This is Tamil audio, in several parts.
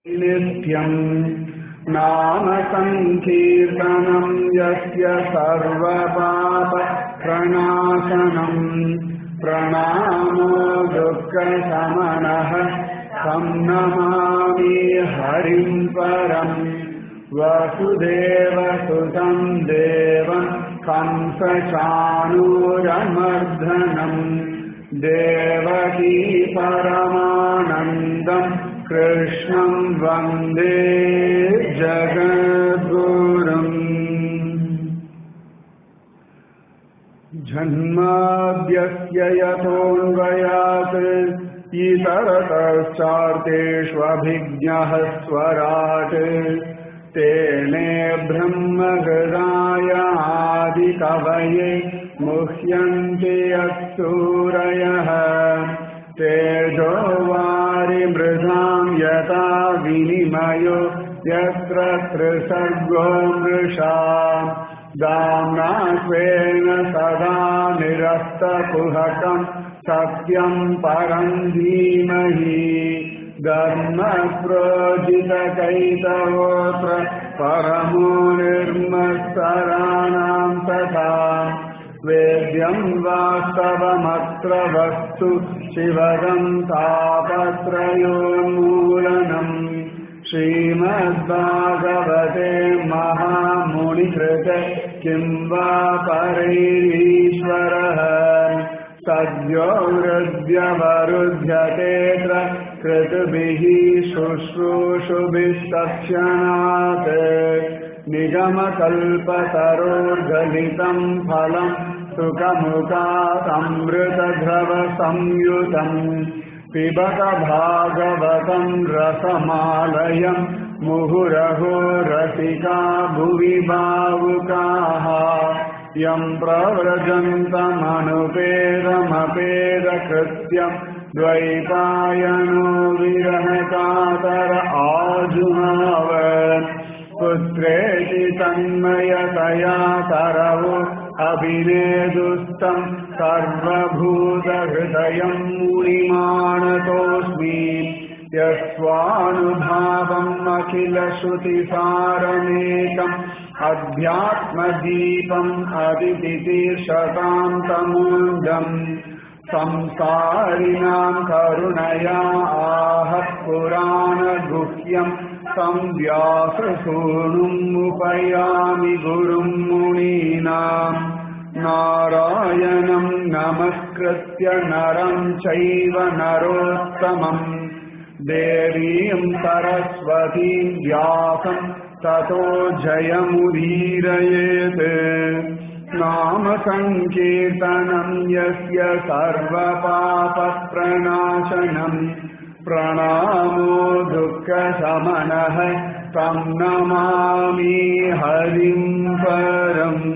नित्यम् नाम सङ्कीर्तनम् यस्य सर्वपापप्रणाशनम् प्रणामो दुःखशमनः तं नमामि हरिम् परम् वसुदेवसुतं देवम् कंसचाणूरमर्दनम् देवकी परमानन्दम् कृष्णम् वन्दे जगद्गुरुम् जन्माद्यस्य यतोऽन्वयात् इतरतश्चार्तेष्वभिज्ञः स्वराट् तेने ब्रह्महृदाय आदिकवये मुह्यन्ति यत्सूरयः तेजो वारिमृधाम् यथा विनिमयो यत्र त्रिसर्गो मृषा दाम्ना स्वेन सदा निरस्तकुहकम् सत्यम् परम् धीमहि धर्मप्रोजितकैतवोऽत्र परमो निर्मत्सराणाम् तथा वेद्यम् वास्तवमत्र वस्तु शिवदम् तापत्रयोन्मूलनम् श्रीमद्भागवते महामुनिकृत किम् वा परैरीश्वरः सद्यो हृद्यवरुध्यतेऽत्र कृतभिः शुश्रूषुभिस्तक्षणात् निगमकल्पतरोर्गलितम् फलम् सुखमुखातमृतध्रवसंयुतम् पिबत भागवतम् रसमालयम् मुहुरहो रसिका भुवि भावुकाः यम् प्रव्रजन्तमनुपेदमपेदकृत्यम् द्वैपायनो विरहकातर आजुहाव पुत्रेति तन्मयतया तरवो अभिनेदुस्तम् सर्वभूतहृदयम् मुनिमानतोऽस्मि यस्वानुभावम् अखिलश्रुतिसारमेकम् अध्यात्मदीपम् अदितितीर्षताम् तमून्दम् संसारिणाम् करुणया आहः पुराणगुह्यम् संव्याससूनुम् उपयामि गुरुम् मुनीनाम् नारायणम् नमस्कृत्य नरम् चैव नरोत्तमम् देवीम् सरस्वतीम् व्यासम् ततो जयमुदीरयेत् नाम सङ्कीर्तनम् यस्य सर्वपापप्रणाशनम् प्रणामो दुःखशमनः तं नमामि हरिम् परम्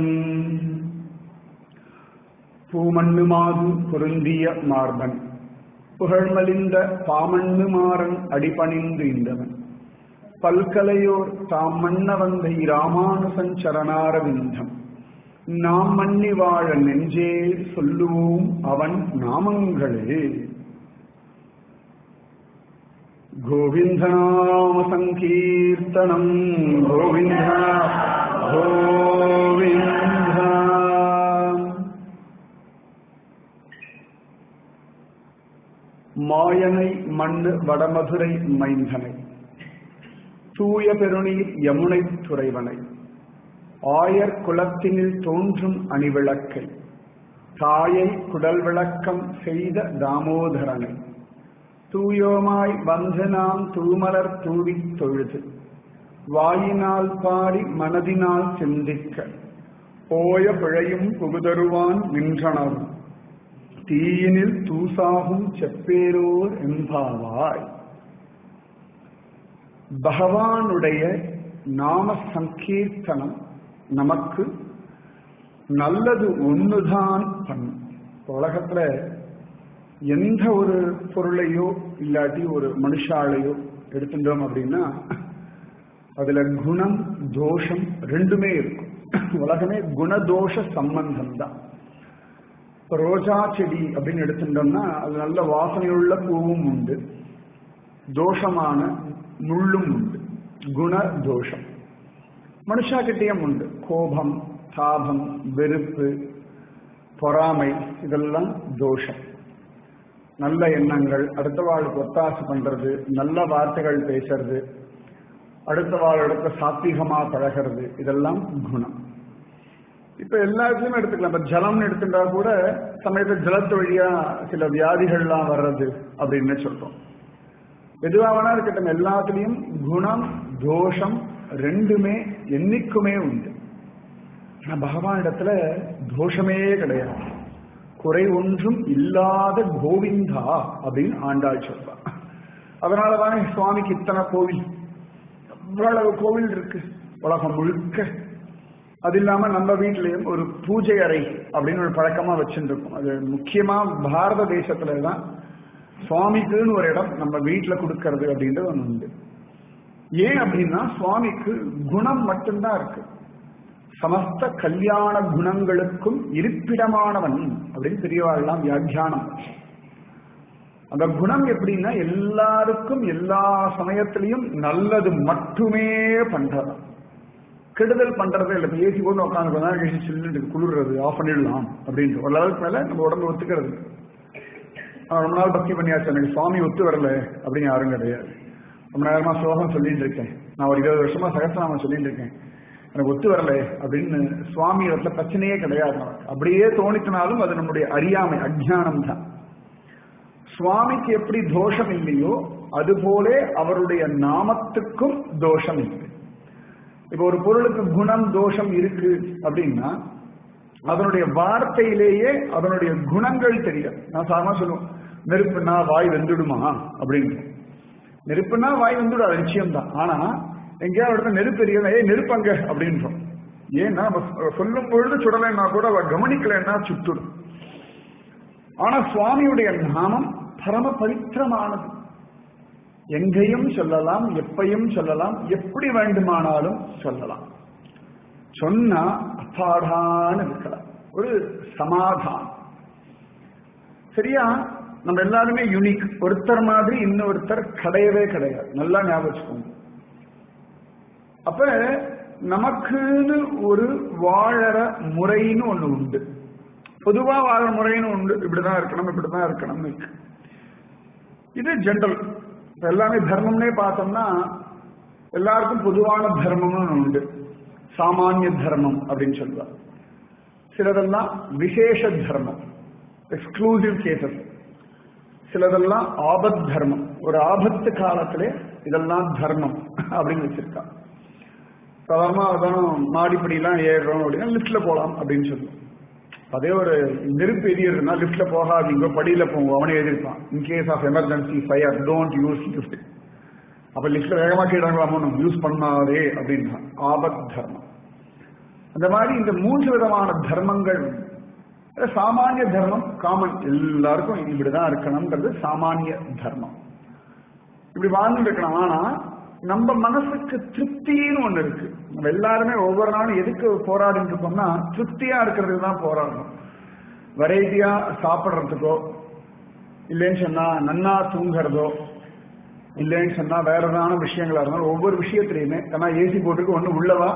பூமண்ணுமாது பொருந்திய மார்பன் புகழ்மலிந்த பாமண்ணு மாறன் அடிபணிந்து இந்தவன் பல்கலையோர் தாம் மன்ன வந்த இராமானுசன் சரணாரவிந்தம் நாம் மன்னி வாழ நெஞ்சே சொல்லுவோம் அவன் நாமங்களே गोविन्दनाम सङ्कीर्तनम् गोविन्द गोविन्द மாயனை மண்ணு வடமதுரை மைந்தனை தூய பெருநீர் யமுனை துறைவனை ஆயர் குலத்தினில் தோன்றும் அணிவிளக்கை தாயை குடல் விளக்கம் செய்த தாமோதரனை தூயோமாய் வந்து நாம் தூமலர் தூவித் தொழுது வாயினால் பாடி மனதினால் சிந்திக்க போய பிழையும் புகுதருவான் நின்றனவும் தீயினில் தூசாகும் செப்பேரோர் எம்பாவாய் பகவானுடைய நாம சங்கீர்த்தனம் நமக்கு நல்லது ஒண்ணுதான் பண்ணும் உலகத்துல எந்த ஒரு பொருளையோ இல்லாட்டி ஒரு மனுஷாலையோ எடுத்துட்டோம் அப்படின்னா அதுல குணம் தோஷம் ரெண்டுமே இருக்கும் உலகமே குணதோஷ சம்பந்தம் தான் இப்ப ரோஜா செடி அப்படின்னு எடுத்துட்டோம்னா அது நல்ல வாசனையுள்ள பூவும் உண்டு தோஷமான முள்ளும் குண தோஷம் மனுஷா கிட்டேயும் உண்டு கோபம் தாபம் வெறுப்பு பொறாமை இதெல்லாம் தோஷம் நல்ல எண்ணங்கள் அடுத்த வாழ்க்கு ஒத்தாசு பண்றது நல்ல வார்த்தைகள் பேசுறது அடுத்த வாழ் சாத்வீகமா பழகிறது இதெல்லாம் குணம் இப்ப எல்லாத்தையும் எடுத்துக்கலாம் இப்ப ஜலம்னு எடுத்துட்டா கூட சமயத்துல ஜலத்து வழியா சில வியாதிகள்லாம் வர்றது அப்படின்னு சொல்றோம் எதுவா வேணா இருக்கட்டும் எல்லாத்துலயும் குணம் தோஷம் ரெண்டுமே என்னைக்குமே உண்டு ஆனா பகவான் இடத்துல தோஷமே கிடையாது குறை ஒன்றும் இல்லாத கோவிந்தா அப்படின்னு ஆண்டாள் சொல்றான் அதனாலதானே சுவாமிக்கு இத்தனை கோவில் எவ்வளவு கோவில் இருக்கு உலகம் முழுக்க அது இல்லாம நம்ம வீட்லயும் ஒரு பூஜை அறை அப்படின்னு ஒரு பழக்கமா வச்சுருக்கோம் அது முக்கியமா பாரத தேசத்துல தான் சுவாமிக்குன்னு ஒரு இடம் நம்ம வீட்டுல கொடுக்கறது அப்படின்றது ஒண்ணு உண்டு ஏன் அப்படின்னா சுவாமிக்கு குணம் மட்டும்தான் இருக்கு சமஸ்த கல்யாண குணங்களுக்கும் இருப்பிடமானவன் அப்படின்னு பெரியவாள்லாம் வியாக்கியானம் அந்த குணம் எப்படின்னா எல்லாருக்கும் எல்லா சமயத்திலையும் நல்லது மட்டுமே பண்றது கெடுதல் பண்றதே இல்லை இப்போ ஏசி போட்டு உட்காந்து கொஞ்ச நேரம் கழிச்சு சில்லுன்னு குளிர்றது ஆஃப் பண்ணிடலாம் அப்படின்ட்டு ஒரு லெவலுக்கு மேல நம்ம உடம்பு ஒத்துக்கிறது நான் ரொம்ப நாள் பக்தி பண்ணியாச்சு எனக்கு சுவாமி ஒத்து வரல அப்படின்னு யாரும் கிடையாது ரொம்ப நேரமா சோகம் சொல்லிட்டு இருக்கேன் நான் ஒரு இருபது வருஷமா சகசிரநாமம் சொல்லிட்டு இருக்கேன் எனக்கு ஒத்து வரல அப்படின்னு சுவாமி இடத்துல பிரச்சனையே கிடையாது நமக்கு அப்படியே தோணித்தினாலும் அது நம்முடைய அறியாமை அஜ்ஞானம் தான் சுவாமிக்கு எப்படி தோஷம் இல்லையோ அதுபோலே அவருடைய நாமத்துக்கும் தோஷம் இல்லை இப்ப ஒரு பொருளுக்கு குணம் தோஷம் இருக்கு அப்படின்னா அதனுடைய வார்த்தையிலேயே அதனுடைய குணங்கள் தெரியாது நான் சாதாரண சொல்லுவோம் நெருப்புனா வாய் வெந்துடுமா அப்படின்னு நெருப்புனா வாய் வந்துடும் நிச்சயம் தான் ஆனா எங்கேயாவது இடத்துல நெருப்பு எரியல ஏ நெருப்பங்க அப்படின்றோம் ஏன்னா நம்ம சொல்லும் பொழுது சுடலைன்னா கூட அவ கவனிக்கலைன்னா சுட்டுடும் ஆனா சுவாமியுடைய நாமம் பரம பவித்திரமானது எங்கேயும் சொல்லலாம் எப்பையும் சொல்லலாம் எப்படி வேண்டுமானாலும் சொல்லலாம் சொன்னா அப்பாடான்னு இருக்கலாம் ஒரு சமாதானம் சரியா நம்ம எல்லாருமே யூனிக் ஒருத்தர் மாதிரி இன்னொருத்தர் கிடையவே கிடையாது நல்லா ஞாபகம் வச்சுக்கோங்க அப்ப நமக்குன்னு ஒரு வாழற முறைன்னு ஒண்ணு உண்டு பொதுவா வாழற முறைன்னு உண்டு இப்படிதான் இருக்கணும் இப்படிதான் இருக்கணும்னு இருக்கு இது ஜென்ரல் எல்லாமே தர்மம்னே பார்த்தோம்னா எல்லாருக்கும் பொதுவான தர்மம்னு ஒண்ணு உண்டு சாமானிய தர்மம் அப்படின்னு சொல்லுவார் சிலதெல்லாம் விசேஷ தர்மம் எக்ஸ்க்ளூசிவ் கேசஸ் சிலதெல்லாம் ஆபத் தர்மம் ஒரு ஆபத்து காலத்திலே இதெல்லாம் தர்மம் அப்படின்னு வச்சிருக்கா சாதாரணமா அதான் மாடிப்படியெல்லாம் ஏறுறோம் அப்படின்னா லிஃப்ட்ல போலாம் அப்படின்னு சொல்லுவோம் அதே ஒரு நெருப்பு எரியறதுனா லிஃப்ட்ல போகாதீங்க படியில போங்க அவனே எழுதியிருப்பான் in case of emergency fire don't use lift அப்ப லிஃப்ட்ல வேகமா கேட்டாங்களாமோ நம்ம யூஸ் பண்ணாதே அப்படின்னா ஆபத் தர்மம் அந்த மாதிரி இந்த மூன்று விதமான தர்மங்கள் சாமானிய தர்மம் காமன் எல்லாருக்கும் இப்படிதான் இருக்கணும்ன்றது சாமானிய தர்மம் இப்படி வாழ்ந்து இருக்கணும் ஆனா நம்ம மனசுக்கு திருப்தின்னு ஒண்ணு இருக்கு நம்ம எல்லாருமே ஒவ்வொரு நாளும் எதுக்கு போராடிட்டு இருக்கோம்னா திருப்தியா இருக்கிறதுக்கு தான் போராடணும் வெரைட்டியா சாப்பிட்றதுக்கோ இல்லைன்னு சொன்னா நன்னா தூங்குறதோ இல்லைன்னு சொன்னா வேற ஏதான விஷயங்களா இருந்தாலும் ஒவ்வொரு விஷயத்திலையுமே ஏன்னா ஏசி போட்டுருக்கு ஒண்ணு உள்ளவா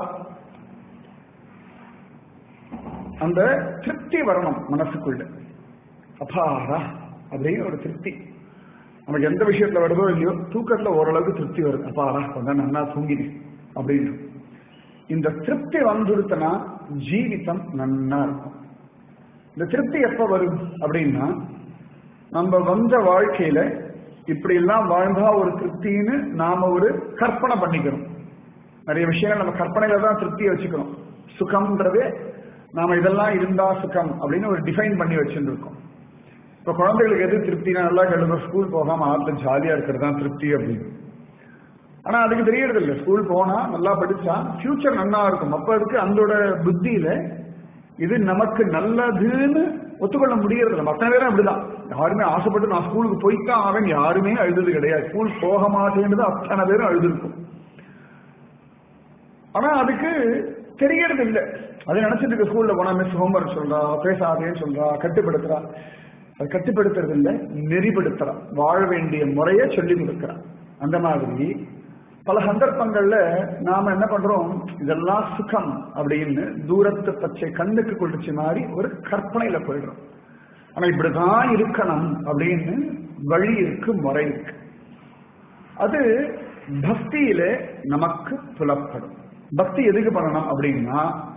அந்த திருப்தி வரணும் மனசுக்குள்ள அப்பாடா அப்படின்னு ஒரு திருப்தி நமக்கு எந்த விஷயத்துல வருதோ இல்லையோ தூக்கத்துல ஓரளவுக்கு திருப்தி வருது அப்பாடா கொஞ்சம் நல்லா தூங்கினேன் அப்படின்னு இந்த திருப்தி வந்துடுத்தனா ஜீவிதம் நன்னா இருக்கும் இந்த திருப்தி எப்ப வரும் அப்படின்னா நம்ம வந்த வாழ்க்கையில இப்படி எல்லாம் வாழ்ந்தா ஒரு திருப்தின்னு நாம ஒரு கற்பனை பண்ணிக்கிறோம் நிறைய விஷயங்கள் நம்ம கற்பனையில தான் திருப்தியை வச்சுக்கிறோம் சுகம்ன்றதே நாம இதெல்லாம் இருந்தா சுகம் அப்படின்னு ஒரு டிஃபைன் பண்ணி வச்சுருக்கோம் இப்ப குழந்தைகளுக்கு எது திருப்தினா நல்லா கழுத ஸ்கூல் போகாம ஆத்துல ஜாலியா இருக்கிறது தான் திருப்தி அப்படின்னு ஆனா அதுக்கு தெரியறது இல்லை ஸ்கூல் போனா நல்லா படிச்சா ஃபியூச்சர் நல்லா இருக்கும் அப்ப அதுக்கு அதோட புத்தியில இது நமக்கு நல்லதுன்னு ஒத்துக்கொள்ள முடியறது இல்லை மற்ற பேரும் அப்படிதான் யாருமே ஆசைப்பட்டு நான் ஸ்கூலுக்கு போய்த்தான் ஆவேன் யாருமே அழுதது கிடையாது ஸ்கூல் போக மாட்டேன்றது அத்தனை பேரும் அழுதுருக்கும் ஆனா அதுக்கு தெரியறது இல்லை அது நினைச்சிட்டு இருக்க ஸ்கூல்ல போனா மிஸ் ஹோம்ஒர்க் சொல்றா பேசாதேன்னு சொல்றா கட்டுப்படுத்துறா அது கட்டுப்படுத்துறது இல்லை நெறிப்படுத்துறா வாழ வேண்டிய முறையை சொல்லி கொடுக்குறா அந்த மாதிரி பல சந்தர்ப்பங்கள்ல நாம என்ன பண்றோம் இதெல்லாம் சுகம் அப்படின்னு தூரத்து பச்சை கண்ணுக்கு கொள்ளிச்சு மாதிரி ஒரு கற்பனையில போயிடுறோம் ஆனா இப்படிதான் இருக்கணும் அப்படின்னு வழி இருக்கு முறை இருக்கு அது பக்தியில நமக்கு புலப்படும் பக்தி எதுக்கு பண்ணணும் அப்படின்னா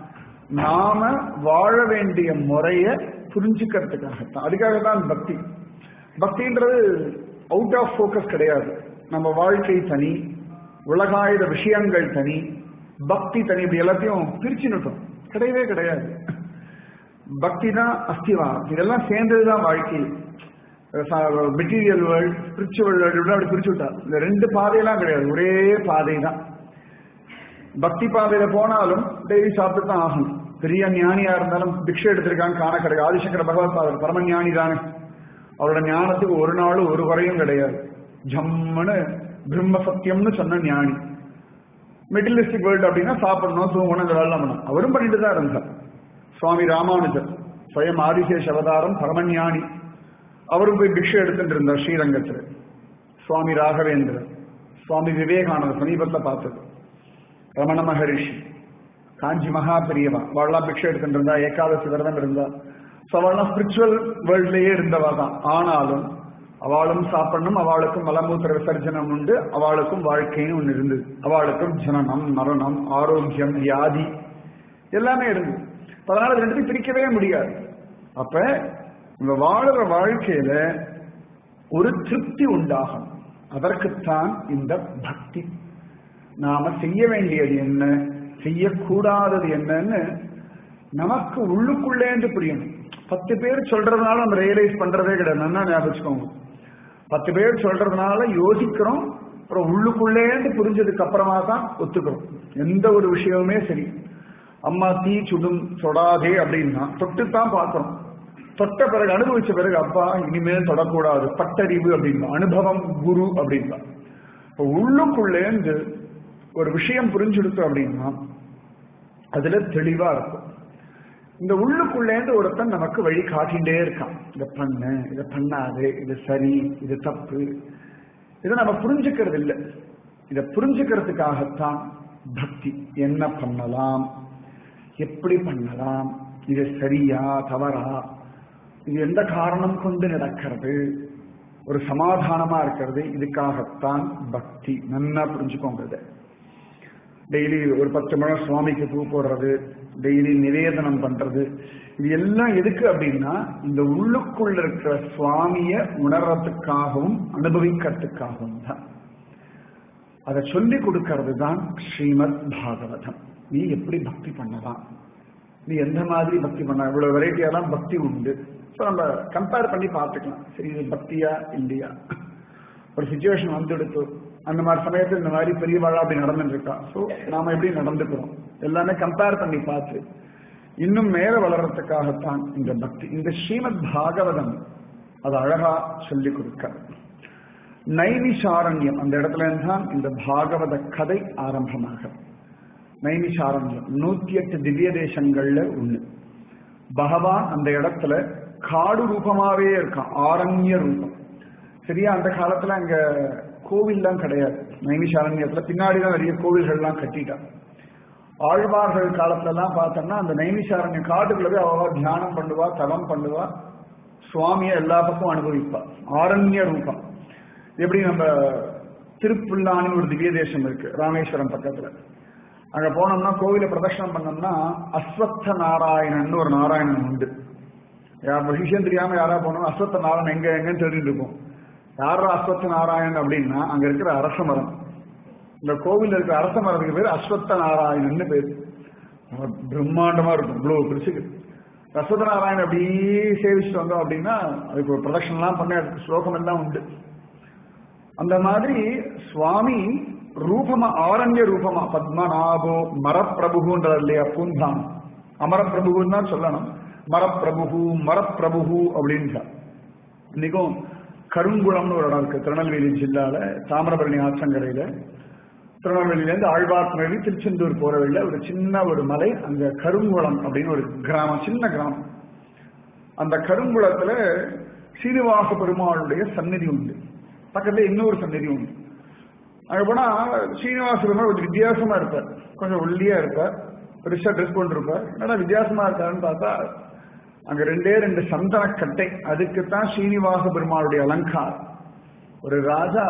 நாம வாழ வேண்டிய முறைய புரிஞ்சுக்கிறதுக்காகத்தான் அதுக்காக தான் பக்தி பக்தின்றது அவுட் ஆஃப் ஃபோக்கஸ் கிடையாது நம்ம வாழ்க்கை தனி உலகாயுத விஷயங்கள் தனி பக்தி தனி இப்படி எல்லாத்தையும் பிரிச்சுனுட்டோம் கிடையவே கிடையாது பக்தி தான் அஸ்திவாரம் இதெல்லாம் சேர்ந்ததுதான் வாழ்க்கை மெட்டீரியல் வேர்ல்ட் ஸ்பிரிச்சுவல் வேர்ல்டு அப்படி பிரிச்சு விட்டா இந்த ரெண்டு பாதையெல்லாம் கிடையாது ஒரே பாதை தான் பக்தி பாதையில போனாலும் டெய்லி சாப்பிட்டு தான் ஆகணும் பெரிய ஞானியா இருந்தாலும் பிக்ஷை எடுத்திருக்கான்னு காண கிடையாது ஆதிசங்கர பகவத் பாதர் பரம ஞானி தானே அவரோட ஞானத்துக்கு ஒரு நாள் ஒரு குறையும் கிடையாது ஜம்முன்னு பிரம்ம சத்தியம்னு சொன்ன ஞானி மெட்டீரியலிஸ்டிக் வேர்ல்டு அப்படின்னா சாப்பிடணும் தூங்கணும் இந்த வேலை பண்ணணும் அவரும் பண்ணிட்டு தான் இருந்தார் சுவாமி ராமானுஜர் ஸ்வயம் ஆதிசேஷ அவதாரம் பரமஞானி அவரும் போய் பிக்ஷை எடுத்துட்டு இருந்தார் ஸ்ரீரங்கத்தில் சுவாமி ராகவேந்திரர் சுவாமி விவேகானந்தர் சமீபத்தில் பார்த்தது ரமண மகரிஷி காஞ்சி மகா பெரியவா அவள்லாம் பிக்ஷை எடுத்துட்டு இருந்தா ஏகாதசி விரதம் இருந்தா ஸோ அவள்லாம் ஸ்பிரிச்சுவல் வேர்ல்ட்லயே இருந்தவா தான் ஆனாலும் அவளும் சாப்பிடணும் அவளுக்கும் மலமூத்திர விசர்ஜனம் உண்டு அவளுக்கும் வாழ்க்கைன்னு ஒன்று இருந்தது அவளுக்கும் ஜனனம் மரணம் ஆரோக்கியம் வியாதி எல்லாமே இருந்தது அதனால இது ரெண்டுத்தையும் பிரிக்கவே முடியாது அப்ப இந்த வாழுற வாழ்க்கையில ஒரு திருப்தி உண்டாகும் அதற்குத்தான் இந்த பக்தி நாம செய்ய வேண்டியது என்ன செய்யக்கூடாதது என்னன்னு நமக்கு உள்ளுக்குள்ளேந்து புரியணும் பத்து பேர் சொல்றதுனால நம்ம ரியலைஸ் பண்றதே கிடையாது நல்லா ஞாபகம் பத்து பேர் சொல்றதுனால யோசிக்கிறோம் அப்புறம் உள்ளுக்குள்ளேந்து புரிஞ்சதுக்கு அப்புறமா தான் ஒத்துக்கிறோம் எந்த ஒரு விஷயமுமே சரி அம்மா தீ சுடும் சொடாதே அப்படின்னா தொட்டுத்தான் பார்க்கணும் தொட்ட பிறகு அனுபவிச்ச பிறகு அப்பா இனிமேல் தொடக்கூடாது பட்டறிவு அப்படின்னா அனுபவம் குரு அப்படின்னா இப்போ உள்ளுக்குள்ளேந்து ஒரு விஷயம் புரிஞ்சுடுத்து அப்படின்னா அதுல தெளிவா இருக்கும் இந்த உள்ளுக்குள்ளேந்து ஒருத்தன் நமக்கு வழி காட்டிகிட்டே இருக்கான் இதை பண்ணு இதை பண்ணாது இது சரி இது தப்பு இதை நம்ம புரிஞ்சுக்கிறது இல்லை இதை புரிஞ்சுக்கிறதுக்காகத்தான் பக்தி என்ன பண்ணலாம் எப்படி பண்ணலாம் இது சரியா தவறா இது எந்த காரணம் கொண்டு நடக்கிறது ஒரு சமாதானமா இருக்கிறது இதுக்காகத்தான் பக்தி நன்னா புரிஞ்சுக்கோங்க இதை டெய்லி ஒரு பத்து மணி சுவாமிக்கு பூ போடுறது டெய்லி நிவேதனம் பண்றது இது எல்லாம் எதுக்கு அப்படின்னா இந்த உள்ளுக்குள்ள இருக்கிற சுவாமிய உணர்றதுக்காகவும் அனுபவிக்கிறதுக்காகவும் தான் அதை சொல்லி கொடுக்கறது தான் ஸ்ரீமத் பாகவதம் நீ எப்படி பக்தி பண்ணலாம் நீ எந்த மாதிரி பக்தி பண்ண இவ்வளவு வெரைட்டியெல்லாம் பக்தி உண்டு ஸோ நம்ம கம்பேர் பண்ணி பார்த்துக்கலாம் சரி இது பக்தியா இல்லையா ஒரு சுச்சுவேஷன் வந்துடுத்து அந்த மாதிரி சமயத்தில் இந்த மாதிரி பெரியவாழா அப்படி நடந்துட்டு இருக்கா ஸோ நாம எப்படி நடந்துக்கிறோம் எல்லாமே கம்பேர் பண்ணி பார்த்து இன்னும் மேல வளர்றதுக்காகத்தான் இந்த பக்தி இந்த ஸ்ரீமத் பாகவதம் அது அழகா சொல்லி கொடுக்க நைனிசாரண்யம் அந்த இடத்துல தான் இந்த பாகவத கதை ஆரம்பமாகும் நைனிசாரண்யம் நூத்தி எட்டு திவ்ய தேசங்கள்ல ஒண்ணு பகவான் அந்த இடத்துல காடு ரூபமாவே இருக்கான் ஆரண்ய ரூபம் சரியா அந்த காலத்துல அங்க கோவில்லாம் கிடையாது நைமிஷாரண்யத்துல பின்னாடிதான் நிறைய கோவில்கள்லாம் கட்டிட்டான் ஆழ்வார்கள் காலத்துல எல்லாம் பார்த்தோம்னா அந்த நைமிஷாரண்ய காட்டுக்குள்ள போய் அவ தியானம் பண்ணுவா தவம் பண்ணுவா சுவாமிய எல்லா பக்கமும் அனுபவிப்பா ஆரண்ய ரூபம் எப்படி நம்ம திருப்புல்லான்னு ஒரு திவ்ய தேசம் இருக்கு ராமேஸ்வரம் பக்கத்துல அங்க போனோம்னா கோவில பிரதட்சணம் பண்ணோம்னா அஸ்வத்த நாராயணன் ஒரு நாராயணன் உண்டு யார் விஷயம் தெரியாம யாரா போனோம் அஸ்வத்த நாராயணன் எங்க எங்கன்னு தெரிஞ்சுட்டு இருப்போம் யாரா அஸ்வத்த நாராயணன் அப்படின்னா அங்க இருக்கிற அரச மரம் இந்த கோவில் இருக்கிற அரச மரத்துக்கு பேர் அஸ்வத்த நாராயணன் பேர் பிரம்மாண்டமா இருக்கும் இவ்வளவு பிரிச்சுக்கு அஸ்வத்த நாராயணன் அப்படி சேவிச்சுட்டு வந்தோம் அப்படின்னா அதுக்கு ஒரு பிரதட்சணம் எல்லாம் பண்ண அதுக்கு ஸ்லோகம் எல்லாம் உண்டு அந்த மாதிரி சுவாமி ரூபமா ஆரண்ய ரூபமா பத்மநாபோ மரப்பிரபுன்றது இல்லையா பூந்தான் அமரப்பிரபுன்னு தான் சொல்லணும் மரப்பிரபு மரப்பிரபு அப்படின்னு இன்னைக்கும் கருங்குளம்னு ஒரு இடம் இருக்கு திருநெல்வேலி ஜில்லால தாமிரபரணி ஆற்றங்கரையில திருநெல்வேலியிலேருந்து ஆழ்வார்மொழி திருச்செந்தூர் போற வழியில ஒரு சின்ன ஒரு மலை அங்க கருங்குளம் அப்படின்னு ஒரு கிராமம் சின்ன கிராமம் அந்த கருங்குளத்துல சீனிவாச பெருமாளுடைய சந்நிதி உண்டு பக்கத்துல இன்னொரு சந்நிதி உண்டு அங்க போனா ஸ்ரீனிவாச பெருமாள் கொஞ்சம் வித்தியாசமா இருப்பார் கொஞ்சம் ஒல்லியா இருப்பார் பெருசா ட்ரெஸ் பண்ணிருப்பார் என்னடா வித்தியாசமா இருக்காருன்னு பார்த்தா அங்க ரெண்டே ரெண்டு சந்தன கட்டை அதுக்குத்தான் ஸ்ரீனிவாச பெருமாளுடைய அலங்காரம் ஒரு ராஜா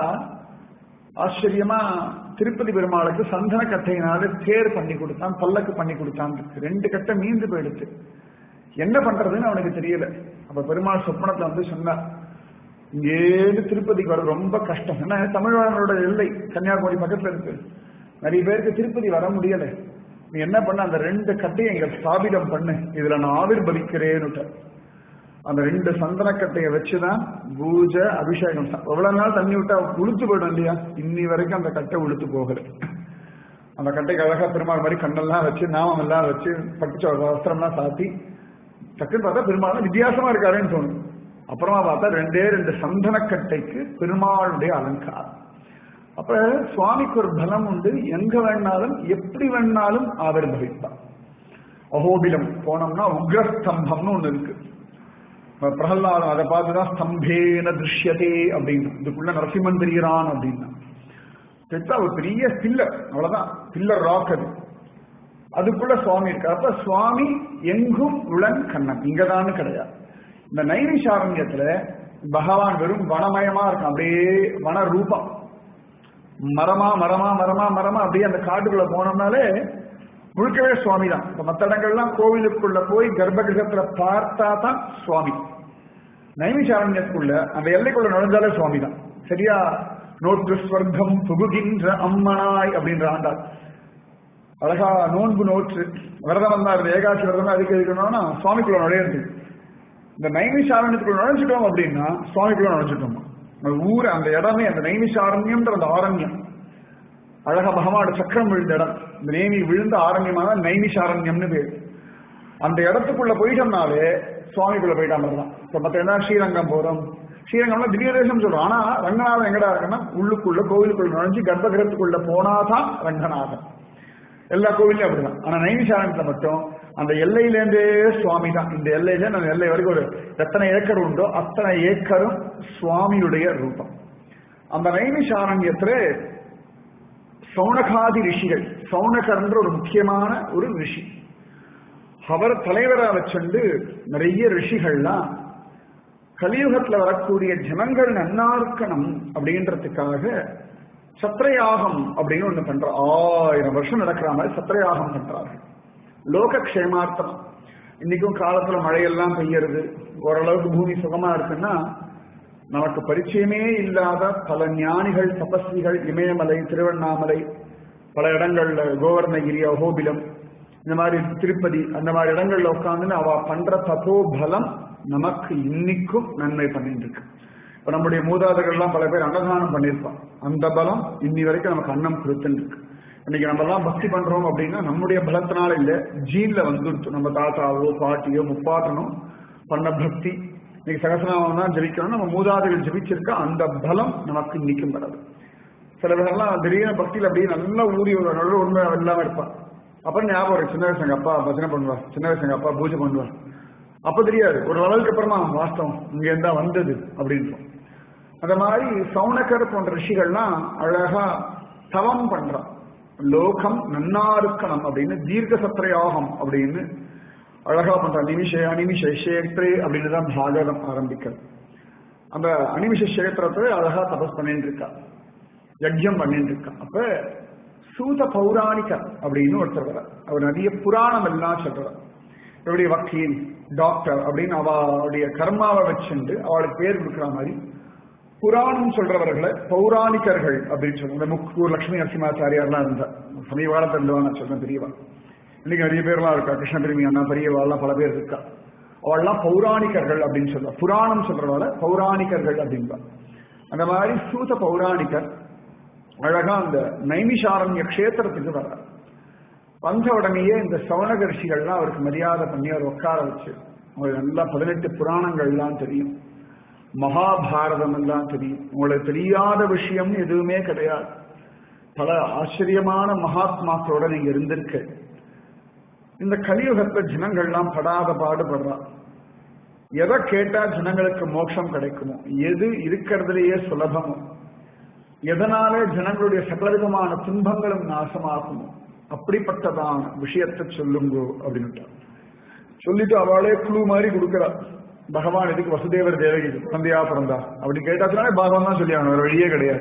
ஆச்சரியமா திருப்பதி பெருமாளுக்கு சந்தன கட்டையினால தேர் பண்ணி கொடுத்தான் பல்லக்கு பண்ணி கொடுத்தான் ரெண்டு கட்டை மீந்து போயிடுச்சு என்ன பண்றதுன்னு அவனுக்கு தெரியல அப்ப பெருமாள் சொப்பனத்துல வந்து சொன்னார் இங்கேருந்து திருப்பதிக்கு வர ரொம்ப கஷ்டம் ஏன்னா தமிழ்நாடோட எல்லை கன்னியாகுமரி பக்கத்துல இருக்கு நிறைய பேருக்கு திருப்பதி வர முடியல நீ என்ன பண்ண அந்த ரெண்டு கட்டையை இங்க ஸ்தாபிதம் பண்ணு இதுல நான் ஆவிர்பவிக்கிறேன்னு அந்த ரெண்டு சந்தனக்கட்டையை வச்சுதான் பூஜை அபிஷேகம் எவ்வளவு நாள் தண்ணி விட்டா உளுத்து போயிடும் இல்லையா இன்னி வரைக்கும் அந்த கட்டை உளுத்து போகல அந்த கட்டைக்கு அழகா பெருமாள் மாதிரி கண்ணெல்லாம் வச்சு நாமம் எல்லாம் வச்சு பட்டு வஸ்திரம்லாம் சாத்தி டக்குன்னு பார்த்தா பெருமாள் வித்தியாசமா இருக்காருன்னு தோணும் அப்புறமா பார்த்தா ரெண்டே ரெண்டு சந்தனக்கட்டைக்கு பெருமாளுடைய அலங்காரம் அப்ப சுவாமிக்கு ஒரு பலம் உண்டு எங்க வேணாலும் எப்படி வேணாலும் ஆவிர்வகிப்பார் அகோபிலம் போனோம்னா உக்ரஸ்தம்பம்னு ஒண்ணு இருக்கு பிரகலாதம் அதை பார்த்துதான் ஸ்தம்பேன திருஷ்யதே அப்படின்னு இதுக்குள்ள நரசிம்மன் தெரிகிறான் அப்படின்னா பெருசா ஒரு பெரிய பில்லர் அவ்வளவுதான் பில்லர் ராக் அது அதுக்குள்ள சுவாமி இருக்கு அப்ப சுவாமி எங்கும் உளன் கண்ணன் இங்கதான்னு கிடையாது இந்த நைரிஷாரண்யத்துல பகவான் வெறும் வனமயமா இருக்கும் அப்படியே வன ரூபம் மரமா மரமா மரமா மரமா அப்படியே அந்த காட்டுக்குள்ள போனோம்னாலே முழுக்கவே சுவாமி தான் இப்ப மற்ற இடங்கள்லாம் கோவிலுக்குள்ள போய் கர்ப்ப கிரகத்துல பார்த்தா தான் சுவாமி நைமிஷாரண்யத்துக்குள்ள அந்த எல்லைக்குள்ள நுழைஞ்சாலே சுவாமி தான் சரியா நோற்று ஸ்வர்க்கம் புகுகின்ற அம்மனாய் அப்படின்ற ஆண்டாள் அழகா நோன்பு நோற்று விரதம் வந்தா ஏகாட்சி விரதம் அதுக்கு இருக்கணும்னா சுவாமிக்குள்ள நுழையிறது இந்த நைமிஷாரண்யத்துக்குள்ள நுழைஞ்சிட்டோம் அப்படின்னா சுவாமிக்குள்ள நுழைஞ்சிட்டோம் அந்த ஊர் அந்த இடமே அந்த நைமிஷாரண்யம்ன்ற அந்த ஆரண்யம் அழகா பகவானோட சக்கரம் விழுந்த இடம் இந்த நேமி விழுந்த ஆரண்யமான நைமிஷாரண்யம்னு பேர் அந்த இடத்துக்குள்ள போயிட்டோம்னாலே சுவாமிக்குள்ள போயிட்டா மாதிரி தான் இப்ப மத்த என்ன ஸ்ரீரங்கம் போறோம் ஸ்ரீரங்கம்னா திவ்ய தேசம் சொல்றோம் ஆனா ரங்கநாதன் எங்கடா இருக்குன்னா உள்ளுக்குள்ள கோவிலுக்குள்ள நுழைஞ்சு கர்ப்பகிரகத்துக்குள்ள போனாதான் ரங்கநாதன் எல்லா கோவிலையும் அப்படிதான் ஆனா நைமிஷாரண்யத்துல மட்டும் அந்த எல்லையிலேருந்தே சுவாமி தான் இந்த எல்லையில அந்த எல்லை வரைக்கும் ஒரு எத்தனை ஏக்கர் உண்டோ அத்தனை ஏக்கரும் சுவாமியுடைய ரூபம் அந்த நைமிஷாரண்யத்துல சௌனகாதி ரிஷிகள் சௌனகர்ன்ற ஒரு முக்கியமான ஒரு ரிஷி அவர் தலைவரா வச்சுண்டு நிறைய ரிஷிகள்லாம் கலியுகத்துல வரக்கூடிய ஜனங்கள் நன்னா இருக்கணும் அப்படின்றதுக்காக சத்திரயாகம் அப்படின்னு ஒண்ணு பண்ற ஆயிரம் வருஷம் நடக்கிற மாதிரி சத்திரயாகம் பண்றார்கள் லோக க்ஷேமார்த்தம் இன்னைக்கும் காலத்துல மழையெல்லாம் பெய்யறது ஓரளவுக்கு பூமி சுகமா இருக்குன்னா நமக்கு பரிச்சயமே இல்லாத பல ஞானிகள் தபஸ்விகள் இமயமலை திருவண்ணாமலை பல இடங்கள்ல கோவர்ணகிரி அகோபிலம் இந்த மாதிரி திருப்பதி அந்த மாதிரி இடங்கள்ல உட்காந்துன்னு அவ பண்ற தபோ பலம் நமக்கு இன்னைக்கும் நன்மை பண்ணிட்டு இருக்கு இப்ப நம்முடைய மூதாதைகள்லாம் பல பேர் அன்னதானம் பண்ணியிருப்பான் அந்த பலம் இன்னி வரைக்கும் நமக்கு அன்னம் கொடுத்துட்டு இருக்கு இன்னைக்கு நம்ம எல்லாம் பக்தி பண்றோம் அப்படின்னா நம்முடைய பலத்தினால இல்ல ஜீன்ல வந்துடுச்சு நம்ம தாத்தாவோ பாட்டியோ முப்பாட்டனோ பண்ண பக்தி இன்னைக்கு சகசநாமம் தான் ஜபிக்கணும் நம்ம மூதாதைகள் ஜபிச்சிருக்க அந்த பலம் நமக்கு இன்னைக்கும் வராது சில பேர்லாம் திடீர்னு பக்தியில் அப்படியே நல்லா ஊறி ஒரு நல்ல உண்மை இல்லாம இருப்பான் அப்புறம் ஞாபகம் வரும் சின்ன வயசு எங்க அப்பா பஜனை பண்ணுவார் சின்ன வயசு எங்க அப்பா பூஜை பண்ணுவார் அப்ப தெரியாது ஒரு அளவுக்கு அப்புறமா வாஸ்தவம் இங்க இருந்தா வந்தது அப்படின்றோம் அந்த மாதிரி சவுனக்கர் போன்ற ரிஷிகள்லாம் அழகா தவம் பண்றான் லோகம் நன்னா இருக்கணும் அப்படின்னு தீர்க்க சத்திரயாகம் அப்படின்னு அழகா பண்ற அனிமிஷ அனிமிஷ கஷேத்ரே அப்படின்னு தான் பாகவதம் ஆரம்பிக்கிறது அந்த அனிமிஷ கஷேத்திரத்தை அழகா தபஸ் பண்ணிட்டு இருக்கா யஜ்யம் பண்ணிட்டு இருக்கா அப்ப சூத பௌராணிகர் அப்படின்னு ஒருத்தர் வர அவர் நிறைய புராணம் எல்லாம் சொல்றார் எப்படி வக்கீல் டாக்டர் அப்படின்னு அவளுடைய கர்மாவை வச்சுண்டு அவளுக்கு பேர் கொடுக்குற மாதிரி புராணம் சொல்றவர்களை பௌராணிகர்கள் அப்படின்னு சொல்லுவாங்க இந்த முக்கூர் லட்சுமி நரசிம்மாச்சாரியார்லாம் இருந்தா சமீப காலத்தில் இருந்தவா நான் சொல்றேன் பெரியவா இன்னைக்கு நிறைய பேர்லாம் இருக்கா கிருஷ்ண பெருமி அண்ணா பெரியவாள்லாம் பல பேர் இருக்கா அவள்லாம் பௌராணிகர்கள் அப்படின்னு சொல்லுவா புராணம் சொல்றவால பௌராணிகர்கள் அப்படின்பா அந்த மாதிரி சூத பௌராணிகர் அழகா அந்த நைமிஷாரண்ய கஷேத்திரத்துக்கு வர்ற வந்த உடனேயே இந்த சவணக ரிஷிகள்லாம் அவருக்கு மரியாதை பண்ணி அவர் உட்கார வச்சு அவருக்கு நல்லா பதினெட்டு புராணங்கள்லாம் தெரியும் மகாபாரதம் எல்லாம் தெரியும் உங்களுக்கு தெரியாத விஷயம்னு எதுவுமே கிடையாது பல ஆச்சரியமான மகாத்மாக்களோட நீங்க இருந்திருக்கு இந்த கலியுகத்துல ஜனங்கள்லாம் படாத பாடுபடுறா எதை கேட்டா ஜனங்களுக்கு மோட்சம் கிடைக்குமோ எது இருக்கிறதுலேயே சுலபமோ எதனாலே ஜனங்களுடைய சகலவிதமான துன்பங்களும் நாசமாகுமோ அப்படிப்பட்டதான விஷயத்தை சொல்லுங்கோ அப்படின்னுட்டா சொல்லிட்டு அவளே குழு மாதிரி கொடுக்கிறா பகவான் இதுக்கு வசுதேவர் தேவகி தந்தையா பிறந்தா அப்படி கேட்டாச்சுனாலே பாகவன் தான் சொல்லி வேற வழியே கிடையாது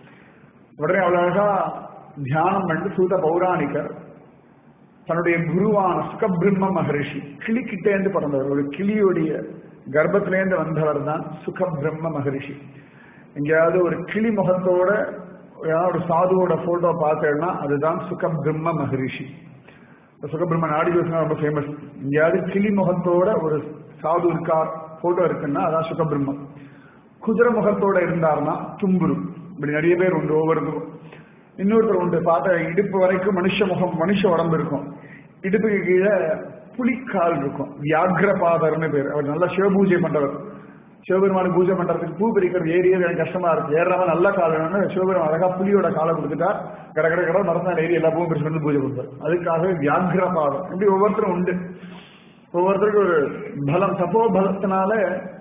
உடனே அவ்வளவு அழகா தியானம் பண்ணி சூத பௌராணிகர் தன்னுடைய குருவான சுகபிரம்ம மகரிஷி கிளிக்கிட்டேந்து பிறந்தவர் ஒரு கிளியுடைய கர்ப்பத்திலேருந்து வந்தவர் தான் சுகபிரம்ம மகரிஷி எங்கேயாவது ஒரு கிளி முகத்தோட ஏதாவது ஒரு சாதுவோட போட்டோ பார்த்தேன்னா அதுதான் சுகபிரம்ம மகரிஷி சுகபிரம்ம நாடி ஜோசினா ரொம்ப ஃபேமஸ் எங்கேயாவது கிளி முகத்தோட ஒரு சாது இருக்கார் போட்டோ இருக்குன்னா அதான் சுகபிரம்மம் குதிரை முகத்தோட இருந்தாருன்னா தும்புரு இப்படி நிறைய பேர் உண்டு ஒவ்வொருத்தரும் இன்னொருத்தர் உண்டு பார்த்த இடுப்பு வரைக்கும் மனுஷ முகம் மனுஷ உடம்பு இருக்கும் இடுப்புக்கு கீழே புலிக்கால் இருக்கும் வியாகிரபாதர்னு பேர் அவர் நல்லா சிவபூஜை பண்றவர் சிவபெருமான பூஜை பண்றதுக்கு பூ பிரிக்கிறது ஏறியது எனக்கு கஷ்டமா இருக்கு ஏறாம நல்ல கால் வேணும்னு சிவபெருமான் அழகா புலியோட காலை கொடுத்துட்டா கட கட கட மரத்தான் ஏறி எல்லா பூவும் பிரிச்சு வந்து பூஜை கொடுப்பார் அதுக்காகவே வியாகிரபாதம் இப்படி ஒவ்வொருத்தரும் உண்டு ஒவ்வொருத்தருக்கும் ஒரு பலம் தப்போ பலத்தினால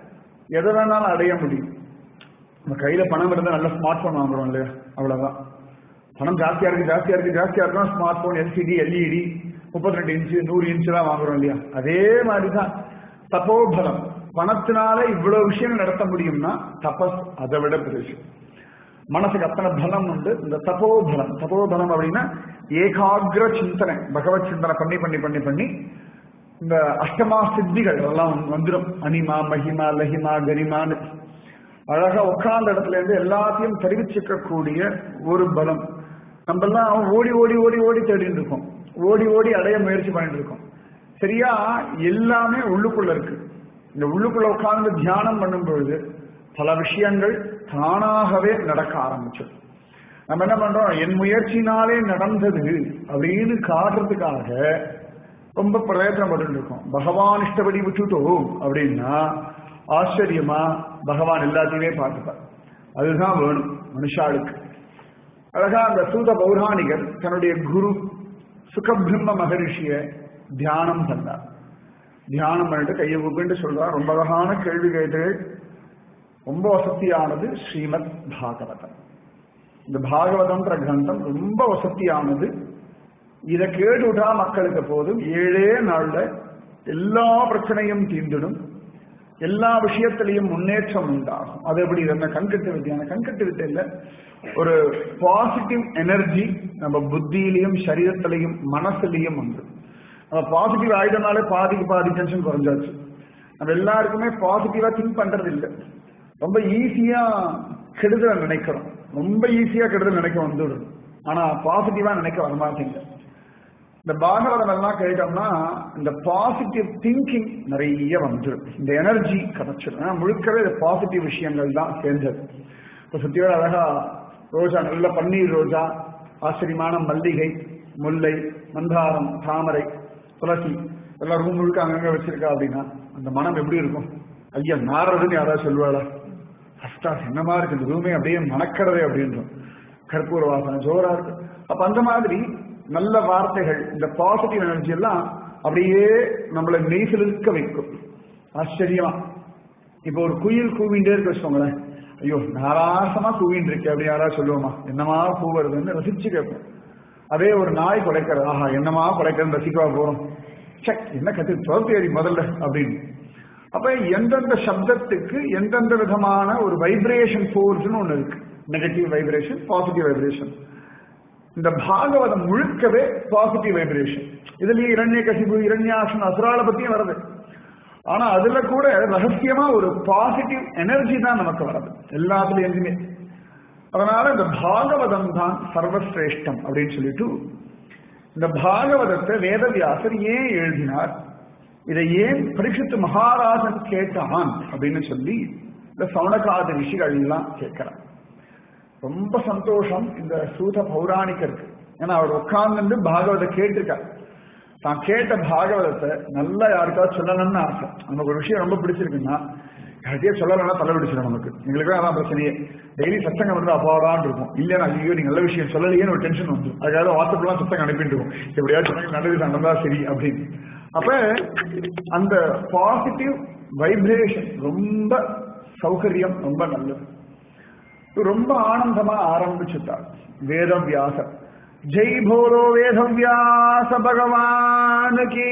எதை வேணாலும் அடைய முடியும் நம்ம கையில பணம் இருந்தா நல்ல ஸ்மார்ட் போன் வாங்குறோம் இல்லையா அவ்வளவுதான் பணம் ஜாஸ்தியா இருக்கு ஜாஸ்தியா இருக்கு ஜாஸ்தியா இருக்கும் ஸ்மார்ட் போன் எல்சிடி எல்இடி முப்பத்தி ரெண்டு இன்ச்சு நூறு இன்ச்சு தான் வாங்குறோம் இல்லையா அதே மாதிரிதான் தப்போபலம் பணத்தினால இவ்வளவு விஷயம் நடத்த முடியும்னா தபஸ் அதை விட பெருசு மனசுக்கு அத்தனை பலம் உண்டு இந்த தபோபலம் தபோபலம் அப்படின்னா ஏகாகிர சிந்தனை பகவத் சிந்தனை பண்ணி பண்ணி பண்ணி பண்ணி இந்த அஷ்டமா சித்திகள் எல்லாம் வந்துடும் அனிமா மகிமா லஹிமா கரிமான்னு அழகா உட்கார்ந்த இடத்துல இருந்து எல்லாத்தையும் தெரிவிச்சுக்கக்கூடிய ஒரு பலம் நம்ம எல்லாம் ஓடி ஓடி ஓடி ஓடி தேடிட்டு இருக்கோம் ஓடி ஓடி அடைய முயற்சி பண்ணிட்டு இருக்கோம் சரியா எல்லாமே உள்ளுக்குள்ள இருக்கு இந்த உள்ளுக்குள்ள உட்கார்ந்து தியானம் பண்ணும் பொழுது பல விஷயங்கள் தானாகவே நடக்க ஆரம்பிச்சது நம்ம என்ன பண்றோம் என் முயற்சினாலே நடந்தது அப்படின்னு காட்டுறதுக்காக ரொம்ப பிரயத்தனப்பட்டு இருக்கோம் பகவான் இஷ்டப்படி விட்டுட்டோம் அப்படின்னா ஆச்சரியமா பகவான் எல்லாத்தையுமே பார்த்துப்பார் அதுதான் வேணும் மனுஷாளுக்கு அழகா அந்த சூத பௌராணிகர் தன்னுடைய குரு சுகபிரம்ம மகரிஷிய தியானம் பண்ணார் தியானம் பண்ணிட்டு கையை கூப்பிட்டு சொல்றார் ரொம்ப அழகான கேள்வி கேட்டு ரொம்ப வசதியானது ஸ்ரீமத் பாகவதம் இந்த பாகவதம்ன்ற கிரந்தம் ரொம்ப வசதியானது இதை கேட்டுட்டா மக்களுக்கு போதும் ஏழே நாள்ல எல்லா பிரச்சனையும் தீர்ந்துடும் எல்லா விஷயத்திலையும் முன்னேற்றம் உண்டாகும் அது எப்படி என்ன கண்கட்டு வித்தியான கண்கட்டு வித்தை இல்ல ஒரு பாசிட்டிவ் எனர்ஜி நம்ம புத்தியிலையும் சரீரத்திலையும் மனசுலையும் உண்டு நம்ம பாசிட்டிவ் ஆயிட்டனாலே பாதிக்கு பாதி டென்ஷன் குறைஞ்சாச்சு நம்ம எல்லாருக்குமே பாசிட்டிவா திங்க் பண்றது இல்லை ரொம்ப ஈஸியா கெடுதல் நினைக்கிறோம் ரொம்ப ஈஸியா கெடுதல் நினைக்க வந்துடும் ஆனா பாசிட்டிவா நினைக்க வரமாட்டேங்க இந்த பாகவதம் எல்லாம் கேட்டோம்னா இந்த பாசிட்டிவ் திங்கிங் நிறைய வந்துடும் இந்த எனர்ஜி கிடைச்சிடும் முழுக்கவே இந்த பாசிட்டிவ் விஷயங்கள் தான் சேர்ந்தது இப்போ சுத்தியோட அழகா ரோஜா நல்ல பன்னீர் ரோஜா ஆச்சரியமான மல்லிகை முல்லை மந்தாரம் தாமரை துளசி எல்லாம் ரூம் முழுக்க அங்கங்க வச்சிருக்கா அப்படின்னா அந்த மனம் எப்படி இருக்கும் ஐயா நாரதுன்னு யாராவது சொல்லுவாளா ஃபர்ஸ்டா என்னமா இருக்கு இந்த ரூமே அப்படியே மணக்கிறதே அப்படின்றோம் கற்பூர வாசனை ஜோரா இருக்கு அப்ப அந்த மாதிரி நல்ல வார்த்தைகள் இந்த பாசிட்டிவ் எனர்ஜி எல்லாம் அப்படியே நம்மளை மெய்சிலிருக்க வைக்கும் ஆச்சரியமா இப்போ ஒரு குயில் கூவிண்டே இருக்க வச்சுக்கோங்களேன் ஐயோ நாராசமா கூவின்னு இருக்கு அப்படி யாராவது சொல்லுவோமா என்னமா கூவுறதுன்னு ரசிச்சு கேட்போம் அதே ஒரு நாய் குலைக்கிறது ஆஹா என்னமா குலைக்கிறது ரசிக்கவா போறோம் செக் என்ன கத்து தோல்வி முதல்ல அப்படின்னு அப்ப எந்தெந்த சப்தத்துக்கு எந்தெந்த விதமான ஒரு வைப்ரேஷன் ஃபோர்ஸ்னு ஒண்ணு இருக்கு நெகட்டிவ் வைப்ரேஷன் பாசிட்டிவ் வைப்ரேஷன் இந்த பாகவதம் முழுக்கவே பாசிட்டிவ் வைப்ரேஷன் இதுலயே இரண்ய கசிபு இரண்யாசன் அசுரால பத்தியும் வருது ஆனா அதுல கூட ரகசியமா ஒரு பாசிட்டிவ் எனர்ஜி தான் நமக்கு வருது எல்லாத்துலயும் எதுவுமே அதனால இந்த பாகவதம் தான் சர்வசிரேஷ்டம் அப்படின்னு சொல்லிட்டு இந்த பாகவதத்தை வேதவியாசர் ஏன் எழுதினார் இதை ஏன் பரிசுத்து மகாராஜன் கேட்டான் அப்படின்னு சொல்லி இந்த சவுனகாத ரிஷிகள் எல்லாம் கேட்கிறார் ரொம்ப சந்தோஷம் இந்த சூத பௌராணிகருக்கு ஏன்னா அவர் உட்கார்ந்து பாகவத கேட்டிருக்கார் தான் கேட்ட பாகவதத்தை நல்லா யாருக்காவது சொல்லணும்னு ஆசை நமக்கு ஒரு விஷயம் ரொம்ப பிடிச்சிருக்குன்னா யார்கிட்டயே சொல்லலைன்னா தலை பிடிச்சிடும் நமக்கு எங்களுக்கு அதான் பிரச்சனையே டெய்லி சத்தங்கம் வந்து அப்பாடான் இருக்கும் இல்லையா ஐயோ நீங்க நல்ல விஷயம் சொல்லலையேன்னு ஒரு டென்ஷன் வந்து அதுக்காக வாட்ஸ்அப்லாம் சத்தம் அனுப்பிட்டு இருக்கும் எப்படியாச்சும் நல்லது நடந்தா சரி அப்படின்னு அப்ப அந்த பாசிட்டிவ் வைப்ரேஷன் ரொம்ப சௌகரியம் ரொம்ப நல்லது ரொம்ப ஆனந்தமா ஆரம்பிச்சுட்டார் வேதவியாசர் ஜெய் போலோ வேதவியாச பகவானுக்கு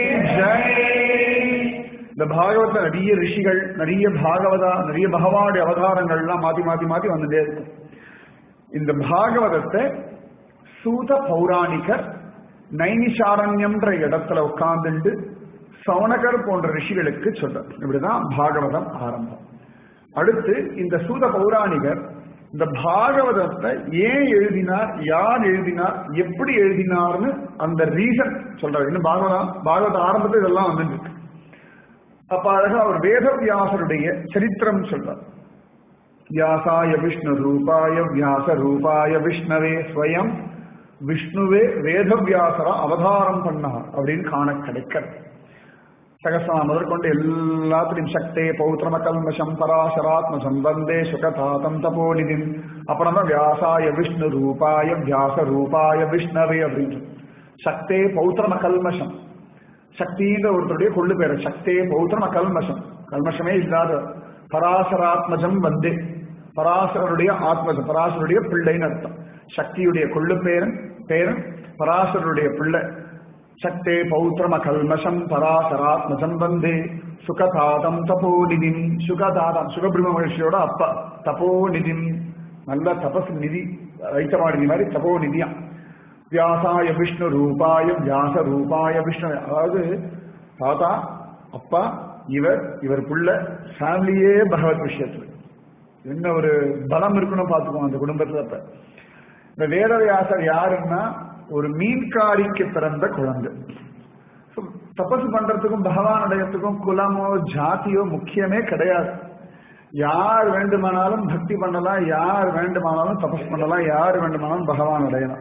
ஜெய் இந்த பாகவத நிறைய ரிஷிகள் நிறைய பாகவதா நிறைய பகவானுடைய அவதாரங்கள்லாம் மாத்தி மாத்தி மாத்தி வந்துட்டே இருக்கும் இந்த பாகவதத்தை சூத பௌராணிகர் நைனிஷாரண்யம்ன்ற இடத்துல உட்கார்ந்துட்டு சௌனகர் போன்ற ரிஷிகளுக்கு சொல்றார் இப்படிதான் பாகவதம் ஆரம்பம் அடுத்து இந்த சூத பௌராணிகர் இந்த பாகவதத்தை ஏன் எழுதினார் யார் எழுதினார் எப்படி எழுதினார்னு அந்த ரீசன் சொல்றாரு இன்னும் பாகவதம் பாகவத ஆரம்பத்தில் இதெல்லாம் வந்துட்டு அப்ப அழகா அவர் வேதவியாசருடைய சரித்திரம் சொல்றார் வியாசாய விஷ்ணு ரூபாய வியாச ரூபாய விஷ்ணவே ஸ்வயம் விஷ்ணுவே வேதவியாசரா அவதாரம் பண்ணார் அப்படின்னு காண கிடைக்கிறது சகசிரநாமம் முதற்கொண்டு எல்லாத்திலையும் சக்தே பௌத்திரம கல்மஷம் பராசராத்ம சம்பந்தே சுகதாதம் தபோநிதின் அப்புறம் தான் வியாசாய விஷ்ணு ரூபாய வியாச ரூபாய விஷ்ணவே அப்படின்னு சக்தே பௌத்திரம கல்மஷம் சக்தின்ற ஒருத்தருடைய கொள்ளு பேரு சக்தே பௌத்திரம கல்மஷம் கல்மஷமே இல்லாத பராசராத்மஜம் வந்தே பராசரருடைய ஆத்மஜம் பராசருடைய பிள்ளைன்னு அர்த்தம் சக்தியுடைய கொள்ளு பேரன் பேரன் பராசரருடைய பிள்ளை சக்தே பௌத்திரம கல்மஷம் பராசராத்மஜம் வந்தே சுகதாதம் தபோநிதிம் சுகதாதம் சுகபிரம மகிழ்ச்சியோட அப்பா தபோநிதிம் நல்ல தபஸ் நிதி வைத்தமாடி மாதிரி தபோநிதியா வியாசாய விஷ்ணு ரூபாய வியாச ரூபாய விஷ்ணு அதாவது தாத்தா அப்பா இவர் இவர் புள்ள ஃபேமிலியே பகவத் விஷயத்துல என்ன ஒரு பலம் இருக்கணும் பார்த்துக்கோங்க அந்த குடும்பத்துல அப்ப இந்த வேதவியாசர் யாருன்னா ஒரு மீன்காரிக்கு பிறந்த குழந்தை So, தபசு பண்றதுக்கும் பகவான் அடையத்துக்கும் குலமோ ஜாதியோ முக்கியமே கிடையாது யார் வேண்டுமானாலும் பக்தி பண்ணலாம் யார் வேண்டுமானாலும் தபஸ் பண்ணலாம் யார் வேண்டுமானாலும் பகவான் அடையலாம்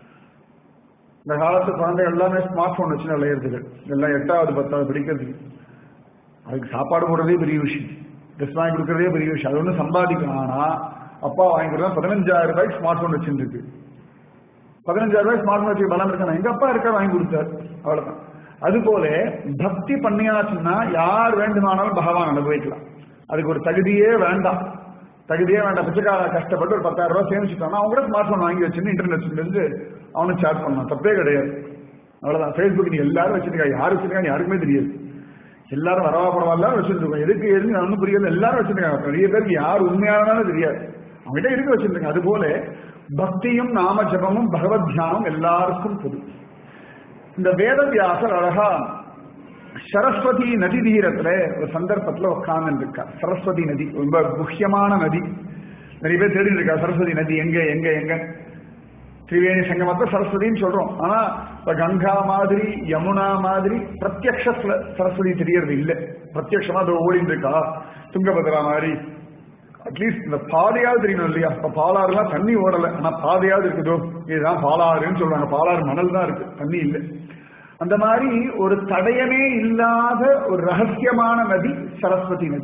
இந்த காலத்து குழந்தைகள் எல்லாமே ஸ்மார்ட் போன் வச்சு விளையிறதுக்கு எல்லாம் எட்டாவது பத்தாவது படிக்கிறதுக்கு அதுக்கு சாப்பாடு போடுறதே பெரிய விஷயம் ட்ரெஸ் வாங்கி கொடுக்கறதே பெரிய விஷயம் அது ஒன்றும் சம்பாதிக்கணும் ஆனா அப்பா வாங்கி கொடுத்தா பதினஞ்சாயிரம் ரூபாய்க்கு ஸ்மார்ட் போன் வச்சிருக்கு பதினஞ்சாயிரம் ரூபாய் ஸ்மார்ட் போன் வச்சு பலம் இருக்கணும் எங்க அப்பா இருக்கா வாங்கி கொடுத்தார் அவ்வளவுதான் அதுபோல பக்தி பண்ணியாச்சுன்னா யார் வேண்டுமானாலும் பகவான் அனுபவிக்கலாம் அதுக்கு ஒரு தகுதியே வேண்டாம் தகுதியே வேண்டாம் பிச்சைக்கார கஷ்டப்பட்டு ஒரு பத்தாயிரம் ரூபாய் சேமிச்சுட்டானா அவங்க கூட ஸ்மார்ட் போன் வாங்கி வச்சுன்னு இன்டர்நெட் இருந்து அவனும் சேட் பண்ணலாம் தப்பே கிடையாது அவ்வளவுதான் ஃபேஸ்புக் நீ எல்லாரும் வச்சிருக்கா யார் வச்சிருக்காங்க யாருக்குமே தெரியாது எல்லாரும் வரவா பரவாயில்ல வச்சிருக்கோம் எதுக்கு எதுக்கு நான் ஒன்றும் புரியல எல்லாரும் வச்சிருக்காங்க நிறைய பேருக்கு யார் உண்மையானதானே தெரியாது அவங்ககிட்ட இருக்கு வச்சிருக்காங்க அதுபோல பக்தியும் நாம ஜபமும் பகவத் தியானம் எல்லாருக்கும் பொது இந்த வேதவியாசர் அழகா சரஸ்வதி நதி தீரத்துல ஒரு சந்தர்ப்பத்துல உட்கார்ந்து இருக்கா சரஸ்வதி நதி ரொம்ப முக்கியமான நதி நிறைய பேர் தேடி இருக்கா சரஸ்வதி நதி எங்க எங்க எங்க திரிவேணி சங்கமத்தை சரஸ்வதின்னு சொல்றோம் ஆனா இப்ப கங்கா மாதிரி யமுனா மாதிரி பிரத்யக்ஷத்துல சரஸ்வதி தெரியறது இல்லை பிரத்யக்ஷமா அது ஓடிட்டு இருக்கா துங்கபத்ரா மாதிரி அட்லீஸ்ட் இந்த பாதையாவது தெரியணும் இல்லையா இப்ப பாலாறுலாம் தண்ணி ஓடல ஆனா பாதையாவது இருக்குதோ இதுதான் பாலாறுன்னு சொல்றாங்க பாலாறு மணல் தான் இருக்கு தண்ணி இல்லை அந்த மாதிரி ஒரு தடயமே இல்லாத ஒரு ரகசியமான நதி சரஸ்வதி நதி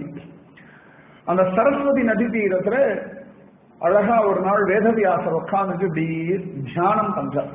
அந்த சரஸ்வதி நதி தீரத்துல அழகா ஒரு நாள் வேதவியாசர் உட்கார்ந்துட்டு இப்படி தியானம் பண்றார்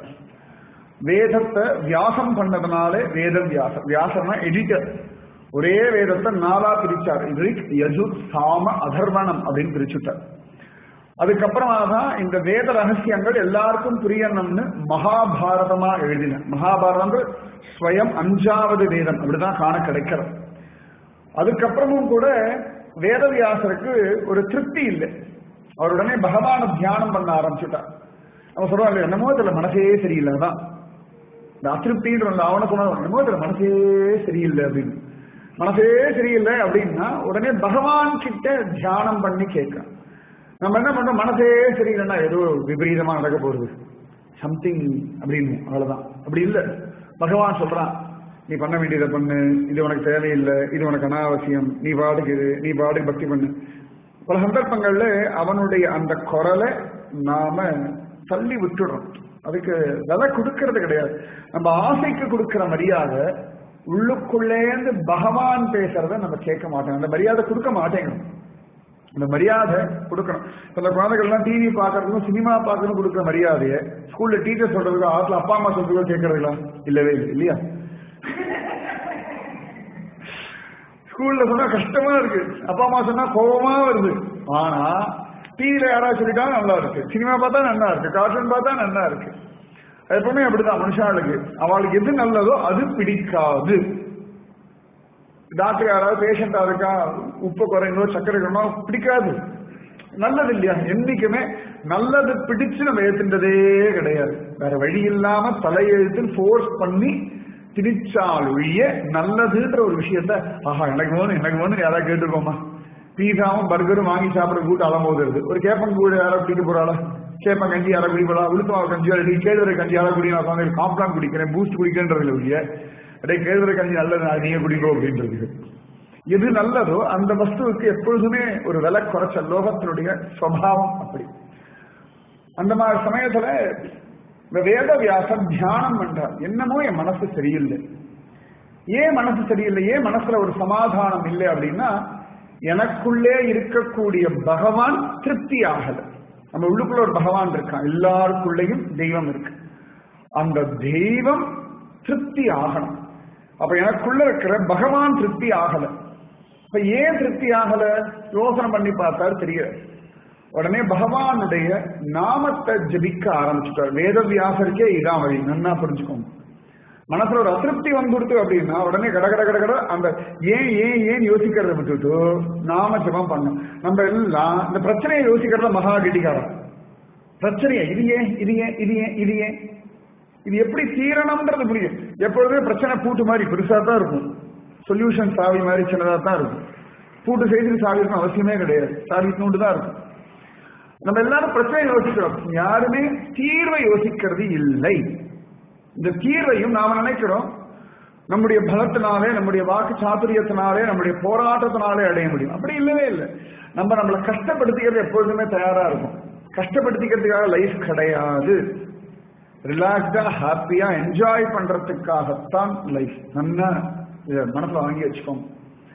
வேதத்தை வியாசம் பண்ணதுனால வேதவியாசர் வியாசர்னா எடிட்டர் ஒரே வேதத்தை நாலா பிரிச்சார் இது யஜு சாம அதர்வணம் அப்படின்னு பிரிச்சுட்டார் அதுக்கப்புறமா தான் இந்த வேத ரகசியங்கள் எல்லாருக்கும் புரியணும்னு மகாபாரதமா எழுதின மகாபாரதம் ஸ்வயம் அஞ்சாவது வேதம் அப்படிதான் காண கிடைக்கிறது அதுக்கப்புறமும் கூட வேதவியாசருக்கு ஒரு திருப்தி இல்லை அவர் உடனே பகவான தியானம் பண்ண ஆரம்பிச்சுட்டார் அவன் சொல்றாங்க என்னமோ இதுல மனசே சரியில்லை தான் இந்த அதிருப்தின்ற அந்த அவனுக்கு உணர்வு என்னமோ இதுல மனசே சரியில்லை அப்படின்னு மனசே சரியில்லை அப்படின்னா உடனே பகவான் கிட்ட தியானம் பண்ணி கேட்க நம்ம என்ன பண்றோம் மனசே சரியில்லைன்னா ஏதோ விபரீதமா நடக்க போகுது சம்திங் அப்படின்னு அவ்வளவுதான் அப்படி இல்லை பகவான் சொல்றான் நீ பண்ண வேண்டியதை பண்ணு இது உனக்கு தேவையில்லை இது உனக்கு அனாவசியம் நீ பாடுக்கு இது நீ பாடுக்கு பக்தி பண்ணு பல சந்தர்ப்பங்கள்ல அவனுடைய அந்த குரலை நாம தள்ளி விட்டுடுறோம் அதுக்கு விலை கொடுக்கறது கிடையாது நம்ம ஆசைக்கு கொடுக்கிற மரியாதை உள்ளுக்குள்ளேந்து பகவான் பேசுறத நம்ம கேட்க மாட்டோம் அந்த மரியாதை கொடுக்க மாட்டேங்கிறோம் அந்த மரியாதை கொடுக்கணும் இப்ப இந்த குழந்தைகள்லாம் டிவி பார்க்கறதுக்கும் சினிமா பார்க்கறதுக்கும் கொடுக்குற மரியாதையை ஸ்கூல்ல டீச்சர் சொல்றதுக்கு ஆத்துல அப்பா அம்மா சொல்றதுக்கோ கேட்கறதுங்களா இல்லவே இல்லை இல்லையா ஸ்கூல்ல சொன்னா கஷ்டமா இருக்கு அப்பா அம்மா சொன்னா கோபமா வருது ஆனா டிவியில யாராவது சொல்லிட்டா நல்லா இருக்கு சினிமா பார்த்தா நல்லா இருக்கு கார்ட்டூன் பார்த்தா நல்லா இருக்கு அது எப்பவுமே அப்படிதான் மனுஷாளுக்கு அவளுக்கு எது நல்லதோ அது பிடிக்காது டாக்டர் யாராவது பேஷண்டா இருக்கா உப்பு குறையணும் சர்க்கரை குறையணும் பிடிக்காது நல்லது இல்லையா என்னைக்குமே நல்லது பிடிச்சு நம்ம ஏத்துன்றதே கிடையாது வேற வழி இல்லாம தலையெழுத்து ஃபோர்ஸ் பண்ணி திணிச்சால் ஒழிய நல்லதுன்ற ஒரு விஷயத்த ஆஹா எனக்கு வேணும் எனக்கு வேணும் யாராவது கேட்டுருக்கோமா பீஸாவும் பர்கரும் வாங்கி சாப்பிட கூட்டு அலமோதுறது ஒரு கேப்பன் கூட யாராவது குடிக்க போறாளா கேப்பன் கஞ்சி யாராவது குடிப்படா உளுத்தமாவு கஞ்சி யாராவது கேழ்வரை கஞ்சி யாராவது குடிக்கணும் உட்காந்து காம்ப்ளான் குடிக்கிறேன் பூஸ்ட் குடிக்கிறேன்றது இல்லையா அடே கேழ்வரை கஞ்சி நல்லது அது நீங்க குடிக்கோ அப்படின்றது எது நல்லதோ அந்த வஸ்துவுக்கு எப்பொழுதுமே ஒரு விலை குறைச்ச லோகத்தினுடைய சுவாவம் அப்படி அந்த மாதிரி சமயத்துல இந்த வேத வியாசம் தியானம் பண்றார் என்னமோ என் மனசு சரியில்லை ஏன் மனசு சரியில்லை ஏன் மனசுல ஒரு சமாதானம் இல்லை அப்படின்னா எனக்குள்ளே இருக்கக்கூடிய பகவான் திருப்தி ஆகல நம்ம உள்ளுக்குள்ள ஒரு பகவான் இருக்கான் எல்லாருக்குள்ளேயும் தெய்வம் இருக்கு அந்த தெய்வம் திருப்தி ஆகணும் அப்ப எனக்குள்ள இருக்கிற பகவான் திருப்தி ஆகல இப்ப ஏன் திருப்தி ஆகல யோசனை பண்ணி பார்த்தாரு தெரியாது உடனே பகவானுடைய நாமத்தை ஜபிக்க ஆரம்பிச்சுட்டார் வேத வியாசருக்கே இதான் வழி நன்னா புரிஞ்சுக்கோங்க மனசுல ஒரு அதிருப்தி வந்துடுத்து அப்படின்னா உடனே கட கட கட கட அந்த ஏன் ஏன் ஏன் யோசிக்கிறத விட்டுட்டு நாம ஜபம் பண்ணும் நம்ம எல்லாம் இந்த பிரச்சனையை யோசிக்கிறத மகா கிட்டிக்காரன் பிரச்சனையை இது ஏன் இது ஏன் இது ஏன் இது ஏன் இது எப்படி தீரணும்ன்றது புரியும் எப்பொழுதுமே பிரச்சனை பூட்டு மாதிரி பெருசா தான் இருக்கும் சொல்யூஷன் சாவி மாதிரி சின்னதா தான் இருக்கும் பூட்டு செய்து சாவி இருக்கும் அவசியமே கிடையாது சாவி நூண்டு தான் இருக்கும் நம்ம எல்லாரும் பிரச்சனை யோசிக்கிறோம் யாருமே தீர்வை யோசிக்கிறது இல்லை இந்த தீர்வையும் நாம நினைக்கிறோம் நம்முடைய பலத்தினாலே நம்முடைய வாக்கு சாத்துரியத்தினாலே நம்முடைய போராட்டத்தினாலே அடைய முடியும் அப்படி இல்லவே இல்லை நம்ம நம்மளை கஷ்டப்படுத்திக்கிறது எப்பொழுதுமே தயாரா இருக்கும் கஷ்டப்படுத்திக்கிறதுக்காக லைஃப் கிடையாது ரிலாக்ஸ்டா ஹாப்பியா என்ஜாய் பண்றதுக்காகத்தான் லைஃப் நல்லா இதை மனசுல வாங்கி வச்சுக்கோங்க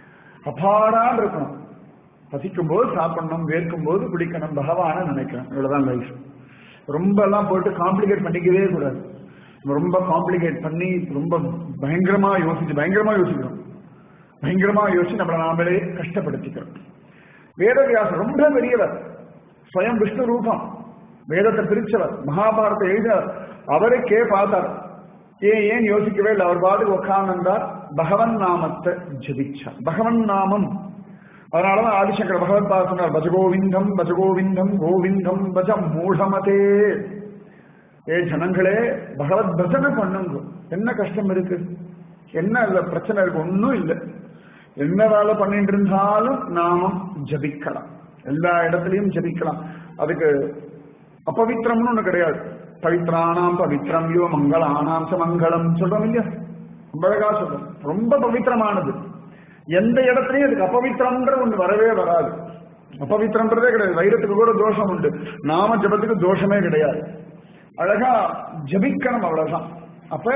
அபாடான் இருக்கணும் பசிக்கும் போது சாப்பிடணும் வேர்க்கும் போது குடிக்கணும் பகவான நினைக்கணும் இவ்வளவுதான் லைஃப் ரொம்ப எல்லாம் போட்டு காம்ப்ளிகேட் பண்ணிக்கவே கூடாது ரொம்ப காம்ப்ளிகேட் பண்ணி ரொம்ப பயங்கரமா யோசிச்சு பயங்கரமா யோசிக்கிறோம் பயங்கரமா யோசிச்சு நம்மளை நாமளே கஷ்டப்படுத்திக்கிறோம் வேதவியாசர் ரொம்ப பெரியவர் ஸ்வயம் விஷ்ணு ரூபம் வேதத்தை பிரிச்சவர் மகாபாரத்தை எழுதினார் அவருக்கே பார்த்தார் ஏன் ஏன் யோசிக்கவே இல்லை அவர் பாட்டுக்கு உட்கார்ந்தார் பகவன் நாமத்தை ஜபிச்சார் பகவன் நாமம் அதனாலதான் ஆதிசங்கர் பகவத் பாத சொன்னார் பஜகோவிந்தம் பஜகோவிந்தம் கோவிந்தம் பஜ மூடமதே ஏ ஜனங்களே பகவத் பஜனை பண்ணுங்க என்ன கஷ்டம் இருக்கு என்ன இல்ல பிரச்சனை இருக்கு ஒன்னும் இல்லை என்ன வேலை பண்ணிட்டு இருந்தாலும் நாமம் ஜபிக்கலாம் எல்லா இடத்துலயும் ஜபிக்கலாம் அதுக்கு அபவித்திரம்னு ஒண்ணு கிடையாது பவித்ரானாம் பவித்ரம் யோ மங்களானாம் ச மங்களம் சொல்றோம் இல்லையா ரொம்ப அழகா சொல்றோம் ரொம்ப பவித்திரமானது எந்த இடத்துலயும் அதுக்கு அபவித்திரம்ன்ற ஒண்ணு வரவே வராது அபவித்திரம்ன்றதே கிடையாது வைரத்துக்கு கூட தோஷம் உண்டு நாம ஜபத்துக்கு தோஷமே கிடையாது அழகா ஜபிக்கணும் அவ்வளவுதான் அப்ப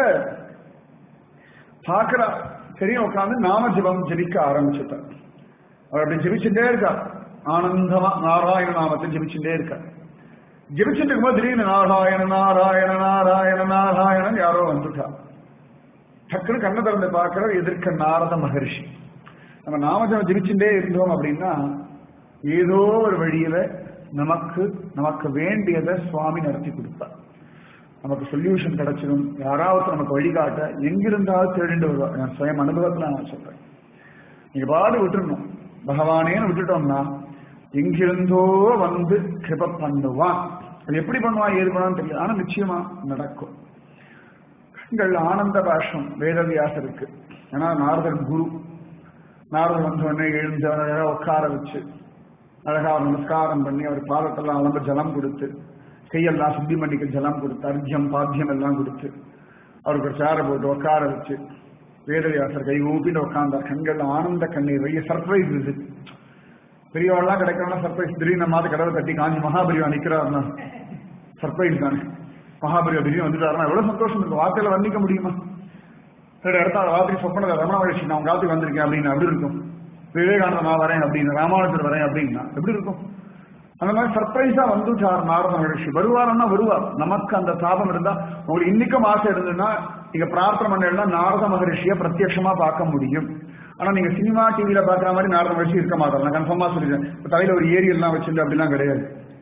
பாக்குறா சரியா உட்காந்து நாம ஜபம் ஜபிக்க ஆரம்பிச்சுட்டார் அவர் அப்படி ஜபிச்சுட்டே இருக்கா ஆனந்தமா நாராயண நாமத்தை ஜபிச்சுட்டே இருக்கா ஜபிச்சுட்டு இருக்கும்போது திடீர்னு நாராயண நாராயண நாராயண நாராயணன் யாரோ வந்துட்டா டக்குனு கண்ணை திறந்து பார்க்கிற எதிர்க்க நாரத மகர்ஷி நம்ம நாமஜபம் ஜபிச்சுட்டே இருந்தோம் அப்படின்னா ஏதோ ஒரு வழியில நமக்கு நமக்கு வேண்டியதை சுவாமி நடத்தி கொடுப்பார் நமக்கு சொல்யூஷன் கிடைச்சிடும் யாராவது நமக்கு வழிகாட்ட எங்கிருந்தாலும் தேடிண்டு வருவார் நான் சுயம் அனுபவத்துல நான் சொல்றேன் நீங்க பாடு விட்டுருணும் பகவானேன்னு விட்டுட்டோம்னா எங்கிருந்தோ வந்து கிருப பண்ணுவான் அது எப்படி பண்ணுவான் ஏது பண்ணுவான்னு தெரியல ஆனா நிச்சயமா நடக்கும் கண்கள் ஆனந்த பாஷம் வேதவியாசருக்கு ஏன்னா நாரதர் குரு நாரதர் வந்த உடனே எழுந்து அழகா உட்கார வச்சு அழகா அவர் நமஸ்காரம் பண்ணி அவர் பாதத்தெல்லாம் அலம்ப ஜலம் கொடுத்து கையெல்லாம் சுத்தி பண்ணிக்க ஜலம் கொடுத்து அர்த்தியம் பாத்தியம் எல்லாம் கொடுத்து அவருக்கு ஒரு சேரை போட்டு உட்கார வச்சு வேதவியாசர் கை ஊப்பிட்டு உட்கார்ந்தார் கண்கள் ஆனந்த கண்ணீர் வைய சர்ப்ரைஸ் இது பெரியவாள்லாம் கிடைக்கிறோம்னா சர்ப்ரைஸ் திடீர்னு மாத கடவுள் தட்டி காஞ்சி மகாபெரிவா நிக்கிறாருன்னா சர்ப்ரைஸ் தானே மகாபெரிவா திடீர்னு வந்துட்டாருன்னா எவ்வளவு சந்தோஷம் இருக்கு வார்த்தையில வர்ணிக்க முடியுமா சரி அடுத்த ராத்திரி சொப்பன ரமண மகிழ்ச்சி நான் காலத்துக்கு வந்திருக்கேன் அப்படின்னு அப்படி இருக்கும் விவேகானந்த நான் வரேன் அப்படின்னு ராமானுஜர் வரேன் அப்படின்னா எப்படி இருக்கும் அந்த மாதிரி சர்ப்ரைஸா வந்துட்டார் நாரத மகிழ்ச்சி வருவாருன்னா வருவார் நமக்கு அந்த தாபம் இருந்தா உங்களுக்கு இன்னைக்கும் ஆசை இருந்ததுன்னா நீங்க பிரார்த்தனை பண்ணா நாரத மகரிஷியை பிரத்யட்சமா பார்க்க முடியும் ஆனா நீங்க சினிமா டிவியில பாக்குற மாதிரி நாரத மகிழ்ச்சி இருக்க மாட்டாங்க நான் கன்ஃபார்மா சொல்லிடுறேன் தலையில ஒரு ஏரியல் எல்லாம் வச்சிருந்து அப்படிலாம் கிடையாது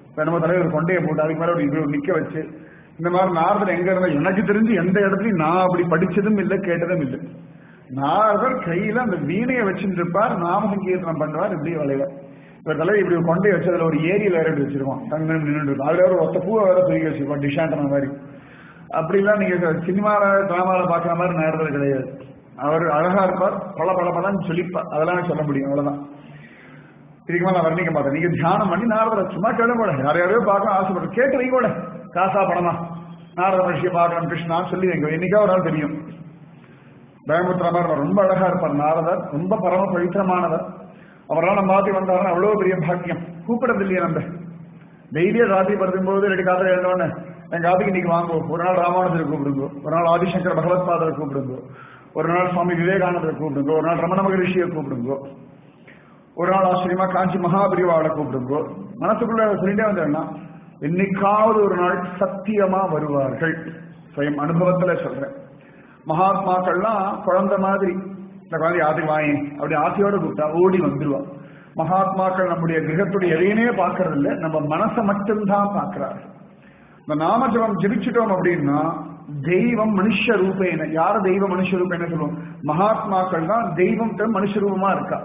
இப்ப நம்ம தலைவர் கொண்டையை போட்டு அதுக்கு மேல ஒரு இது நிக்க வச்சு இந்த மாதிரி நாரதர் எங்க இருந்தா எனக்கு தெரிஞ்சு எந்த இடத்துலயும் நான் அப்படி படிச்சதும் இல்லை கேட்டதும் இல்லை நாரதர் கையில அந்த வீணையை வச்சுட்டு இருப்பார் நாம சங்கீர்த்தனம் பண்ணுவார் இப்படி வளைவார் இப்ப தலைவர் இப்படி ஒரு கொண்டை வச்சு அதுல ஒரு ஏரியில் வேற எடுத்து வச்சிருக்கோம் தங்க நின்று இருக்கும் அதுல ஒரு ஒத்த பூவை வேற தூக்கி வச்சிருக்கோம் டிஷாண்டன மாதிரி அப்படிலாம் நீங்க சினிமால டிராமால பாக்குற மாதிரி நேரத்தில் கிடையாது அவர் அழகா இருப்பார் பல பல பலன்னு சொல்லிப்பார் அதெல்லாம் சொல்ல முடியும் அவ்வளவுதான் இதுக்கு மேல நான் வர்ணிக்க மாட்டேன் நீங்க தியானம் பண்ணி நாரதரை சும்மா கேளு கூட யார் யாரையோ பார்க்க ஆசைப்பட்டு கேட்டு வைங்க கூட காசா பணமா நாரத மனுஷியை பார்க்கணும் கிருஷ்ணா சொல்லி வைங்க என்னைக்கா ஒரு நாள் தெரியும் பயமுத்திர மாதிரி ரொம்ப அழகா இருப்பார் நாரதர் ரொம்ப பரம பவித்திரமானவர் அவரால் நம்ம மாத்தி வந்தாருன்னா அவ்வளவு பெரிய பாக்கியம் கூப்பிடறது இல்லையா நம்ம டெய்லியே ராத்திரி படுத்தும்போது ரெண்டு காதல எழுந்தோடனே என் காதுக்கு இன்னைக்கு வாங்குவோம் ஒரு நாள் ராமானுஜரை கூப்பிடுங்க ஒரு நாள் ஆதிசங்கர் பகவத் பாதரை கூப்பிடுங்க ஒரு நாள் சுவாமி விவேகானந்தரை கூப்பிடுங்க ஒரு நாள் ரமண மகரிஷியை கூப்பிடுங்க ஒரு நாள் ஆச்சரியமா காஞ்சி மகாபிரிவாவை கூப்பிடுங்க மனசுக்குள்ள சொல்லிட்டே வந்தேன்னா என்னைக்காவது ஒரு நாள் சத்தியமா வருவார்கள் சுயம் அனுபவத்துல சொல்றேன் மகாத்மாக்கள்லாம் குழந்தை மாதிரி இந்த குழந்தை ஆத்துக்கு வாங்கி அப்படி ஆசையோட கூப்பிட்டா ஓடி வந்துருவா மகாத்மாக்கள் நம்முடைய கிரகத்துடைய எதையுமே பார்க்கறது இல்லை நம்ம மனசை மட்டும்தான் பார்க்கிறாரு இந்த நாமஜபம் ஜெபிச்சிட்டோம் அப்படின்னா தெய்வம் மனுஷ ரூபேன யார தெய்வ மனுஷ ரூபேன சொல்லுவோம் மகாத்மாக்கள் தான் தெய்வம் மனுஷ ரூபமா இருக்கா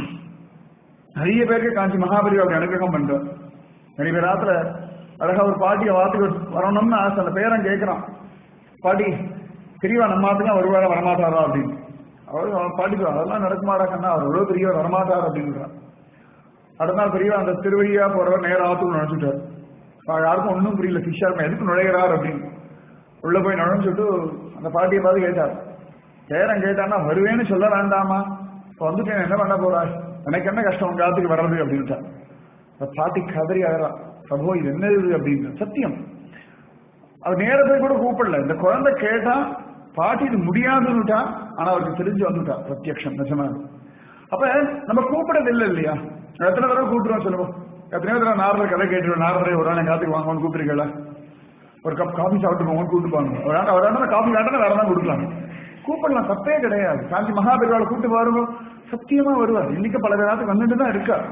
நிறைய பேருக்கு காஞ்சி மகாபலி அப்படி அனுகிரகம் பண்றார் நிறைய பேர் ஆத்துல அழகா ஒரு பாட்டியை வாத்துக்கு வரணும்னு ஆசை அந்த பேரன் கேட்கிறான் பாட்டி பெரியவா நம்ம ஆத்துக்கு வருவாரா வரமாட்டாரா அப்படின்னு அவர் அவன் பாட்டிக்கு அதெல்லாம் நடக்குமாடா கண்ணா அவர் எவ்வளவு பெரியவர் வரமாட்டார் அப்படின்றான் அடுத்த நாள் பெரியவா அந்த திருவழியா போறவர் நேரம் ஆத்துக்கு நுழைச்சுட்டார் அவன் யாருக்கும் ஒன்றும் புரியல சிஷ்யா எதுக்கு நுழைகிறார் அப்படின்னு உள்ள போய் நுழைஞ்சுட்டு அந்த பாட்டியை பார்த்து கேட்டார் பேரன் கேட்டான்னா வருவேன்னு சொல்ல வேண்டாமா இப்போ வந்துட்டு என்ன பண்ண போறாய் எனக்கு என்ன கஷ்டம் உங்க ஆத்துக்கு வர்றது அப்படின்ட்டா அந்த பாட்டி கதறி அழறா பிரபோ இது என்ன இது அப்படின்னு சத்தியம் அவர் நேரத்தை கூட கூப்பிடல இந்த குழந்தை கேட்டா பாட்டி இது முடியாதுன்னுட்டா ஆனா அவருக்கு தெரிஞ்சு வந்துட்டா பிரத்யக்ஷம் நிஜமா அப்ப நம்ம கூப்பிடறது இல்லை இல்லையா எத்தனை தடவை கூப்பிடுறோம் சொல்லுவோம் எத்தனையோ தடவை நாரதர் கதை கேட்டுருவோம் நாரதரை ஒரு நாள் என் காத்துக்கு வாங்கன்னு கூப்பிட்டுருக்கல ஒரு கப் காஃபி சாப்பிட்டு போங்கன்னு கூப்பிட்டு போங்க ஒரு ஆண்டு ஒரு ஆண்டு காஃபி வேண்டாம் வேற தான் கொடுக்கலாம் கூப்பிடலாம் தப்பே கிடையாது காஞ்சி மகாபெருவாளை கூப்பிட்டு பாருங்க சத்தியமா வருவார் இன்னைக்கு பல பேராத்துக்கு வந்துட்டு தான் இருக்கார்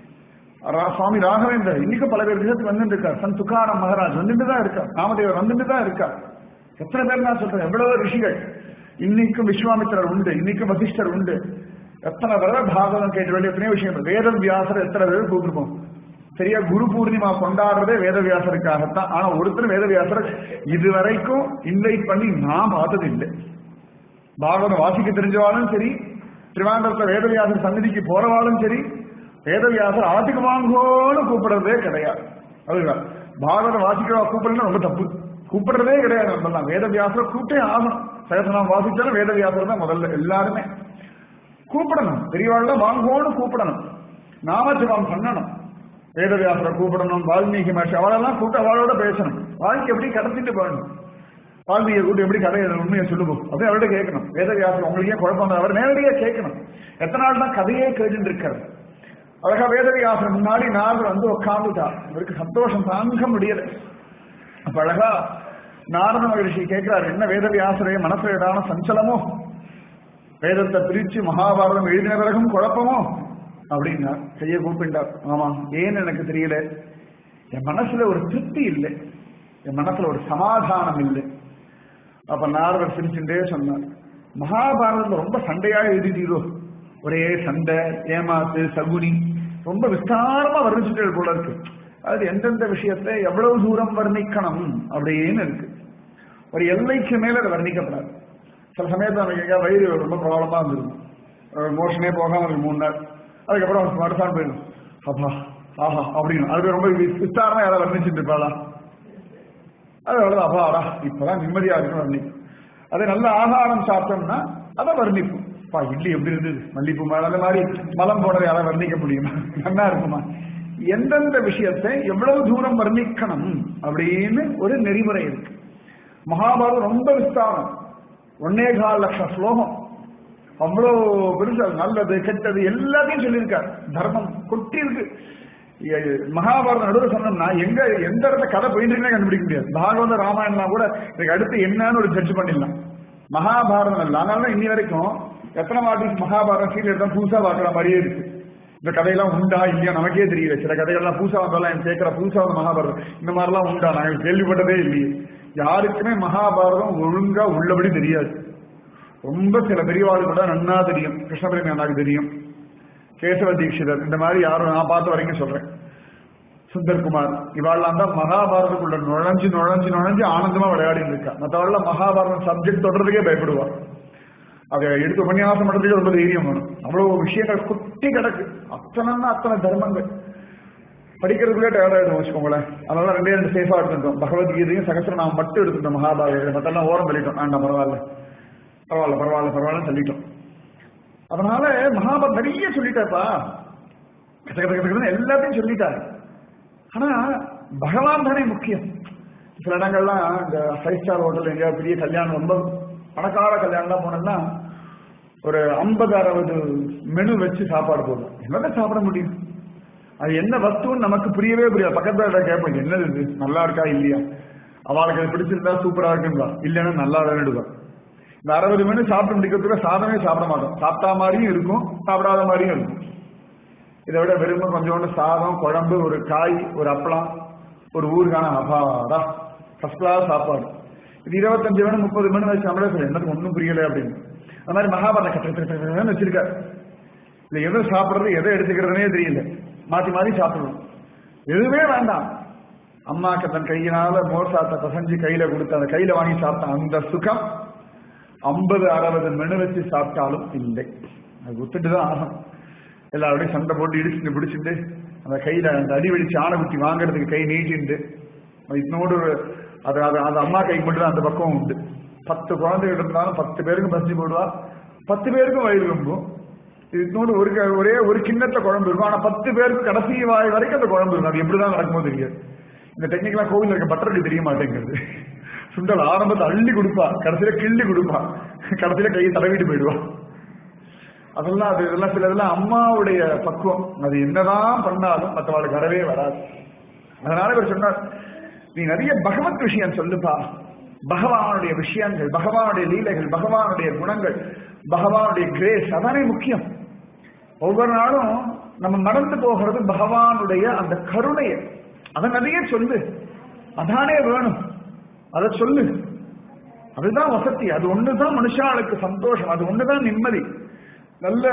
ரா- சுவாமி ராகவேந்தர் இன்னைக்கு பல பேர் கிரகத்துக்கு வந்துட்டு இருக்கார் சன் துக்காராம் மகாராஜ் வந்துட்டு தான் இருக்கார் ராமதேவர் வந்துட்டு தான் இருக்கார் எத்தனை பேர் நான் சொல்றேன் எவ்வளவு ரிஷிகள் இன்னைக்கும் விஸ்வாமித்திரர் உண்டு இன்னைக்கும் வசிஷ்டர் உண்டு எத்தனை தடவை பாகவதம் கேட்ட வேண்டிய எத்தனையோ விஷயம் வேதம் வியாசர் எத்தனை பேர் கூப்பிட்டுருப்போம் சரியா குரு பூர்ணிமா கொண்டாடுறதே வேதவியாசருக்காகத்தான் ஆனா ஒருத்தர் வேதவியாசர் இதுவரைக்கும் இன்வைட் பண்ணி நான் பார்த்தது இல்லை பாகவதம் வாசிக்க தெரிஞ்சவாளும் சரி திருவாண்டத்துல வேதவியாசர் சந்நிதிக்கு போறவாளும் சரி வேதவியாசர் ஆத்துக்கு வாங்கோன்னு கூப்பிடுறதே கிடையாது அதுதான் பாகவதம் வாசிக்கிறவா கூப்பிடலாம் ரொம்ப தப்பு கூப்பிடுறதே கிடையாது நம்மலாம் வேதவியாசரை கூப்பிட்டே ஆகணும் சகசனம் வாசிச்சாலும் வேதவியாசர் தான் முதல்ல எல்லாருமே கூப்பிடணும் பெரியவாள்ல வாங்கோன்னு கூப்பிடணும் நாமஜபம் பண்ணணும் வேதவியாசரை கூப்பிடணும் வால்மீகி மகர்ஷி அவளெல்லாம் கூப்பிட்டு அவளோட பேசணும் வாழ்க்கை எப்படி கடத்திட்டு போகணும் வால்மீகியை கூட்டு எப்படி கதை எழுதணும் உண்மையை சொல்லுவோம் அப்படியே அவர்கிட்ட கேட்கணும் வேதவியாசர் உங்களுக்கு ஏன் குழப்பம் வந்தது? அவர் நேரடியா கேட்கணும் எத்தனை நாள் தான் கதையே கேட்டுட்டு இருக்காரு அழகா வேதவியாசர் முன்னாடி நாரதர் வந்து உட்கார்ந்துட்டார் இவருக்கு சந்தோஷம் தாங்க முடியல அப்ப அழகா நாரத மகரிஷி கேட்கிறார் என்ன வேதவியாசரே மனசுல ஏதான சஞ்சலமோ வேதத்தை பிரிச்சு மகாபாரதம் எழுதின பிறகும் குழப்பமோ அப்படின்னா கையை கூப்பிட்டார் ஆமா ஏன்னு எனக்கு தெரியல என் மனசுல ஒரு திருப்தி இல்லை என் மனசுல ஒரு சமாதானம் இல்லை அப்ப நாரதர் சிரிச்சுட்டே சொன்னார் மகாபாரதத்துல ரொம்ப சண்டையா எழுதிட்டீரோ ஒரே சண்டை ஏமாத்து சகுனி ரொம்ப விஸ்தாரமா வர்ணிச்சுட்டே போல இருக்கு அது எந்தெந்த விஷயத்தை எவ்வளவு தூரம் வர்ணிக்கணும் அப்படின்னு இருக்கு ஒரு எல்லைக்கு மேல அதை வர்ணிக்கப்படாது சில சமயத்துல நமக்கு எங்கேயாவது வயிறு ரொம்ப ப்ராப்ளமா இருந்திருக்கும் மோஷனே போகாம இருக்கு மூணு நாள் அதுக்கப்புறம் மறுசான் போயிடும் அப்பா ஆஹா அப்படின்னு அது ரொம்ப வி- விஸ்தாரமா யாராவது வர்ணிச்சுட்டு இருப்பாளா அது அவ்வளவு அப்பாடா இப்பதான் நிம்மதியா இருக்கும் வர்ணிக்கும் அதே நல்ல ஆகாரம் சாப்பிட்டோம்னா அதை வர்ணிப்போம் பா இட்லி எப்படி இருந்தது மல்லிப்பூ மேல அந்த மாதிரி மலம் போனதை யாராவது வர்ணிக்க முடியுமா நல்லா இருக்குமா எந்தெந்த விஷயத்தை எவ்வளவு தூரம் வர்ணிக்கணும் அப்படின்னு ஒரு நெறிமுறை இருக்கு மகாபாரதம் ரொம்ப விஸ்தாரம் ஒன்னே கால் லட்சம் ஸ்லோகம் அவ்வளோ பெருசு நல்லது கெட்டது எல்லாத்தையும் சொல்லியிருக்கார் தர்மம் கொட்டி இருக்கு எ- மகாபாரதம் நடுவில் சொன்னோம்னா எங்க எந்த இடத்துல கதை போயிட்டு இருக்குன்னே கண்டுபிடிக்க முடியாது பாகவத ராமாயணம்லாம் கூட இதுக்கு அடுத்து என்னன்னு ஒரு ஜட்ஜ் பண்ணிடலாம் மகாபாரதம் இல்லை அதனால தான் இன்னி வரைக்கும் எத்தனை வாட்டி மகாபாரதம் சீரியல் தான் புதுசா பார்க்குற மாதிரியே இருக்கு இந்த கதையெல்லாம் உண்டா இல்லையா நமக்கே தெரியல சில கதைகள்லாம் புதுசா வந்தாலும் எனக்கு கேட்கிற புதுசா வந்த மகாபாரதம் இந்த மாதிரிலாம் உண்டா நாங்கள் கேள்விப்பட்டதே இல்லையே யாருக்குமே மகாபாரதம் ஒழுங்கா உள்ளபடி தெரியாது ரொம்ப சில பெரியவாள் கூட நன்னா தெரியும் கிருஷ்ணபிரமி அண்ணாக்கு தெரியும் கேசவ தீட்சிதர் இந்த மாதிரி யாரும் நான் பார்த்த வரைக்கும் சொல்றேன் சுந்தர்குமார் இவாள்லாம் தான் மகாபாரதத்துக்குள்ள நுழைஞ்சு நுழைஞ்சு நுழைஞ்சு ஆனந்தமா விளையாடி இருக்கா மற்றவர்கள மகாபாரதம் சப்ஜெக்ட் தொடர்றதுக்கே பயப்படுவா அதை எடுத்து உபன்யாசம் பண்றதுக்கு ரொம்ப தைரியம் வேணும் அவ்வளவு விஷயங்கள் குட்டி கிடக்கு அத்தனைன்னா அத்தனை தர்மங்கள் படிக்கிறதுக்குள்ளே டயர்ட் ஆயிடும் வச்சுக்கோங்களேன் அதனால ரெண்டே ரெண்டு சேஃபா எடுத்துட்டோம் பகவத்கீதையும் சகசிரம் மட்டும் எடுத்துட்டோம் மகாபாரதம் மத்தெல்லாம் ஓரம் தள்ளிட்டோம் வேண்டாம் பரவாயில்ல பரவாயில்ல பரவாயில்ல பரவாயில்ல சொல்லிட்டோம் அதனால மகாபாரத் நிறைய சொல்லிட்டாப்பா கத கத கத எல்லாத்தையும் சொல்லிட்டாரு ஆனா பகவான் தானே முக்கியம் சில இடங்கள்லாம் இந்த ஃபைவ் ஸ்டார் ஹோட்டல் எங்கேயாவது பெரிய கல்யாணம் ரொம்ப பணக்கார கல்யாணம்லாம் போனோம்னா ஒரு ஐம்பது அறுபது மெனு வச்சு சாப்பாடு போதும் என்னதான் சாப்பிட முடியும் அது என்ன வஸ்துன்னு நமக்கு புரியவே புரியாது பக்கத்துல கேட்போம் என்னது இது நல்லா இருக்கா இல்லையா அவளுக்கு அது பிடிச்சிருந்தா சூப்பரா இருக்குங்களா இல்லைன்னா நல்லா வேணுடுவா இந்த அறுபது மெனு சாப்பிட்டு முடிக்கிறதுக்கு சாதமே சாப்பிட மாட்டோம் சாப்பிட்டா மாதிரியும் இருக்கும் சாப்பிடாத மாதிரியும் இருக்கும் இதை விட வெறுமை கொஞ்சோண்டு சாதம் குழம்பு ஒரு காய் ஒரு அப்பளம் ஒரு ஊருக்கான அபாடா ஃபர்ஸ்ட் கிளாஸ் சாப்பாடு இது இருபத்தஞ்சு மணி முப்பது மணி வச்சு நம்மளே சொல்லி எனக்கு ஒன்றும் புரியல அப்படின்னு அந்த மாதிரி மகாபாரத கட்ட வச்சிருக்காரு இல்ல எதை சாப்பிடுறது எதை எடுத்துக்கிறதுனே தெரியல மாத்தி மாத்தி சாப்பிடணும் எதுவுமே வேண்டாம் அம்மாக்கு தன் கையினால மோர் சாத்த பசஞ்சு கையில கொடுத்து அந்த கையில வாங்கி சாப்பிட்ட அந்த சுகம் ஐம்பது அறுபது மெனு வச்சு சாப்பிட்டாலும் இல்லை அது ஒத்துட்டு தான் ஆகும் எல்லாரோடையும் சண்டை போட்டு இடிச்சுட்டு பிடிச்சிட்டு அந்த கையில அந்த அடி வெடிச்சு ஆணை குத்தி வாங்குறதுக்கு கை நீட்டிண்டு அது இன்னோடு ஒரு அது அது அந்த அம்மா கைக்கு மட்டும் தான் அந்த பக்கம் உண்டு பத்து குழந்தைகள் இருந்தாலும் பத்து பேருக்கு பசி போடுவா பத்து பேருக்கும் வயிறு ரொம்பும் இது இன்னொரு ஒரு க- ஒரே ஒரு கிண்ணத்துல குழம்பு இருக்கும் ஆனா பத்து பேருக்கு கடைசி வாய் வரைக்கும் அந்த குழம்பு இருக்கும் அது எப்படிதான் நடக்குமோ தெரியாது இந்த டெக்னிக்கெல்லாம் கோவில் இருக்க பட்டருக்கு தெரிய மாட்டேங்கிறது சுண்டல் ஆரம்பத்தை அள்ளி கொடுப்பா கடைசியில கிள்ளி கொடுப்பா கடைசியில கையை தடவிட்டு போயிடுவா அதெல்லாம் அது இதெல்லாம் சில இதெல்லாம் அம்மாவுடைய பக்குவம் அது என்னதான் பண்ணாலும் மற்றவாளுக்கு வரவே வராது அதனால இவர் சொன்னார் நீ நிறைய பகவத் விஷயம் சொல்லுப்பா பகவானுடைய விஷயங்கள் பகவானுடைய லீலைகள் பகவானுடைய குணங்கள் பகவானுடைய கிரேஸ் அதானே முக்கியம் ஒவ்வொரு நாளும் நம்ம மறந்து போகிறது பகவானுடைய அந்த கருணையை அதை நிறைய சொல்லு அதானே வேணும் அதை சொல்லு அதுதான் வசதி அது ஒண்ணுதான் மனுஷாளுக்கு சந்தோஷம் அது ஒண்ணுதான் நிம்மதி நல்ல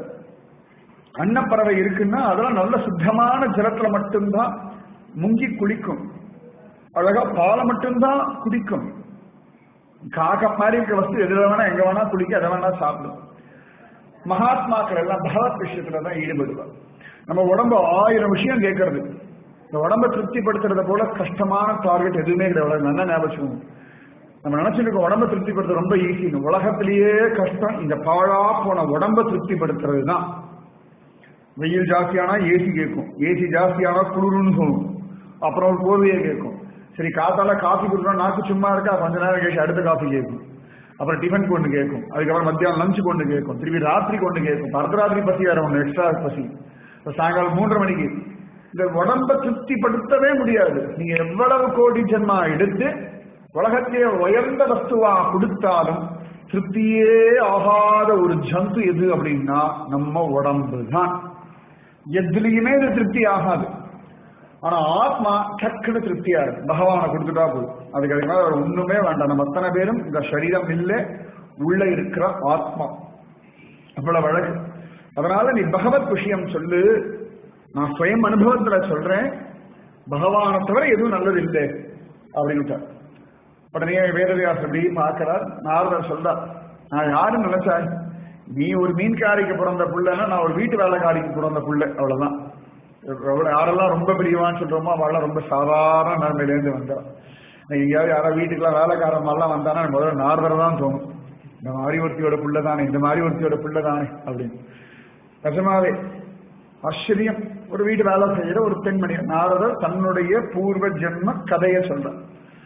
அன்னப்பறவை இருக்குன்னா அதெல்லாம் நல்ல சுத்தமான ஜலத்துல மட்டும்தான் முங்கி குளிக்கும் அழகா பாலை மட்டும்தான் குடிக்கும் காக்க மாதிரி இருக்க வஸ்து எதுல வேணா எங்க வேணா குளிக்க எதை வேணா சாப்பிடும் மகாத்மாக்கள் எல்லாம் பகவத் விஷயத்துல தான் ஈடுபடுவார் நம்ம உடம்பு ஆயிரம் விஷயம் கேட்கறது இந்த உடம்ப திருப்திப்படுத்துறத போல கஷ்டமான டார்கெட் எதுவுமே கிடையாது நல்லா ஞாபகம் வச்சுக்கோங்க. நம்ம நினைச்சிருக்கோம் உடம்ப திருப்திப்படுத்த ரொம்ப ஈஸி உலகத்திலேயே கஷ்டம் இந்த பாழா போன உடம்ப திருப்திப்படுத்துறது தான் வெயில் ஜாஸ்தியானா ஏசி கேட்கும் ஏசி ஜாஸ்தியானா குளிர்னு சொல்லும் அப்புறம் ஒரு போர்வையை கேட்கும் சரி காத்தால காஃபி குடிக்கணும் நாக்கு சும்மா இருக்கா கொஞ்ச நேரம் கழிச்சு அடுத்த காஃபி கேட்கும் அப்புறம் டிஃபன் கொண்டு கேட்கும் அதுக்கப்புறம் மத்தியானம் லஞ்ச் கொண்டு கேட்கும் திருப்பி ராத்திரி கொண்டு கேட்கும் அர்த்தராத்திரி பசி வேற ஒன்று எக்ஸ்ட்ரா பசி இப்ப சாயங்காலம் மூன்றரை மணிக்கு இந்த உடம்ப திருப்திப்படுத்தவே முடியாது நீங்க எவ்வளவு கோடி ஜென்மா எடுத்து உலகத்திலே உயர்ந்த வஸ்துவா கொடுத்தாலும் திருப்தியே ஆகாத ஒரு ஜந்து எது அப்படின்னா நம்ம உடம்பு தான் எதுலயுமே இது திருப்தி ஆகாது ஆனா ஆத்மா டக்குன்னு திருப்தியா இருக்கு பகவானை கொடுத்துட்டா போதும் அதுக்கு அதுக்கு மேல வேற ஒண்ணுமே வேண்டாம் நம்ம அத்தனை பேரும் இந்த சரீரம் இல்லை உள்ள இருக்கிற ஆத்மா அவ்வளவு அழகு அதனால நீ பகவத் விஷயம் சொல்லு நான் சுயம் அனுபவத்துல சொல்றேன் பகவானை தவிர எதுவும் நல்லது இல்லை அப்படின்னு உடனே வேதவியாசர் இப்படி பார்க்கிறார் நாரதர் சொல்றார் நான் யாருன்னு நினைச்சாய் நீ ஒரு மீன்காரிக்கு பிறந்த புள்ளன்னா நான் ஒரு வீட்டு வேலைக்காரிக்கு பிறந்த புள்ள அவ்வளவுதான் எவ்வளவு யாரெல்லாம் ரொம்ப பெரியவான்னு சொல்றோமோ அவெல்லாம் ரொம்ப சாதாரண நிலைமையிலேருந்து வந்தா நான் எங்கேயாவது யாராவது வீட்டுக்குலாம் வேலைக்காரமெல்லாம் வந்தானா எனக்கு முதல்ல நாரதர் தான் தோணும் இந்த மாதிரி ஒருத்தியோட புள்ள தானே இந்த மாதிரி ஒருத்தியோட புள்ள தானே அப்படின்னு நிஜமாவே ஆச்சரியம் ஒரு வீட்டு வேலை செய்யற ஒரு பெண்மணி நாரதர் தன்னுடைய பூர்வ ஜென்ம கதையை சொல்றார்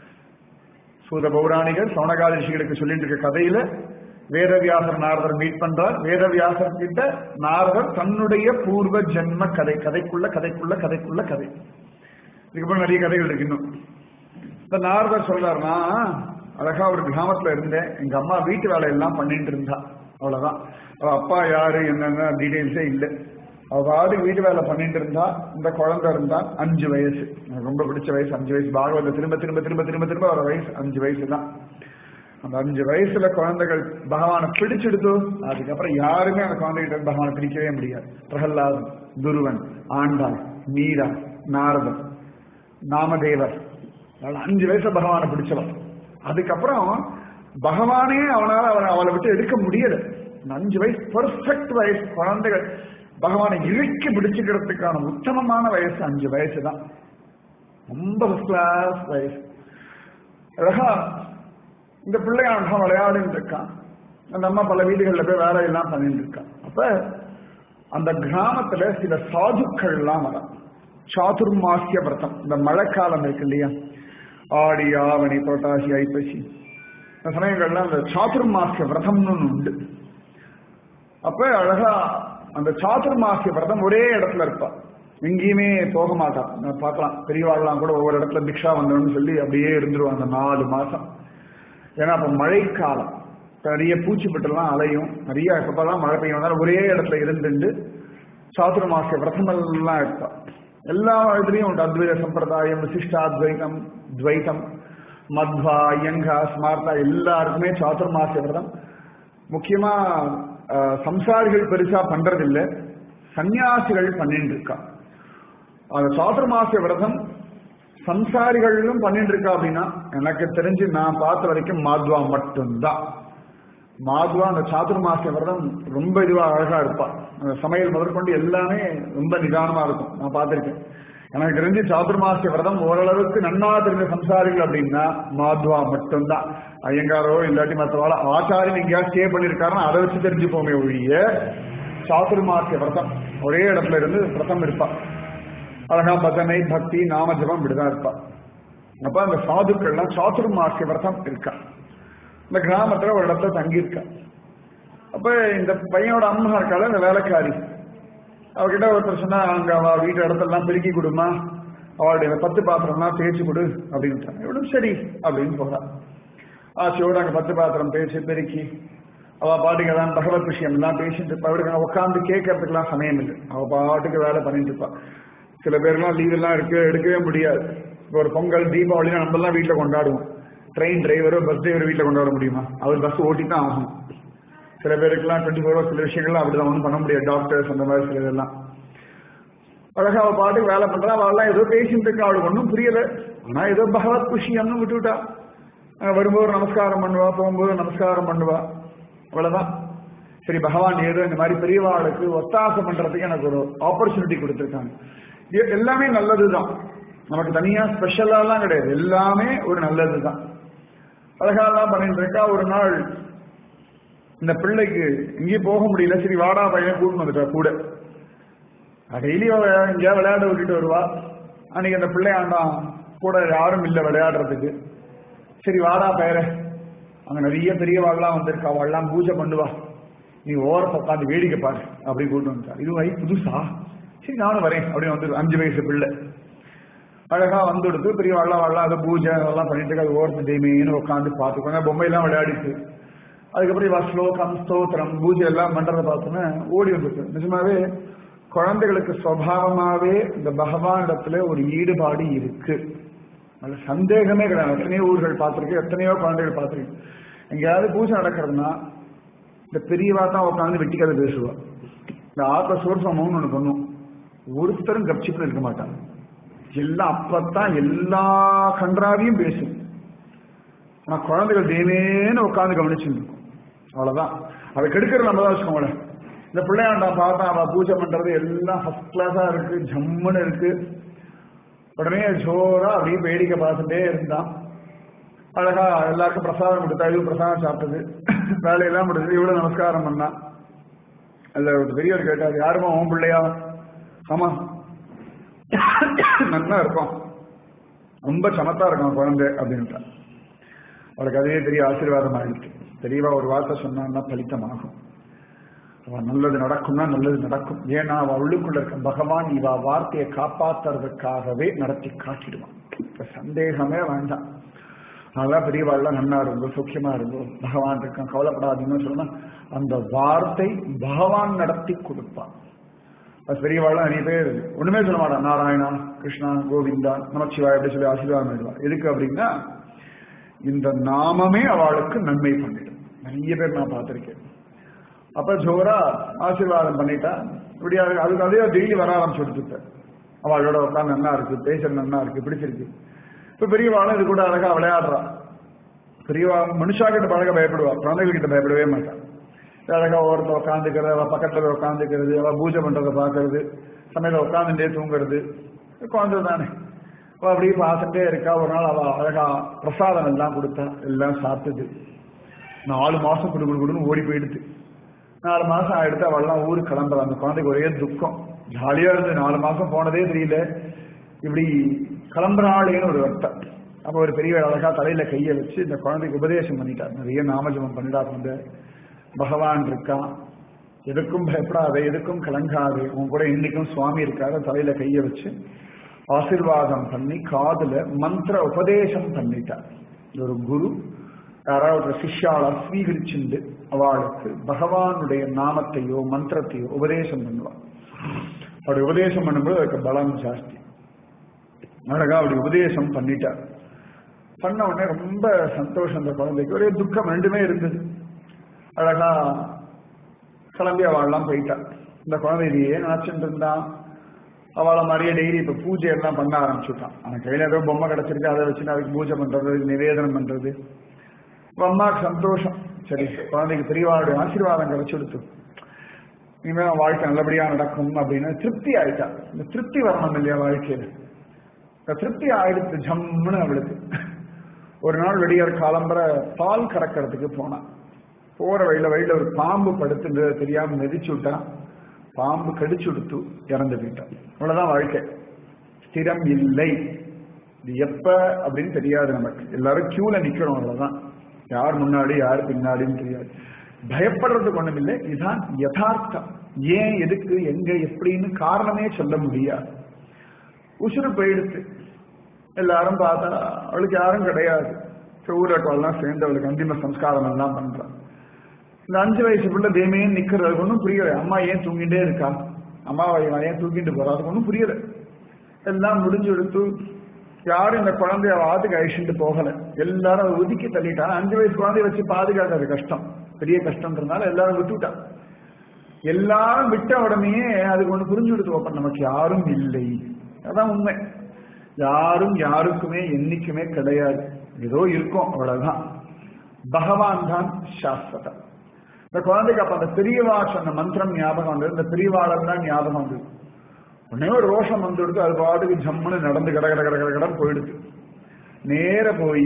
சூத பௌராணிகர் சௌனகாதி ரிஷிகளுக்கு சொல்லிட்டு இருக்க கதையில வேதவியாசர் நாரதர் மீட் பண்றார் வேதவியாசர் கிட்ட நாரதர் தன்னுடைய பூர்வ ஜென்ம கதை கதைக்குள்ள கதைக்குள்ள கதைக்குள்ள கதை இதுக்கப்புறம் நிறைய கதைகள் இருக்கு இன்னும் இந்த நாரதர் சொல்றாருன்னா அழகா ஒரு கிராமத்துல இருந்தேன் எங்க அம்மா வீட்டு வேலையெல்லாம் பண்ணிட்டு இருந்தா அவ்வளவுதான் அவ அப்பா யாரு என்னென்ன டீடைல்ஸே இல்லை அவ பாட்டுக்கு வீட்டு வேலை பண்ணிட்டு இருந்தா இந்த குழந்தை இருந்தா அஞ்சு வயசு எனக்கு ரொம்ப பிடிச்ச வயசு அஞ்சு வயசு பாகவத திரும்ப திரும்ப திரும்ப திரும்ப திரும்ப ஒரு வயசு அஞ்சு வயசு தான் அந்த அஞ்சு வயசுல குழந்தைகள் பகவானை பிடிச்செடுத்தோ அதுக்கப்புறம் யாருமே அந்த குழந்தைகிட்ட பகவானை பிடிக்கவே முடியாது பிரகலாதன் துருவன் ஆண்டாள் மீரா நாரதன் நாமதேவர் அதனால அஞ்சு வயசுல பகவானை பிடிச்சவன் அதுக்கப்புறம் பகவானே அவனால அவனை அவளை விட்டு எடுக்க முடியல இந்த அஞ்சு வயசு பெர்ஃபெக்ட் வயசு குழந்தைகள் பகவானை இறுக்கி பிடிச்சுக்கிறதுக்கான உத்தமமான வயசு அஞ்சு வயசு தான் ரொம்ப ஃபர்ஸ்ட் கிளாஸ் வயசு அழகா இந்த பிள்ளை அழகா விளையாடிட்டு இருக்கான் அந்த அம்மா பல வீடுகளில் போய் வேலை எல்லாம் பண்ணிட்டு இருக்கான் அப்ப அந்த கிராமத்துல சில சாதுக்கள் எல்லாம் வரும் சாதுர்மாசிய விரதம் இந்த மழைக்காலம் இருக்கு இல்லையா ஆடி ஆவணி புரட்டாசி ஐப்பசி இந்த சமயங்கள்ல அந்த சாதுர்மாசிய விரதம்னு ஒண்ணு உண்டு அப்ப அழகா அந்த சாதுர்மாசிய விரதம் ஒரே இடத்துல இருப்பா எங்கேயுமே போக மாட்டான் நான் பார்க்கலாம் பெரியவாள்லாம் கூட ஒவ்வொரு இடத்துல பிக்ஷா வந்தோம்னு சொல்லி அப்படியே இருந்துருவாங்க நாலு மாசம் ஏன்னா அப்ப மழைக்காலம் நிறைய பூச்சிப்பட்டெல்லாம் அலையும் நிறைய எப்பப்பெல்லாம் மழை பெய்யும் வந்தாலும் ஒரே இடத்துல இருந்துட்டு சாதுர்மாசிய விரதம் எல்லாம் இருப்பா எல்லா இதுலயும் உண்டு அத்வைத சம்பிரதாயம் விசிஷ்டாத்வைதம் துவைதம் மத்வா ஐயங்கா ஸ்மார்த்தா எல்லாருக்குமே சாதுர்மாசிய விரதம் முக்கியமா அஹ், சம்சாரிகள் பெருசா பண்றதில்ல சன்னியாசிகள் பண்ணிட்டு இருக்கா அந்த சாதுர்மாசிய விரதம் சம்சாரிகளும் பண்ணிட்டு இருக்கா அப்படின்னா எனக்கு தெரிஞ்சு நான் பார்த்த வரைக்கும் மாத்வா மட்டும்தான் மாதுவா அந்த சாதுர்மாசிய விரதம் ரொம்ப இதுவா அழகா இருப்பா அந்த சமையல் முதற்கொண்டு எல்லாமே ரொம்ப நிதானமா இருக்கும் நான் பார்த்திருக்கேன் எனக்கு தெரிஞ்சு சாதுர்மாசிய விரதம் ஓரளவுக்கு நன்னா தெரிஞ்ச சம்சாரிகள் அப்படின்னா மாத்வா மட்டும்தான் ஐயங்காரோ இல்லாட்டி மற்றவாள ஆச்சாரியன் எங்கேயா ஸ்டே பண்ணிருக்காருன்னா அதை வச்சு தெரிஞ்சுப்போமே ஒழிய சாதுர்மாசிய விரதம் ஒரே இடத்துல இருந்து விரதம் இருப்பா அழகா பஜனை பக்தி நாம ஜபம் இப்படிதான் இருப்பா அப்ப அந்த சாதுக்கள்லாம் சாதுர்மாசிய விரதம் இருக்கா இந்த கிராமத்துல ஒரு இடத்துல தங்கியிருக்கா அப்ப இந்த பையனோட அம்மா இருக்கால இந்த வேலைக்காரி அவகிட்ட ஒருத்தர் சொன்னா அங்க அவ வீட்டு இடத்தெல்லாம் பெருக்கி கொடுமா அவளுடைய பத்து பாத்திரம்லாம் தேய்ச்சி கொடு அப்படின்ட்டாங்க இவளும் சரி அப்படின்னு போறா ஆசையோடு அங்க பத்து பாத்திரம் தேய்ச்சி பெருக்கி அவ பாட்டுக்கு எல்லாம் பகவத் விஷயம் எல்லாம் பேசிட்டு இருப்பா அவளுக்கு அங்க உட்காந்து கேட்கறதுக்குலாம் சமயம் இல்லை அவ பாட்டுக்கு வேலை பண்ணிட்டு இருப்பா சில பேர்லாம் லீவ் எல்லாம் இருக்கு எடுக்கவே முடியாது இப்போ ஒரு பொங்கல் தீபாவளி நம்ம எல்லாம் வீட்டுல கொண்டாடுவோம் ட்ரெயின் டிரைவரோ பஸ் டிரைவர் வீட்டில் கொண்டாட முடியுமா அவர் பஸ் ஓட்டி தான் ஆகும் சில பேருக்குலாம் டுவெண்ட்டி ஃபோர் சில விஷயங்கள்லாம் அப்படிதான் ஒன்றும் பண்ண முடியாது டாக்டர்ஸ் அந்த மாதிரி சில இதெல்லாம் அழகா அவ பாட்டுக்கு வேலை பண்றா அவள்லாம் ஏதோ பேசிட்டு இருக்கா அவளுக்கு ஒன்றும் புரியல ஆனா ஏதோ பகவத் குஷியம்னு விட்டுவிட்டா அஹ் வரும்போது நமஸ்காரம் பண்ணுவா போகும்போது நமஸ்காரம் பண்ணுவா அவ்வளவுதான் சரி பகவான் ஏதோ இந்த மாதிரி பெரியவாளுக்கு ஒத்தாசம் பண்றதுக்கு எனக்கு ஒரு ஆப்பர்ச்சுனிட்டி கொடுத்துருக்காங்க இது எல்லாமே நல்லதுதான் நமக்கு தனியா ஸ்பெஷலாலாம் கிடையாது எல்லாமே ஒரு நல்லதுதான் அழகாலாம் பண்ணிட்டு இருக்கா ஒரு நாள் இந்த பிள்ளைக்கு எங்கேயும் போக முடியல சரி வாடா பையன் கூட்டிட்டு வந்துட்டா கூட டெய்லி எங்கேயா விளையாட விட்டுட்டு வருவா அன்னைக்கு அந்த பிள்ளையாண்டான் கூட யாரும் இல்லை விளையாடுறதுக்கு சரி வாடா பெயர அங்க நிறைய பெரியவாள்லாம் வந்திருக்கா அவள்லாம் பூஜை பண்ணுவா நீ ஓரத்தை உட்காந்து வேடிக்கை பாரு அப்படி கூட்டு வந்துட்டா இது வை புதுசா சரி நானும் வரேன் அப்படின்னு வந்து அஞ்சு வயசு பிள்ளை அழகா வந்து கொடுத்து பெரியவாள்லாம் வாழலாம் அதை பூஜை அதெல்லாம் பண்ணிட்டு இருக்கா, அது ஓரத்து தெய்மேன்னு உட்காந்து பார்த்துக்கோங்க பொம்மையெல்லாம் விளையாடிட்டு அதுக்கப்புறம் இவா ஸ்லோகம் ஸ்தோத்திரம் பூஜை எல்லாம் பண்றதை பார்த்தோன்னே ஓடி வந்துருக்கு நிஜமாவே குழந்தைகளுக்கு சுவாவமாவே இந்த பகவான் இடத்துல ஒரு ஈடுபாடு இருக்கு அதுல சந்தேகமே கிடையாது எத்தனையோ ஊர்கள் பார்த்திருக்கேன் எத்தனையோ குழந்தைகள் பார்த்திருக்கேன் எங்கேயாவது பூஜை நடக்கிறதுனா இந்த பெரியவா தான் உட்காந்து வெட்டி கதை பேசுவா இந்த ஆத்த சோர்சமம்னு ஒண்ணு பண்ணும் ஒருத்தரும் கப்சிப்பு இருக்க மாட்டாங்க எல்லாம் அப்பத்தான் எல்லா கன்றாவையும் பேசும் ஆனா குழந்தைகள் தேவேன்னு உட்காந்து கவனிச்சுட்டு இருக்கும் அவ்வளவுதான் அதை கெடுக்கிறது நம்ம தான் வச்சுக்கோங்களேன் இந்த பிள்ளையாண்டா பார்த்தா அவ பூஜை பண்றது எல்லாம் ஃபர்ஸ்ட் கிளாஸா இருக்கு ஜம்முன்னு இருக்கு உடனே ஜோரா அப்படியே வேடிக்கை பார்த்துட்டே இருந்தான் அழகா எல்லாருக்கும் பிரசாதம் கொடுத்தா இது பிரசாதம் சாப்பிட்டது வேலையெல்லாம் முடிஞ்சது இவ்வளவு நமஸ்காரம் பண்ணா அதுல ஒரு பெரியவர் கேட்டார் யாருமா உன் பிள்ளையா ஆமா நல்லா இருக்கும் ரொம்ப சமத்தா இருக்கும் குழந்தை அப்படின்ட்டா அவளுக்கு அதே பெரிய ஆசீர்வாதம் ஆயிடுச்சு தெரியவா ஒரு வார்த்தை சொன்னான்னா பலித்தமாகும் அவ நல்லது நடக்கும்னா நல்லது நடக்கும் ஏன்னா அவ உள்ளுக்குள்ள இருக்க பகவான் இவ வார்த்தையை காப்பாத்துறதுக்காகவே நடத்தி காட்டிடுவான் இப்ப சந்தேகமே வேண்டாம் அதெல்லாம் பெரியவாள்லாம் நன்னா இருந்தோம் சுக்கியமா இருந்தோம் பகவான் இருக்கான் கவலைப்படாதீங்கன்னு சொன்னா அந்த வார்த்தை பகவான் நடத்தி கொடுப்பான் அது பெரியவாள் நிறைய பேர் ஒண்ணுமே சொல்ல மாட்டான் நாராயணா கிருஷ்ணா கோவிந்தா நமச்சிவாய் அப்படி சொல்லி ஆசீர்வாதம் பண்ணிடுவார் எதுக்கு அப்படின்னா இந்த நாமமே அவளுக்கு நன்மை பண்ணிடும் நிறைய பேர் நான் பார்த்திருக்கேன் அப்ப ஜோரா ஆசீர்வாதம் பண்ணிட்டா இப்படி அது- அதுக்கு அதே டெய்லி வர ஆரம்பிச்சு அவளோட உட்காந்து நல்லா இருக்கு பேசுறது நல்லா இருக்கு பிடிச்சிருக்கு இப்ப பெரியவாளும் இது கூட அழகா விளையாடுறா பெரியவா மனுஷா கிட்ட பழக பயப்படுவா குழந்தைகள் கிட்ட பயப்படவே மாட்டான் அழகா ஓரத்தில் உட்காந்துக்கிறது அவ பக்கத்துல உட்காந்துக்கிறது அவ பூஜை பண்றதை பார்க்கறது சமையல உட்காந்துட்டே தூங்குறது குழந்தை தானே அவ அப்படியே பார்த்துட்டே இருக்கா ஒரு நாள் அவ அழகா பிரசாதம் எல்லாம் கொடுத்தா எல்லாம் சாப்பிட்டுது நாலு மாசம் குடு குடு குடுன்னு ஓடி போயிடுது நாலு மாசம் ஆயிடுத்து அவள்லாம் ஊருக்கு கிளம்புறா அந்த குழந்தைக்கு ஒரே துக்கம் ஜாலியா இருந்து நாலு மாசம் போனதே தெரியல இப்படி கிளம்புறாளேன்னு ஒரு வருத்தம் அப்ப ஒரு பெரிய அழகா தலையில கையை வச்சு இந்த குழந்தைக்கு உபதேசம் பண்ணிட்டார் நிறைய நாமஜபம் பண்ணிடா கொண்டு பகவான் இருக்கான் எதுக்கும் பயப்படாத எதுக்கும் கலங்காது உன் கூட இன்னைக்கும் சுவாமி இருக்காரு தலையில கையை வச்சு ஆசீர்வாதம் பண்ணி காதுல மந்திர உபதேசம் பண்ணிட்டார் ஒரு குரு யாராவது ஒரு சிஷ்யாளா ஸ்வீகரிச்சுண்டு அவளுக்கு பகவானுடைய நாமத்தையோ மந்திரத்தையோ உபதேசம் பண்ணுவாள் அப்படி உபதேசம் பண்ணும்போது அதுக்கு பலம் ஜாஸ்தி அழகா அப்படி உபதேசம் பண்ணிட்டார் பண்ண உடனே ரொம்ப சந்தோஷம் அந்த குழந்தைக்கு ஒரே துக்கம் ரெண்டுமே இருந்தது அழகா கிளம்பி அவள்லாம் போயிட்டா இந்த குழந்தை இதையே நினைச்சுட்டு இருந்தான் அவளை மாதிரியே டெய்லி இப்ப பூஜை எல்லாம் பண்ண ஆரம்பிச்சுட்டான் அவன் கையில ஏதோ பொம்மை கிடைச்சிருக்கு அதை வச்சுட்டு அதுக்கு பூஜை பண்றது நிவேதனம் பண்றது இப்ப அம்மாவுக்கு சந்தோஷம் சரி குழந்தைக்கு பெரியவாளுடைய ஆசீர்வாதம் கிடைச்சுடுத்து இனிமே அவன் வாழ்க்கை நல்லபடியா நடக்கும் அப்படின்னு திருப்தி ஆயிட்டா இந்த திருப்தி வரணும் இல்லையா வாழ்க்கையில இந்த திருப்தி ஆயிடுத்து ஜம்முன்னு அவளுக்கு ஒரு நாள் வெளியார் காலம்பர பால் கறக்கிறதுக்கு போனான் போற வழியில வழியில ஒரு பாம்பு படுத்துட்டு தெரியாம மிதிச்சு விட்டா பாம்பு கடிச்சு விடுத்து இறந்து போயிட்டான் அவ்வளவுதான் வாழ்க்கை ஸ்திரம் இல்லை இது எப்ப அப்படின்னு தெரியாது நமக்கு எல்லாரும் கியூல நிக்கணும் அவ்வளவுதான் யார் முன்னாடி யார் பின்னாடின்னு தெரியாது பயப்படுறதுக்கு ஒண்ணும் இல்லை இதுதான் யதார்த்தம் ஏன் எதுக்கு எங்க எப்படின்னு காரணமே சொல்ல முடியாது உசுறு போயிடுச்சு எல்லாரும் பார்த்தா அவளுக்கு யாரும் கிடையாது ஊரட்டெல்லாம் சேர்ந்து அவளுக்கு அந்திம சம்ஸ்காரம் எல்லாம் பண்றான் இந்த அஞ்சு வயசு பிள்ளை தேமையும் நிக்கிறது ஒன்றும் புரியல அம்மா ஏன் தூங்கிட்டே இருக்கா அம்மாவை இவன் ஏன் தூக்கிட்டு போறா அதுக்கு ஒன்றும் புரியல எல்லாம் முடிஞ்சு எடுத்து யாரும் இந்த குழந்தைய வாத்துக்கு அழிச்சுட்டு போகல எல்லாரும் அதை ஒதுக்கி தள்ளிட்டா அஞ்சு வயசு குழந்தைய வச்சு பாதுகாக்கிறது கஷ்டம் பெரிய கஷ்டம்ன்றதுனால எல்லாரும் விட்டுட்டா எல்லாரும் விட்ட உடனே அதுக்கு ஒண்ணு புரிஞ்சு கொடுத்து வைப்போம் நமக்கு யாரும் இல்லை அதான் உண்மை யாரும் யாருக்குமே என்னைக்குமே கிடையாது ஏதோ இருக்கும் அவ்வளவுதான் பகவான் தான் சாஸ்வதம் இந்த குழந்தைக்கு அப்ப அந்த பெரியவா சொன்ன மந்திரம் ஞாபகம் வந்தது இந்த பெரியவாளெல்லாம் ஞாபகம் வந்தது உடனே ஒரு ரோஷம் வந்து எடுத்து அது பாட்டுக்கு ஜம்முன்னு நடந்து கட கட கட கட கடன் போயிடுது நேர போய்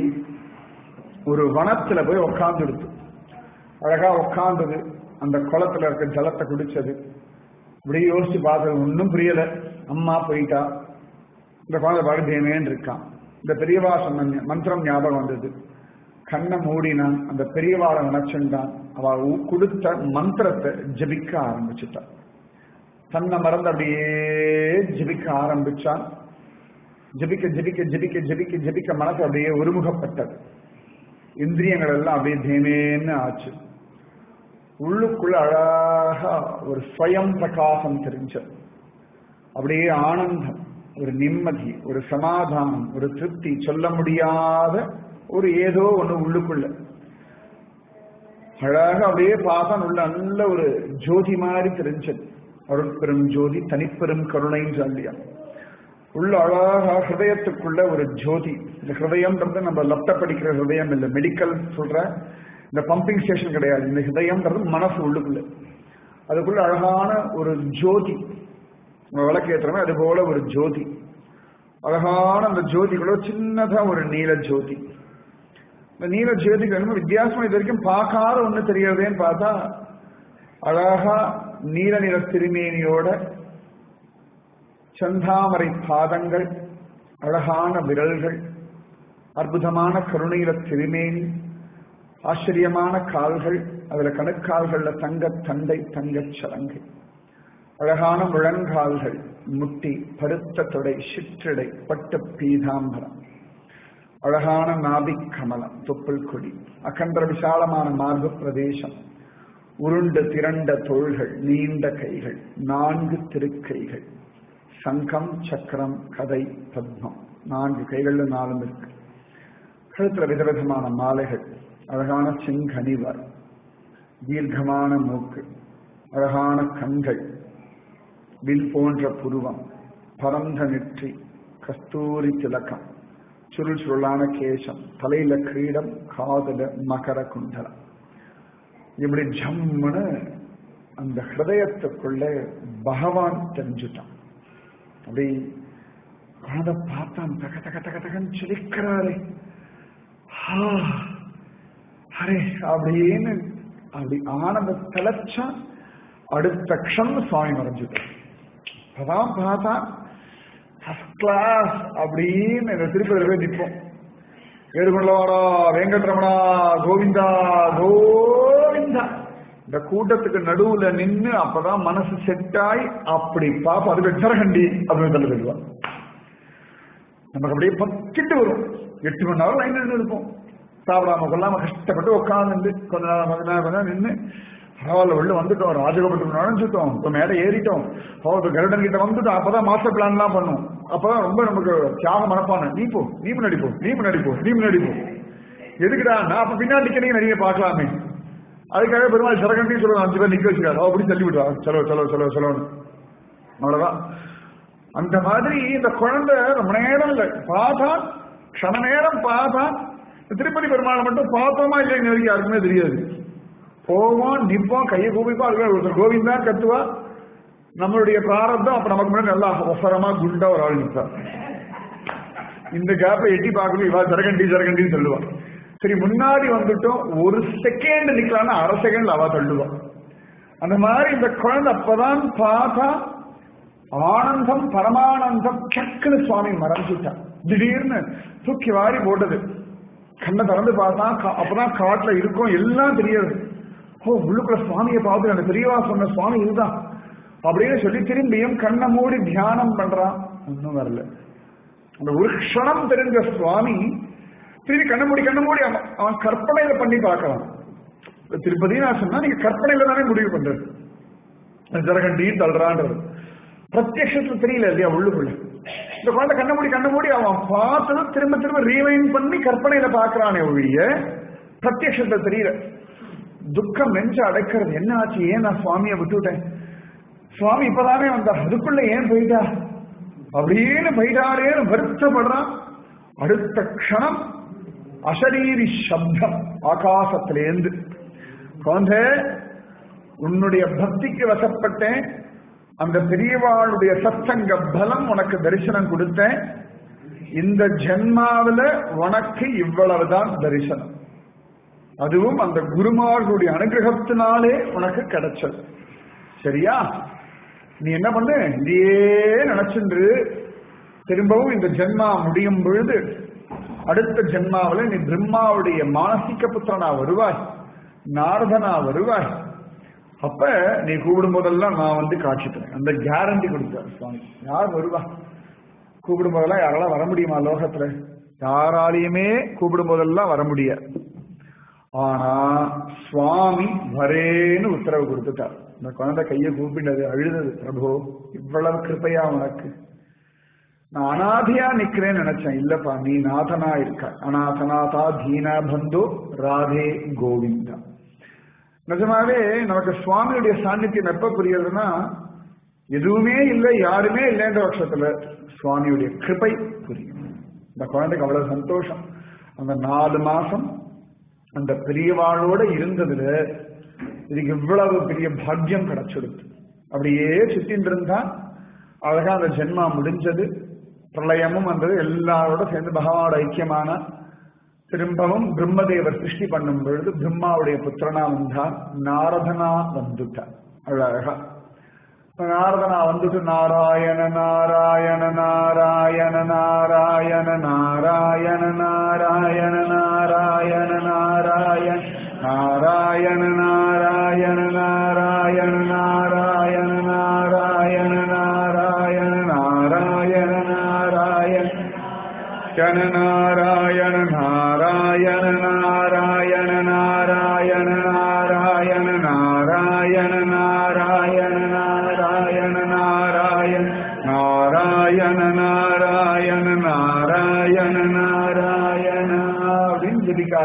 ஒரு வனத்துல போய் உக்காந்து எடுத்து அழகா உக்காந்தது அந்த குளத்துல இருக்க ஜலத்தை குடிச்சது இப்படியே யோசிச்சு பார்த்தது ஒன்றும் புரியல அம்மா போயிட்டா இந்த குழந்தை பாடு தேமேன்னு இருக்கான் இந்த பெரியவா சொன்ன மந்திரம் ஞாபகம் வந்தது கண்ணை மூடினான் அந்த பெரியவாளை நினைச்சுட்டான் அவ உ- கொடுத்த மந்திரத்தை ஜபிக்க ஆரம்பிச்சுட்டான் தன்னை மறந்து அப்படியே ஜபிக்க ஆரம்பிச்சான் ஜபிக்க ஜபிக்க ஜபிக்க ஜபிக்க ஜபிக்க மனசு அப்படியே ஒருமுகப்பட்டது இந்திரியங்கள் எல்லாம் அப்படியே தேமேன்னு ஆச்சு உள்ளுக்குள்ள அழகா ஒரு ஸ்வயம் பிரகாசம் தெரிஞ்சது அப்படியே ஆனந்தம் ஒரு நிம்மதி ஒரு சமாதானம் ஒரு திருப்தி சொல்ல முடியாத ஒரு ஏதோ ஒண்ணு உள்ளுக்குள்ள அழகா அப்படியே பார்த்தா உள்ள நல்ல ஒரு ஜோதி மாதிரி தெரிஞ்சது அருட்பெரும் ஜோதி தனிப்பெரும் கருணைன்னு சொல்லியா உள்ள அழகா ஹிருதயத்துக்குள்ள ஒரு ஜோதி இந்த ஹிருதயம்ன்றது நம்ம லப்ட படிக்கிற ஹிருதயம் இல்லை மெடிக்கல் சொல்ற இந்த பம்பிங் ஸ்டேஷன் கிடையாது இந்த ஹிருதயம்ன்றது மனசு உள்ளுக்குள்ள அதுக்குள்ள அழகான ஒரு ஜோதி நம்ம விளக்கேற்றுறோமே அது போல ஒரு ஜோதி அழகான அந்த ஜோதிக்குள்ள சின்னதா ஒரு நீல ஜோதி இந்த நீல ஜோதிக்கு என்னமோ வித்தியாசமா இது வரைக்கும் பார்க்காத ஒண்ணு தெரியறதேன்னு பார்த்தா அழகா நீல நிற திருமேனியோட செந்தாமரை பாதங்கள் அழகான விரல்கள் அற்புதமான கருணையில திருமேனி ஆச்சரியமான கால்கள் அதுல கணுக்கால்கள்ல தங்க தண்டை தங்கச் சலங்கை அழகான முழங்கால்கள் முட்டி பருத்த தொடை சிற்றடை பட்டு பீதாம்பரம் அழகான நாபிக் கமலம் தொப்புள் கொடி அகன்ற விசாலமான மார்பு பிரதேசம் உருண்ட திரண்ட தோள்கள் நீண்ட கைகள் நான்கு திருக்கைகள் சங்கம் சக்கரம் கதை பத்மம் நான்கு கைகள்ல நாலும் இருக்கு கழுத்துல விதவிதமான மாலைகள் அழகான செங்கனிவர் தீர்க்கமான மூக்கு அழகான கண்கள் வில் போன்ற புருவம் பரந்த நெற்றி கஸ்தூரி திலக்கம் சுருள் சுருளான கேசம் தலையில கிரீடம் காதுல மகர குண்டலம் இப்படி ஜம்முன்னு அந்த ஹிருதயத்துக்குள்ள பகவான் தெரிஞ்சுட்டான் அப்படி குழந்தை பார்த்தான் தக தக தக தகன்னு சிரிக்கிறாரே அரே அப்படின்னு அப்படி ஆனந்த தலைச்சா அடுத்த க்ஷம் சுவாமி மறைஞ்சுட்டார் அதான் பார்த்தா ஃபர்ஸ்ட் கிளாஸ் அப்படின்னு இந்த திருப்பதி போய் நிற்போம் ஏழுமல்லவாடா வெங்கட்ரமணா கோவிந்தா கோவிந்தா இந்த கூட்டத்துக்கு நடுவுல நின்னு அப்பதான் மனசு செட் ஆகி அப்படி பாப்பா அதுக்கு ஜரகண்டி அப்படின்னு தள்ள சொல்லுவா நமக்கு அப்படியே பத்திட்டு வரும் எட்டு மணி நேரம் லைன் நின்று இருப்போம் சாப்பிடாம கொள்ளாம கஷ்டப்பட்டு உட்காந்து கொஞ்ச நேரம் கொஞ்ச நேரம் கொஞ்ச நேரம் நின்று பரவாயில்ல உள்ள வந்துட்டோம் ராஜகோபுரத்துக்கு நுழைஞ்சிட்டோம் இப்போ மேலே ஏறிட்டோம் இப்போ கருடன் கிட்ட வந்துட்டோம் அப்பதான் மாஸ்டர் பிளான் எல்லாம் பண்ணும் அப்பதான் ரொம்ப நமக்கு தியாக மனப்பான நீ போ நீ முன்னாடி போ நீ முன்னாடி போ நீ முன்னாடி போ எதுக்குடா நான் அப்ப பின்னாடி நிக்கிறீங்க நிறைய பார்க்கலாமே அதுக்காக பெருமாள் சிறகண்டி சொல்லுவாங்க அஞ்சு பேர் நிக்க வச்சுக்காரு அவ அப்படி தள்ளி விடுவா செலவு செலவு செலவு செலவுன்னு அவ்வளவுதான் அந்த மாதிரி இந்த குழந்தை ரொம்ப நேரம் இல்லை பார்த்தா க்ஷண நேரம் பார்த்தா திருப்பதி பெருமாளை மட்டும் பார்த்தோமா இல்லைன்னு வரைக்கும் யாருக்குமே தெரியாது போவோம் நிற்போம் கையை கூப்பிப்போம் அதுக்கு ஒருத்தர் கோவிந்தா கத்துவா நம்மளுடைய பிராரப்தம் அப்ப நமக்கு முன்னாடி நல்லா அவசரமா குண்டா ஒரு ஆள் நிற்பார் இந்த கேப்பை எட்டி பார்க்கணும் இவா ஜரகண்டி ஜரகண்டின்னு சொல்லுவா சரி முன்னாடி வந்துட்டோம் ஒரு செகண்ட் நிக்கலாம்னா அரை செகண்ட்ல அவ தள்ளுவா அந்த மாதிரி இந்த குழந்தை அப்பதான் பார்த்தா ஆனந்தம் பரமானந்தம் சக்குன்னு சுவாமி மறைஞ்சுட்டான் திடீர்னு தூக்கி வாரி போட்டது கண்ணை திறந்து பார்த்தா கா- அப்பதான் காட்டுல இருக்கும் எல்லாம் தெரியாது ஓ உள்ளுக்குள்ள சுவாமியை பார்த்து அந்த பெரியவா சொன்ன சுவாமி இதுதான் அப்படின்னு சொல்லி திரும்பியும் கண்ணை மூடி தியானம் பண்றான் ஒன்றும் வரல அந்த ஒரு க்ஷணம் தெரிஞ்ச சுவாமி திரும்பி கண்ணை மூடி கண்ணை மூடி அவன் அவன் கற்பனையில பண்ணி பார்க்கலாம் இப்ப திருப்பதி நான் சொன்னா நீங்க கற்பனையில தானே முடிவு பண்றது ஜரகண்டியும் தள்ளுறான்றது பிரத்யட்சத்துல தெரியல இல்லையா உள்ளுக்குள்ள இந்த குழந்தை கண்ண மூடி கண்ண மூடி அவன் பார்த்ததும் திரும்ப திரும்ப ரீவைன் பண்ணி கற்பனையில பாக்குறானே ஒழிய பிரத்யட்சத்துல தெரியல துக்கம் நெஞ்ச அடைக்கிறது என்ன ஆச்சு ஏன் நான் சுவாமியை விட்டுவிட்டேன் சுவாமி இப்பதானே வந்தா அதுக்குள்ள ஏன் போயிட்டா அப்படின்னு போயிட்டாரேன்னு வருத்தப்படுறான் அடுத்த க்ஷணம் அசரீரி சப்தம் ஆகாசத்திலேந்து குழந்தை உன்னுடைய பக்திக்கு வசப்பட்டேன் அந்த பெரியவாளுடைய சத்சங்க பலம் உனக்கு தரிசனம் கொடுத்தேன் இந்த ஜென்மாவில உனக்கு இவ்வளவுதான் தரிசனம் அதுவும் அந்த குருமார்களுடைய அனுகிரகத்தினாலே உனக்கு கிடைச்சது சரியா நீ என்ன பண்ணு இதையே நினைச்சுன்று திரும்பவும் இந்த ஜென்மா முடியும் பொழுது அடுத்த ஜென்மாவில நீ பிரம்மாவுடைய மானசிக புத்திரனா வருவாய் நாரதனா வருவாய் அப்ப நீ கூப்பிடும் போதெல்லாம் நான் வந்து காட்சி தரேன் அந்த கேரண்டி கொடுத்தார் சுவாமி யார் வருவா கூப்பிடும் போதெல்லாம் யாரால வர முடியுமா லோகத்துல யாராலையுமே கூப்பிடும் போதெல்லாம் வர முடியாது ஆனா சுவாமி வரேன்னு உத்தரவு கொடுத்துட்டார் இந்த குழந்தை கையை கூப்பிட்டது அழுதது பிரபு இவ்வளவு கிருப்பையா உனக்கு நான் அனாதையா நிக்கிறேன்னு நினைச்சேன் இல்லப்பா நீ நாதனா இருக்க அநாதநாதா தீனா பந்து ராதே கோவிந்தா நிஜமாவே நமக்கு சுவாமியுடைய சாநித்தியம் எப்ப புரியுதுன்னா எதுவுமே இல்லை யாருமே இல்லைன்ற பட்சத்துல சுவாமியுடைய கிருபை புரியும் இந்த குழந்தைக்கு அவ்வளவு சந்தோஷம் அந்த நாலு மாசம் அந்த பெரியவாளோட இருந்ததுல இதுக்கு இவ்வளவு பெரிய பாக்கியம் கிடைச்சிடுது அப்படியே சுத்தின்னு இருந்தா அழகா அந்த ஜென்மா முடிஞ்சது பிரளயமும் வந்தது எல்லாரோட சேர்ந்து பகவானோட ஐக்கியமான திரும்பவும் பிரம்மதேவர் சிருஷ்டி பண்ணும் பொழுது பிரம்மாவுடைய புத்திரனா வந்தான் நாரதனா வந்துட்டான் அழகா நாரதனா வந்துட்டு நாராயண நாராயண நாராயண நாராயண நாராயண நாராயண நாராயண நாராயண நாராயண நாராயண நாராயண நாராயண நாராயண நாராயண நாராயண நாராயண ஜன நாராயண நாராயண நாராயண நாராயண நாராயண நாராயண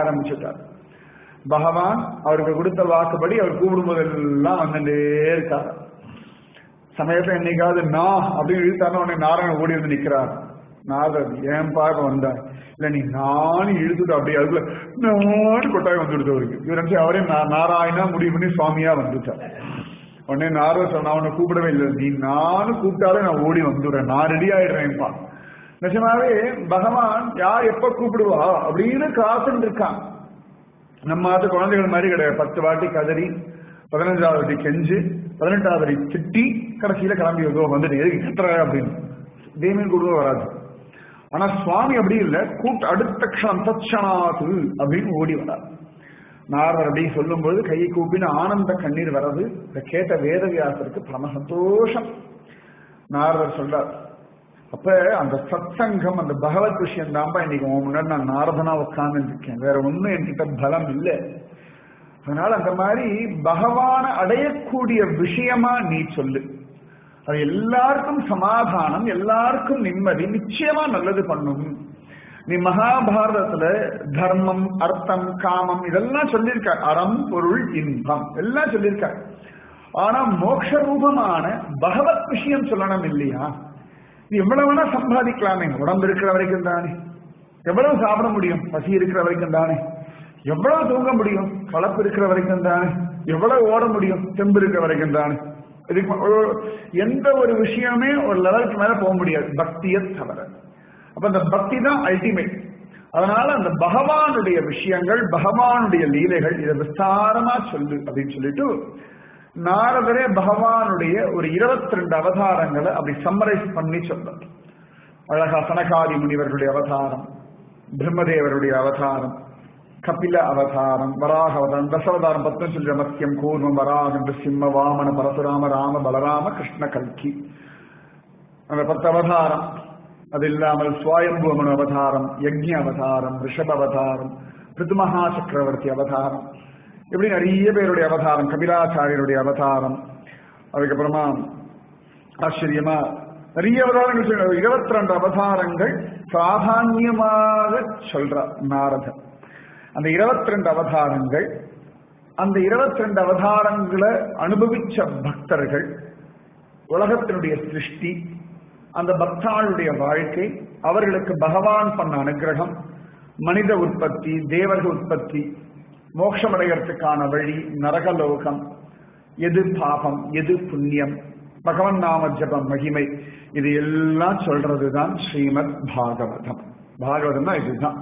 ஆரம்பிச்சுட்டார் பகவான் அவருக்கு கொடுத்த வாக்குப்படி அவர் கூப்பிடும் போதெல்லாம் வந்துட்டே இருக்கார் சமயத்துல என்னைக்காவது நான் அப்படின்னு இழுத்தாருன்னா உடனே நாராயணன் ஓடி வந்து நிக்கிறார் நாரதர் ஏன் பார்க்க வந்தார் இல்ல நீ நானும் இழுத்துட்டு அப்படியே அதுக்குள்ள நானும் கொட்டாயம் வந்துடுது அவருக்கு இவர் நினைச்சு அவரே நா- நாராயணா முடிவு பண்ணி சுவாமியா வந்துட்டார் உடனே நாரதர் சொன்ன அவனை கூப்பிடவே இல்லை நீ நானும் கூப்பிட்டாலே நான் ஓடி வந்துடுறேன் நான் ரெடி ஆயிடுறேன்ப்பா நிஜமாவே பகவான் யார் எப்ப கூப்பிடுவா அப்படின்னு காத்துட்டு இருக்கான் நம்ம அது குழந்தைகள் மாதிரி கிடையாது பத்து வாட்டி கதறி பதினஞ்சாவது வாட்டி கெஞ்சு பதினெட்டாவது வாட்டி திட்டி கடைசியில கிளம்பி வருதோ வந்துட்டு எதுக்கு கத்துற அப்படின்னு தெய்வம் கூட வராது ஆனா சுவாமி அப்படி இல்லை கூட்டு அடுத்த க்ஷணம் தட்சணாத்து அப்படின்னு ஓடி வரார் நாரதர் அப்படி சொல்லும்போது கையை கூப்பின ஆனந்த கண்ணீர் வர்றது இதை கேட்ட வேதவியாசருக்கு பரம சந்தோஷம் நாரதர் சொல்றார் அப்ப அந்த சத்சங்கம் அந்த பகவத் விஷயம் தான்பா இன்னைக்கு உன் முன்னாடி நான் நாரதனா உட்கார்ந்து இருக்கேன் வேற ஒண்ணும் என்கிட்ட பலம் இல்லை அதனால அந்த மாதிரி பகவான அடையக்கூடிய விஷயமா நீ சொல்லு அது எல்லாருக்கும் சமாதானம் எல்லாருக்கும் நிம்மதி நிச்சயமா நல்லது பண்ணும் நீ மகாபாரதத்துல தர்மம் அர்த்தம் காமம் இதெல்லாம் சொல்லியிருக்க அறம் பொருள் இன்பம் எல்லாம் சொல்லியிருக்க ஆனா மோட்ச ரூபமான பகவத் விஷயம் சொல்லணும் இல்லையா நீ எவ்வளவு வேணா சம்பாதிக்கலாமே உடம்பு இருக்கிற வரைக்கும் தானே எவ்வளவு சாப்பிட முடியும் பசி இருக்கிற வரைக்கும் தானே எவ்வளவு தூங்க முடியும் கலப்பு இருக்கிற வரைக்கும் தானே எவ்வளவு ஓட முடியும் தெம்பு இருக்கிற வரைக்கும் தானே இதுக்கு ஒரு- எந்த ஒரு விஷயமே ஒரு லெவலுக்கு மேல போக முடியாது பக்தியை தவிர அப்ப அந்த பக்தி தான் அல்டிமேட் அதனால அந்த பகவானுடைய விஷயங்கள் பகவானுடைய லீலைகள் இதை விஸ்தாரமா சொல்லு அப்படின்னு சொல்லிட்டு நாரதரே பகவானுடைய ஒரு 22 ரெண்டு அவதாரங்களை அப்படி சம்மரைஸ் பண்ணி சொல்றார் அழகா சனகாதி முனிவர்களுடைய அவதாரம் பிரம்மதேவருடைய அவதாரம் கபில அவதாரம் வராக அவதாரம் தசவதாரம் பத்மம் சொல்ற மத்தியம் கூர்மம் வராகம் சிம்ம வாமன பரசுராம ராம பலராம கிருஷ்ண கல்கி அந்த பத்து அவதாரம் அது இல்லாமல் சுவாயம்புவமனு அவதாரம் யக்ஞ அவதாரம் ரிஷப அவதாரம் பிருதுமகா சக்கரவர்த்தி அவதாரம் இப்படி நிறைய பேருடைய அவதாரம் கபிலாச்சாரியருடைய அவதாரம் அதுக்கப்புறமா ஆச்சரியமா நிறைய அவதாரங்கள் சொல்ற இருபத்தி ரெண்டு அவதாரங்கள் சாதான்யமாக சொல்றார் நாரதர் அந்த இருபத்தி ரெண்டு அவதாரங்கள் அந்த இருபத்தி ரெண்டு அவதாரங்களை அனுபவிச்ச பக்தர்கள் உலகத்தினுடைய சிருஷ்டி அந்த பக்தாளுடைய வாழ்க்கை அவர்களுக்கு பகவான் பண்ண அனுகிரகம் மனித உற்பத்தி தேவர்கள் உற்பத்தி மோட்சமடைகிறதுக்கான வழி நரகலோகம் எது பாபம் எது புண்ணியம் பகவன் நாம ஜபம் மகிமை இது எல்லாம் சொல்றதுதான் ஸ்ரீமத் பாகவதம் பாகவதம்னா இதுதான்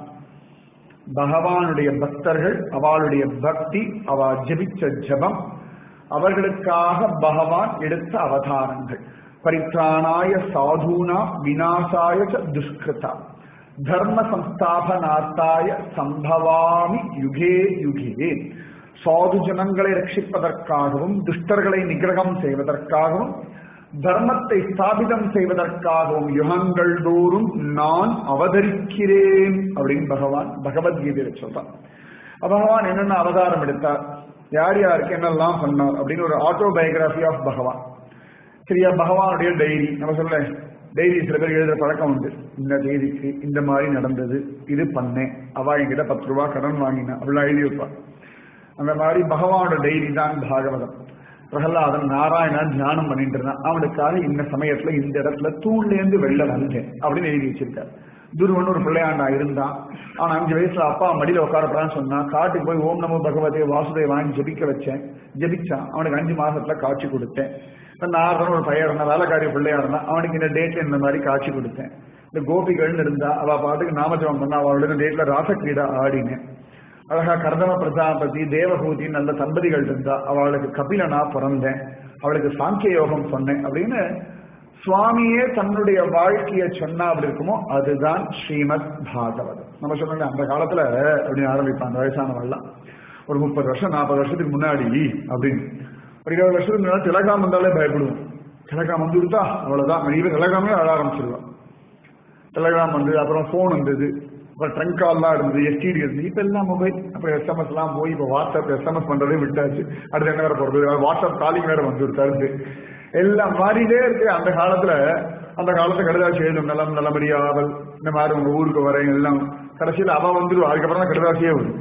பகவானுடைய பக்தர்கள் அவளுடைய பக்தி அவ ஜபிச்ச ஜபம் அவர்களுக்காக பகவான் எடுத்த அவதாரங்கள் பரித்ராணாய சாதுனா விநாசாய ச துஷ்கிருதா தர்ம சம்ஸ்தாபனார்த்தாய சம்பவாமி யுகே யுகே சாது ஜனங்களை ரட்சிப்பதற்காகவும் துஷ்டர்களை நிகிரகம் செய்வதற்காகவும் தர்மத்தை ஸ்தாபிதம் செய்வதற்காகவும் யுகங்கள் தோறும் நான் அவதரிக்கிறேன் அப்படின்னு பகவான் பகவத்கீதையில சொல்றான் பகவான் என்னென்ன அவதாரம் எடுத்தார் யார் யாருக்கு என்னெல்லாம் பண்ணார் அப்படின்னு ஒரு ஆட்டோபயோகிராபி ஆஃப் பகவான் சரியா பகவானுடைய டைரி நம்ம சொல்ல டைரி சில பேர் எழுதுற பழக்கம் உண்டு இந்த தேதிக்கு இந்த மாதிரி நடந்தது இது பண்ணேன் அவ என்கிட்ட பத்து ரூபா கடன் வாங்கினா அப்படிலாம் எழுதி வைப்பா அந்த மாதிரி பகவானோட டைரி தான் பாகவதம் பிரகலாதன் நாராயணன் தியானம் பண்ணிட்டு இருந்தான் அவனுக்காக இந்த சமயத்துல இந்த இடத்துல தூண்ல இருந்து வெளில வந்தேன் அப்படின்னு எழுதி வச்சிருக்காரு துருவன் ஒரு பிள்ளையாண்டா இருந்தான் ஆனா அஞ்சு வயசுல அப்பா மடியில உட்காரப்படான்னு சொன்னா காட்டுக்கு போய் ஓம் நமோ பகவதே வாசுதேவ வாங்கி ஜெபிக்க வச்சேன் ஜெபிச்சான் அவனுக்கு அஞ்சு மாசத்துல காட்சி கொடுத்தேன் இப்ப நாரதன் ஒரு பையன் இருந்தான் வேலைக்காரி பிள்ளையா இருந்தான் அவனுக்கு இந்த டேட்ல இந்த மாதிரி காட்சி கொடுத்தேன் இந்த கோபிகள்னு இருந்தா அவ பாட்டுக்கு நாமஜபம் பண்ணா அவளோட டேட்ல ராசக்கிரீடா ஆடினேன் அழகா கர்தம பிரஜாபதி தேவகூதி நல்ல தம்பதிகள் இருந்தா அவளுக்கு கபிலனா பிறந்தேன் அவளுக்கு சாங்கிய யோகம் சொன்னேன் அப்படின்னு சுவாமியே தன்னுடைய வாழ்க்கையை சொன்னா அப்படி இருக்குமோ அதுதான் ஸ்ரீமத் பாகவதம் நம்ம சொன்னோம் அந்த காலத்துல அப்படின்னு ஆரம்பிப்பான் அந்த வயசானவெல்லாம் ஒரு முப்பது வருஷம் நாற்பது வருஷத்துக்கு முன்னாடி அப்படின்னு ஒரு இருபது வருஷத்துக்கு முன்னாடி திலகாம் வந்தாலே பயப்படுவோம் திலகாம் வந்து கொடுத்தா அவ்வளவுதான் நிறைய திலகாமே அழ ஆரம்பிச்சிருவான் டெலகிராம் வந்து அப்புறம் ஃபோன் வந்தது அப்புறம் ட்ரங்க் கால்லாம் இருந்தது எஸ்டிடி இருந்தது இப்போ எல்லாம் மொபைல் அப்புறம் எஸ்எம்எஸ் எல்லாம் போய் இப்போ வாட்ஸ்அப் எஸ்எம்எஸ் பண்றதே விட்டாச்சு அடுத்து என்ன வேற போறது வாட்ஸ்அப் காலிங் வேற வந்து தருது எல்லாம் மாறிட்டே இருக்கு அந்த காலத்துல அந்த காலத்து கடுதாச்சு எழுதும் நலம் நல்லபடியாவல் இந்த மாதிரி உங்க ஊருக்கு வரேன் எல்லாம் கடைசியில் அவ வந்துருவா அதுக்கப்புறம் தான் கடுதாசியே வரும்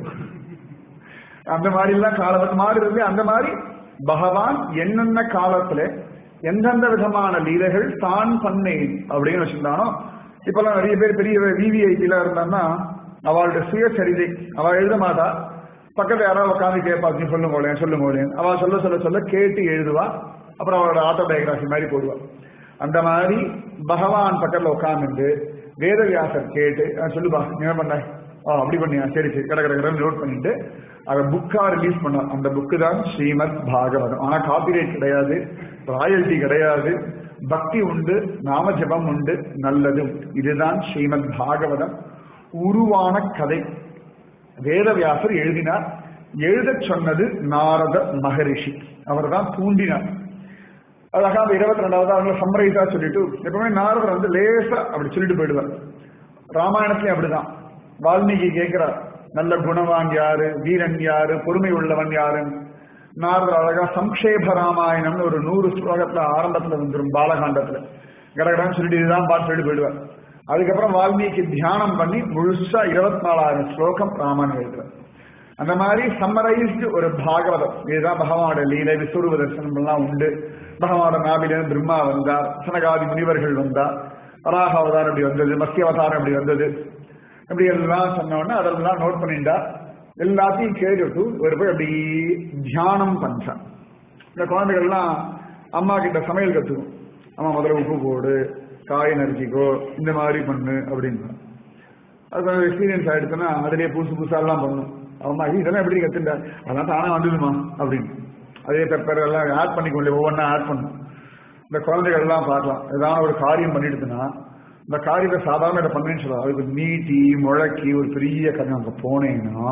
அந்த மாதிரி எல்லாம் காலம் மாறுறது அந்த மாதிரி பகவான் என்னென்ன காலத்துல எந்தெந்த விதமான லீலைகள் தான் பண்ணேன் அப்படின்னு வச்சிருந்தானோ இப்பெல்லாம் நிறைய பேர் பெரிய விவிஐபில இருந்தான்னா அவளுடைய சுயசரிதை அவ எழுத மாட்டா பக்கத்துல யாராவது உட்காந்து கேட்பா நீ சொல்லுங்க சொல்லுங்க அவ சொல்ல சொல்ல சொல்ல கேட்டு எழுதுவா அப்புறம் அவளோட ஆட்டோபயோகிராஃபி மாதிரி போடுவா அந்த மாதிரி பகவான் பக்கத்துல உட்காந்துட்டு வேதவியாசர் கேட்டு "அஹ் சொல்லுப்பா நீ என்ன பண்ண ஆ அப்படி பண்ணியா சரி சரி கடை கடை நோட் பண்ணிட்டு அதை புக்கா ரிலீஸ் பண்ணார் அந்த புக்கு தான் ஸ்ரீமத் பாகவதம் ஆனா காப்பிரைட் கிடையாது ராயல்டி கிடையாது பக்தி உண்டு நாம ஜபம் உண்டு நல்லதும் இதுதான் ஸ்ரீமத் பாகவதம் உருவான கதை வேதவியாசர் எழுதினார் எழுதச் சொன்னது நாரத மகரிஷி அவர் தான் தூண்டினார் அழகா அந்த இருபத்தி ரெண்டாவது அவங்க சம்மரைஸா சொல்லிட்டு எப்பவுமே நாரதர் வந்து லேசா அப்படி சொல்லிட்டு போயிடுவார் ராமாயணத்திலயும் அப்படிதான் வால்மீகி கேட்கிறார் நல்ல குணவான் யாரு வீரன் யாரு பொறுமை உள்ளவன் யாரு நாரதர் அழகா சம்ஷேப ராமாயணம்னு ஒரு நூறு ஸ்லோகத்துல ஆரம்பத்துல வந்துடும் பாலகாண்டத்துல கடகடான்னு சொல்லிட்டு இதுதான் பார்த்து சொல்லிட்டு போயிடுவார் அதுக்கப்புறம் வால்மீகி தியானம் பண்ணி முழுசா இருபத்தி நாலாயிரம் ஸ்லோகம் ராமாயணம் எழுதுறார் அந்த மாதிரி சம்மரைஸ்டு ஒரு பாகவதம் இதுதான் பகவானோட லீலை விஸ்வரூப தரிசனம் எல்லாம் உண்டு பகவானோட நாபிலிருந்து பிரம்மா வந்தார் சனகாதி முனிவர்கள் வந்தார் வராக அவதாரம் இப்படி வந்தது மத்திய அவதாரம் இப்படி வந்தது இப்படி எல்லாம் சொன்னோடனே அதெல்லாம் நோட் பண்ணிட்டா எல்லாத்தையும் கேட்டுட்டு ஒரு போய் அப்படி தியானம் பண்றான் இந்த குழந்தைகள்லாம் அம்மா கிட்ட சமையல் கத்துக்கும் அம்மா முதல்ல உப்பு போடு காய் நறுக்கிக்கோ இந்த மாதிரி பண்ணு அப்படின்னு அது கொஞ்சம் எக்ஸ்பீரியன்ஸ் ஆயிடுச்சுன்னா அதுலயே புதுசு புதுசா எல்லாம் பண்ணும் அம்மா ஐயோ, இதெல்லாம் எப்படி கத்துட்ட அதெல்லாம் தானே வந்ததுமா அப்படின்னு அதே பெப்பர் எல்லாம் ஆட் பண்ணிக்கொள்ள ஒவ்வொன்றா ஆட் பண்ணும் இந்த குழந்தைகள் எல்லாம் பார்க்கலாம் ஏதாவது ஒரு காரியம் பண்ணிடுதுன்னா இந்த காரியத்தை சாதாரண இதை பண்ணேன்னு சொல்லலாம் அதுக்கு நீட்டி முழக்கி ஒரு பெரிய கண்ணு அங்க போனேன்னா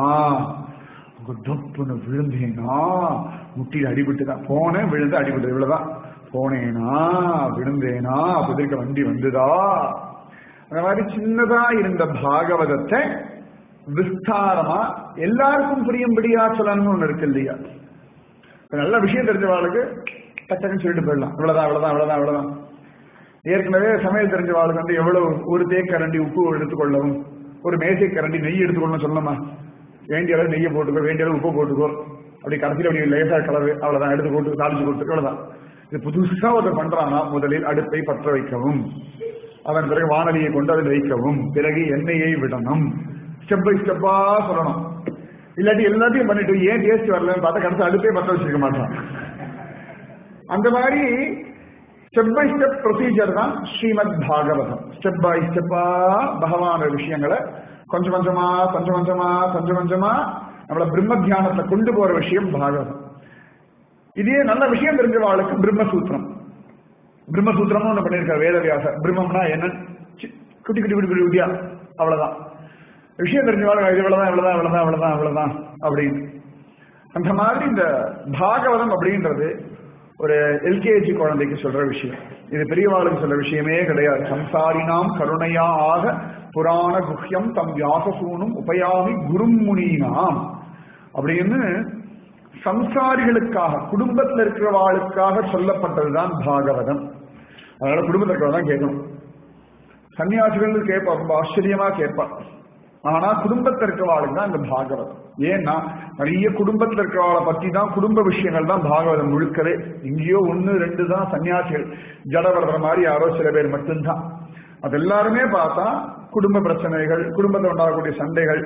அங்க டப்புன்னு விழுந்தேனா முட்டியில் அடிபட்டு தான் போனேன் விழுந்து அடிபட்டு இவ்வளவுதான் போனேனா விழுந்தேனா குதிரைக்கு வண்டி வந்துதா அந்த மாதிரி சின்னதா இருந்த பாகவதத்தை விஸ்தாரமா எல்லாருக்கும் புரியும்படியா சொல்லணும்னு ஒண்ணு இருக்கு இல்லையா இப்ப நல்ல விஷயம் தெரிஞ்சவாளுக்கு டக்குன்னு சொல்லிட்டு போயிடலாம் இவ்வளவுதான் இவ்வளவுதான் இவ்வளவுதான் இவ்வளவுதான் ஏற்கனவே சமையல் தெரிஞ்சவாளுக்கு வந்து எவ்வளவு ஒரு தேக்கரண்டி உப்பு எடுத்துக்கொள்ளவும் ஒரு மேசை கரண்டி நெய் எடுத்துக்கொள்ளணும் சொல்லணுமா வேண்டிய அளவு நெய்யை போட்டுக்கோ வேண்டிய அளவு உப்பு போட்டுக்கோ அப்படி கடைசியில் அப்படி லேசா கலரு அவ்வளவுதான் எடுத்து போட்டு தாளிச்சு போட்டு அவ்வளவுதான் இது புதுசா ஒருத்தர் பண்றானா முதலில் அடுப்பை பற்ற வைக்கவும் அதன் பிறகு வானலியை கொண்டு அதில் வைக்கவும் பிறகு எண்ணெயை விடணும் ஸ்டெப் பை ஸ்டெப்பா சொல்லணும் இல்லாட்டி எல்லாத்தையும் பண்ணிட்டு ஏன் டேஸ்ட் வரலன்னு பார்த்தா கடைசி அடுப்பே பற்ற வச்சிருக்க மாட்டான் அந்த மாதிரி ஸ்டெப் பை ஸ்டெப் ப்ரொசீஜர் தான் ஸ்ரீமத் பாகவதம் ஸ்டெப் பை ஸ்டெப்பா பகவான விஷயங்களை கொஞ்சம் கொஞ்சமா கொஞ்சம் கொஞ்சமா கொஞ்சம் கொஞ்சமா நம்மள பிரம்ம தியானத்துல கொண்டு போற விஷயம் பாகவதம் இதே நல்ல விஷயம் தெரிஞ்சவாளுக்கு பிரம்மசூத்திரம் பிரம்மசூத்திரம்னு ஒண்ணு பண்ணிருக்காரு வேதவியாசர் பிரம்மம்னா என்ன சி- குட்டி குட்டி குட்டி குட்டி குட்டியா அவ்வளவுதான் விஷயம் தெரிஞ்சவாளுக்கு இது இவ்வளவுதான் இவ்வளவுதான் இவ்வளவுதான் இவ்வளவுதான் இவ்வளவுதான் அப்படின்னு அந்த மாதிரி இந்த பாகவதம் அப்படின்றது ஒரு எல்கேஜி குழந்தைக்கு சொல்ற விஷயம் இது பெரியவாளுக்கு சொல்ற விஷயமே கிடையாது சம்சாரினாம் கருணையா ஆக புராண குஹ்யம் தம் வியாசசூனும் உபயாமி குருமுனீனாம் அப்படின்னு சம்சாரிகளுக்காக குடும்பத்தில் இருக்கிறவாளுக்காக சொல்லப்பட்டதுதான் பாகவதம் அதனால குடும்பத்தில் இருக்கிறவங்க தான் கேட்கணும் சன்னியாசிகள் கேட்பா ரொம்ப ஆச்சரியமா கேட்பா ஆனா குடும்பத்தில் இருக்கிறவாளுக்கு தான் இந்த பாகவதம் ஏன்னா நிறைய குடும்பத்தில் இருக்கிறவாளை பத்தி தான் குடும்ப விஷயங்கள் தான் பாகவதம் முழுக்கவே எங்கேயோ ஒன்னு ரெண்டு தான் சன்னியாசிகள் ஜடவரதர் மாதிரி யாரோ சில பேர் மட்டும்தான் அது எல்லாருமே பார்த்தா குடும்ப பிரச்சனைகள் குடும்பத்தில் உண்டாகக்கூடிய சண்டைகள்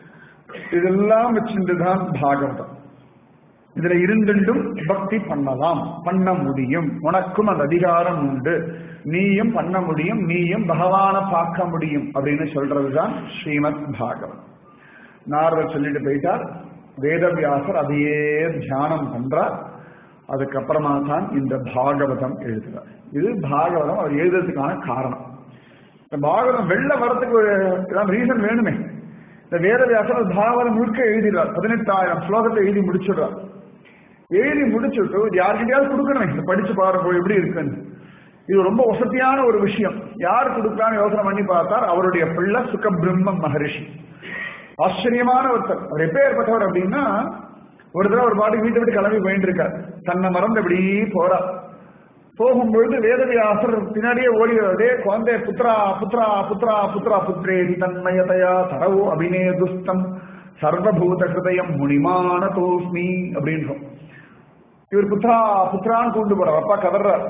இதெல்லாம் வச்சுட்டு தான் பாகவதம் இதுல இருந்துட்டும் பக்தி பண்ணலாம் பண்ண முடியும் உனக்கும் அந்த அதிகாரம் உண்டு நீயும் பண்ண முடியும் நீயும் பகவான பார்க்க முடியும் அப்படின்னு சொல்றதுதான் ஸ்ரீமத் பாகவத் நாரதர் சொல்லிட்டு போயிட்டார் வேதவியாசர் அதையே தியானம் பண்றார் அதுக்கப்புறமா தான் இந்த பாகவதம் எழுதுறார் இது பாகவதம் அவர் எழுதுறதுக்கான காரணம் இந்த பாகவதம் வெளில வரத்துக்கு ஒரு ரீசன் வேணுமே இந்த வேதவியாசர் பாகவதம் முழுக்க எழுதிடுறார் பதினெட்டாயிரம் ஸ்லோகத்தை எழுதி முடிச்சிடுறார் எழுதி முடிச்சுட்டு இது யார்கிட்டயாவது கொடுக்கணுமே இதை படிச்சு பாருங்க எப்படி இருக்குன்னு இது ரொம்ப வசதியான ஒரு விஷயம் யார் கொடுக்கலான்னு யோசனை பண்ணி பார்த்தார் அவருடைய பிள்ளை சுக பிரம்மம் மகரிஷி ஆச்சரியமான ஒருத்தர் அவர் எப்பேற்பட்டவர் அப்படின்னா ஒரு தடவை ஒரு பாட்டு வீட்டை விட்டு கிளம்பி போயிட்டு இருக்கார் தன்னை மறந்து இப்படி போறார் போகும்பொழுது வேதவியாசர் பின்னாடியே ஓடிவதே குழந்தை புத்ரா புத்ரா புத்ரா புத்ரா புத்ரேதி தன்மயதையா தரவோ அபிநேதுஸ்தம் சர்வபூத ஹிருதயம் முனிமான தோஸ்மி அப்படின்றோம் இவர் புத்ரா புத்ரான்னு கொண்டு போறார் அப்பா கதறார்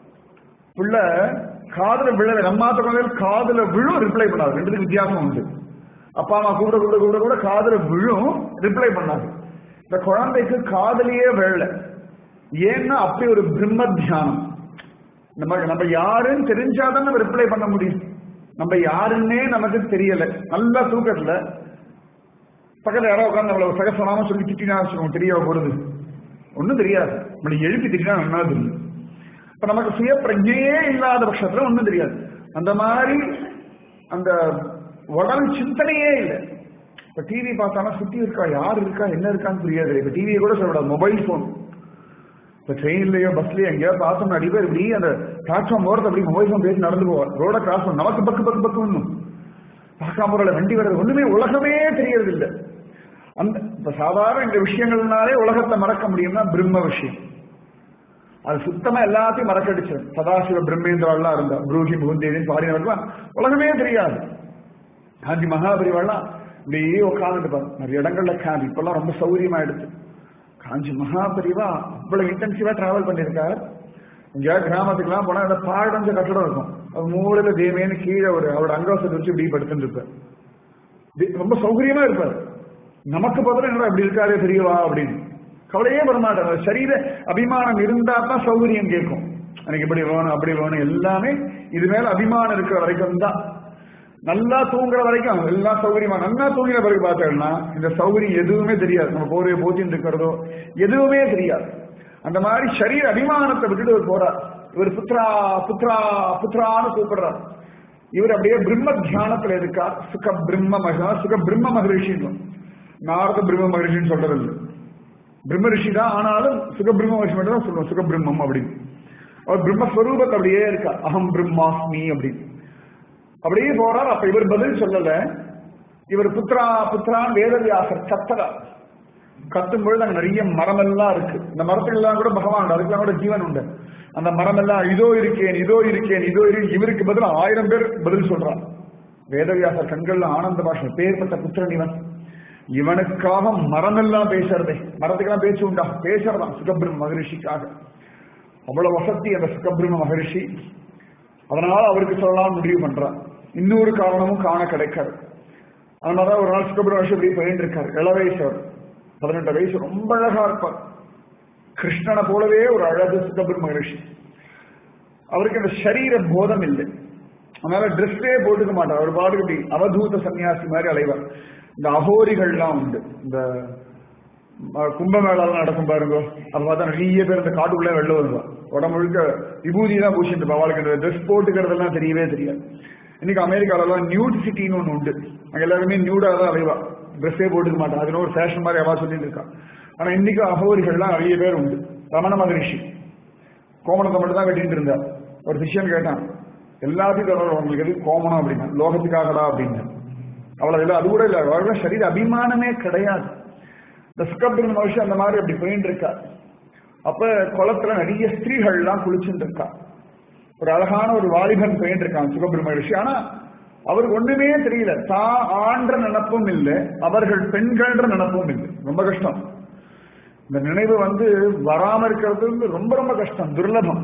புள்ள காதுல விழல நம்மாத்த குழந்தைகள் காதுல விழும் ரிப்ளை பண்ணாது ரெண்டுத்துக்கு வித்தியாசம் உண்டு அப்பா அம்மா கூப்பிட கூப்பிட கூப்பிட கூட காதுல விழும் ரிப்ளை பண்ணாது இந்த குழந்தைக்கு காதலியே விழல ஏன்னா அப்படி ஒரு பிரம்ம தியானம் நம்ம நம்ம யாருன்னு தெரிஞ்சாதான் நம்ம ரிப்ளை பண்ண முடியும் நம்ம யாருன்னே நமக்கு தெரியல நல்ல தூக்கத்துல பக்கத்துல யாரோ உட்காந்து நம்மள சகசனாம சொல்லி திட்டினா வச்சுக்கோங்க தெரிய போறது ஒண்ணும் தெரியாது நம்மளை எழுப்பி திட்டினா நல்லா தெரியும் இப்ப நமக்கு சுய பிரஜையே இல்லாத பட்சத்துல ஒண்ணும் தெரியாது அந்த மாதிரி அந்த உடல் சிந்தனையே இல்லை இப்ப டிவி பார்த்தானா சுத்தி இருக்கா யார் இருக்கா என்ன இருக்கான்னு புரியாது இப்ப டிவியை கூட சொல்லக்கூடாது மொபைல் போன் இப்ப ட்ரெயின்லயோ பஸ்லயோ எங்கேயோ பார்த்தோம் நிறைய பேர் இப்படி அந்த பிளாட்ஃபார்ம் போறது அப்படி மொபைல் போன் பேசி நடந்து போவார் ரோட கிராஸ் பண்ண நமக்கு பக்கு பக்கு பக்கு பார்க்காம போறல வண்டி வர்றது ஒண்ணுமே உலகமே தெரியறது இல்லை அந்த இப்ப சாதாரண இந்த விஷயங்கள்னாலே உலகத்தை மறக்க முடியும்னா பிரம்ம விஷயம் அது சுத்தமா எல்லாத்தையும் மறக்கடிச்சிடும் சதாசிவ பிரம்மேந்திராலாம் இருந்தா புரூஹி முகுந்தேவின்னு பாடினவர்கள்லாம் உலகமே தெரியாது காந்தி மகாபரிவாள்லாம் இப்படியே உட்காந்துட்டு பாரு நிறைய இடங்கள்ல காந்தி இப்பெல்லாம் ரொம்ப சௌரியமா எடுத்து காஞ்சி மகாபரிவா இவ்வளவு இன்டென்சிவா டிராவல் பண்ணியிருக்கார் எங்கேயாவது கிராமத்துக்குலாம் போனா அந்த பாடஞ்ச கட்டடம் இருக்கும் அது மூலையில தேமேன்னு கீழே ஒரு அவரோட அங்கவசத்தை வச்சு இப்படி படுத்துட்டு இருப்பார் தி- ரொம்ப சௌகரியமா இருப்பார் நமக்கு பதில் என்னடா இப்படி இருக்காரே தெரியவா அப்படின்னு கவலையே வர மாட்டார் சரீர அபிமானம் இருந்தா தான் சௌகரியம் கேட்கும் எனக்கு இப்படி வேணும் அப்படி வேணும் எல்லாமே இது மேல அபிமானம் இருக்கிற வரைக்கும் தான் நல்லா தூங்குற வரைக்கும் எல்லாம் சௌகரியமா நல்லா தூங்கின பிறகு பார்த்தோம்னா இந்த சௌகரியம் எதுவுமே தெரியாது நம்ம போர்வையை போத்தின்னு இருக்கிறதோ எதுவுமே தெரியாது அந்த மாதிரி சரீர அபிமானத்தை விட்டுட்டு இவர் போறார் இவர் புத்ரா புத்ரா புத்ரான்னு கூப்பிடுறார் இவர் அப்படியே பிரம்ம தியானத்துல இருக்கார் சுக பிரம்ம மகா சுக பிரம்ம மகரிஷின்னு நாரத பிரம்ம மகரிஷின்னு சொல்றது இல்லை பிரம்ம ரிஷி தான் ஆனாலும் சுக பிரம்ம மகரிஷி மட்டும் தான் சொல்லுவோம் சுக பிரம்மம் அப்படின்னு அவர் பிரம்மஸ்வரூபத்தை அப்படியே இருக்கார் அகம் பிரம்மாஸ்மி அப்படின்னு அப்படியே போறார் அப்ப இவர் பதில் சொல்லல இவர் புத்ரா புத்ரான் வேதவியாசர் கத்தரா கத்தும் பொழுது அங்க நிறைய மரம் எல்லாம் இருக்கு இந்த மரத்துக்கெல்லாம் கூட பகவான் உண்டு அதுக்கெல்லாம் கூட ஜீவன் உண்டு அந்த மரம் எல்லாம் இதோ இருக்கேன் இதோ இருக்கேன் இதோ இருக்கேன் இவருக்கு பதில் ஆயிரம் பேர் பதில் சொல்றான் வேதவியாசர் கண்கள்ல ஆனந்த பாஷை பேர்பட்ட புத்திரன் இவன் இவனுக்காக மரம் எல்லாம் பேசுறதே மரத்துக்கெல்லாம் பேச்சு உண்டா பேசுறதான் சுகபிரம்ம மகரிஷிக்காக அவ்வளவு வசதி அந்த சுகபிரம்ம மகரிஷி அதனால அவருக்கு சொல்லலாம் முடிவு பண்றான் இன்னொரு காரணமும் காண கிடைக்காது அதனாலதான் ஒரு நாள் சுகபிரம மகரிஷி இப்படி போயிட்டு இருக்காரு இள வயசு அவர் பதினெட்டு வயசு ரொம்ப அழகா இருப்பார் கிருஷ்ணனை போலவே ஒரு அழகு சுகபிரம மகரிஷி அவருக்கு அந்த சரீர போதம் இல்லை அதனால ட்ரெஸ்ஸே போட்டுக்க மாட்டார் அவர் பாட்டுக்கு இப்படி அவதூத சன்னியாசி மாதிரி அலைவார் இந்த அகோரிகள்லாம் உண்டு இந்த அஹ், கும்பமேளாலாம் நடக்கும் பாருங்க அப்ப பார்த்தா நிறைய பேர் இந்த காட்டுக்குள்ளே வெளில வருவா உடம்பு முழுக்க விபூதி தான் பூசிட்டு அவளுக்கு இந்த ட்ரெஸ் போட்டுக்கிறதெல்லாம் தெரியவே தெரியாது இன்னைக்கு அமெரிக்காலலாம் நியூட் சிட்டின்னு ஒன்று உண்டு அங்க எல்லாருமே நியூடா தான் அலைவா ட்ரெஸ்ஸே போட்டுக்க மாட்டான் அதுன்னு ஒரு ஃபேஷன் மாதிரி அவா சொல்லிட்டு இருக்கா ஆனா இன்னைக்கு அகோரிகள்லாம் நிறைய பேர் உண்டு ரமண மகரிஷி கோமணத்தை மட்டும் தான் கட்டிட்டு இருந்தார் ஒரு சிஷ்யன் கேட்டான் எல்லாத்தையும் தொடரும் உங்களுக்கு எது கோமணம் அப்படின்னா லோகத்துக்காகடா அப்படின்னு அவ்வளவு இல்லை அது கூட இல்லை அவர்கள சரீர அபிமானமே கிடையாது இந்த சுக்கபிரன் மனுஷன் அந்த மாதிரி அப்படி போயிட்டு இருக்கா அப்ப குளத்துல நிறைய ஸ்திரீகள்லாம் குளிச்சுட்டு இருக்கா ஒரு அழகான ஒரு வாலிபன் போயிட்டு இருக்கான் சுகபிரம ரிஷி ஆனா அவருக்கு ஒண்ணுமே தெரியல தான் ஆண்ட நினப்பும் இல்லை அவர்கள் பெண்கள்ன்ற நினப்பும் இல்லை ரொம்ப கஷ்டம் இந்த நினைவு வந்து வராம இருக்கிறது வந்து ரொம்ப ரொம்ப கஷ்டம் துர்லபம்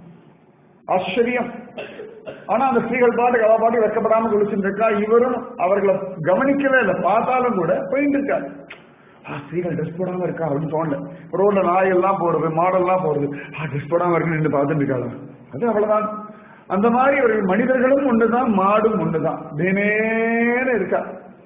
ஆச்சரியம் ஆனா அந்த ஸ்திரீகள் பாட்டுக்கு அவ பாட்டு வெக்கப்படாம குளிச்சுட்டு இருக்கா இவரும் அவர்களை கவனிக்கவே இல்லை பார்த்தாலும் கூட போயிட்டு இருக்காரு ஆ ஸ்திரீகள் ட்ரெஸ் போடாம இருக்கா அப்படின்னு தோணல ரோட்ல நாய் எல்லாம் போறது மாடெல்லாம் போறது ஆ ட்ரெஸ் போடாம இருக்குன்னு நின்று பார்த்துட்டு இருக்காங்க அது அவ்வளவுதான் அந்த மாதிரி ஒரு மனிதர்களும் ஒண்ணுதான் மாடும் ஒண்ணுதான் தினேன இருக்கா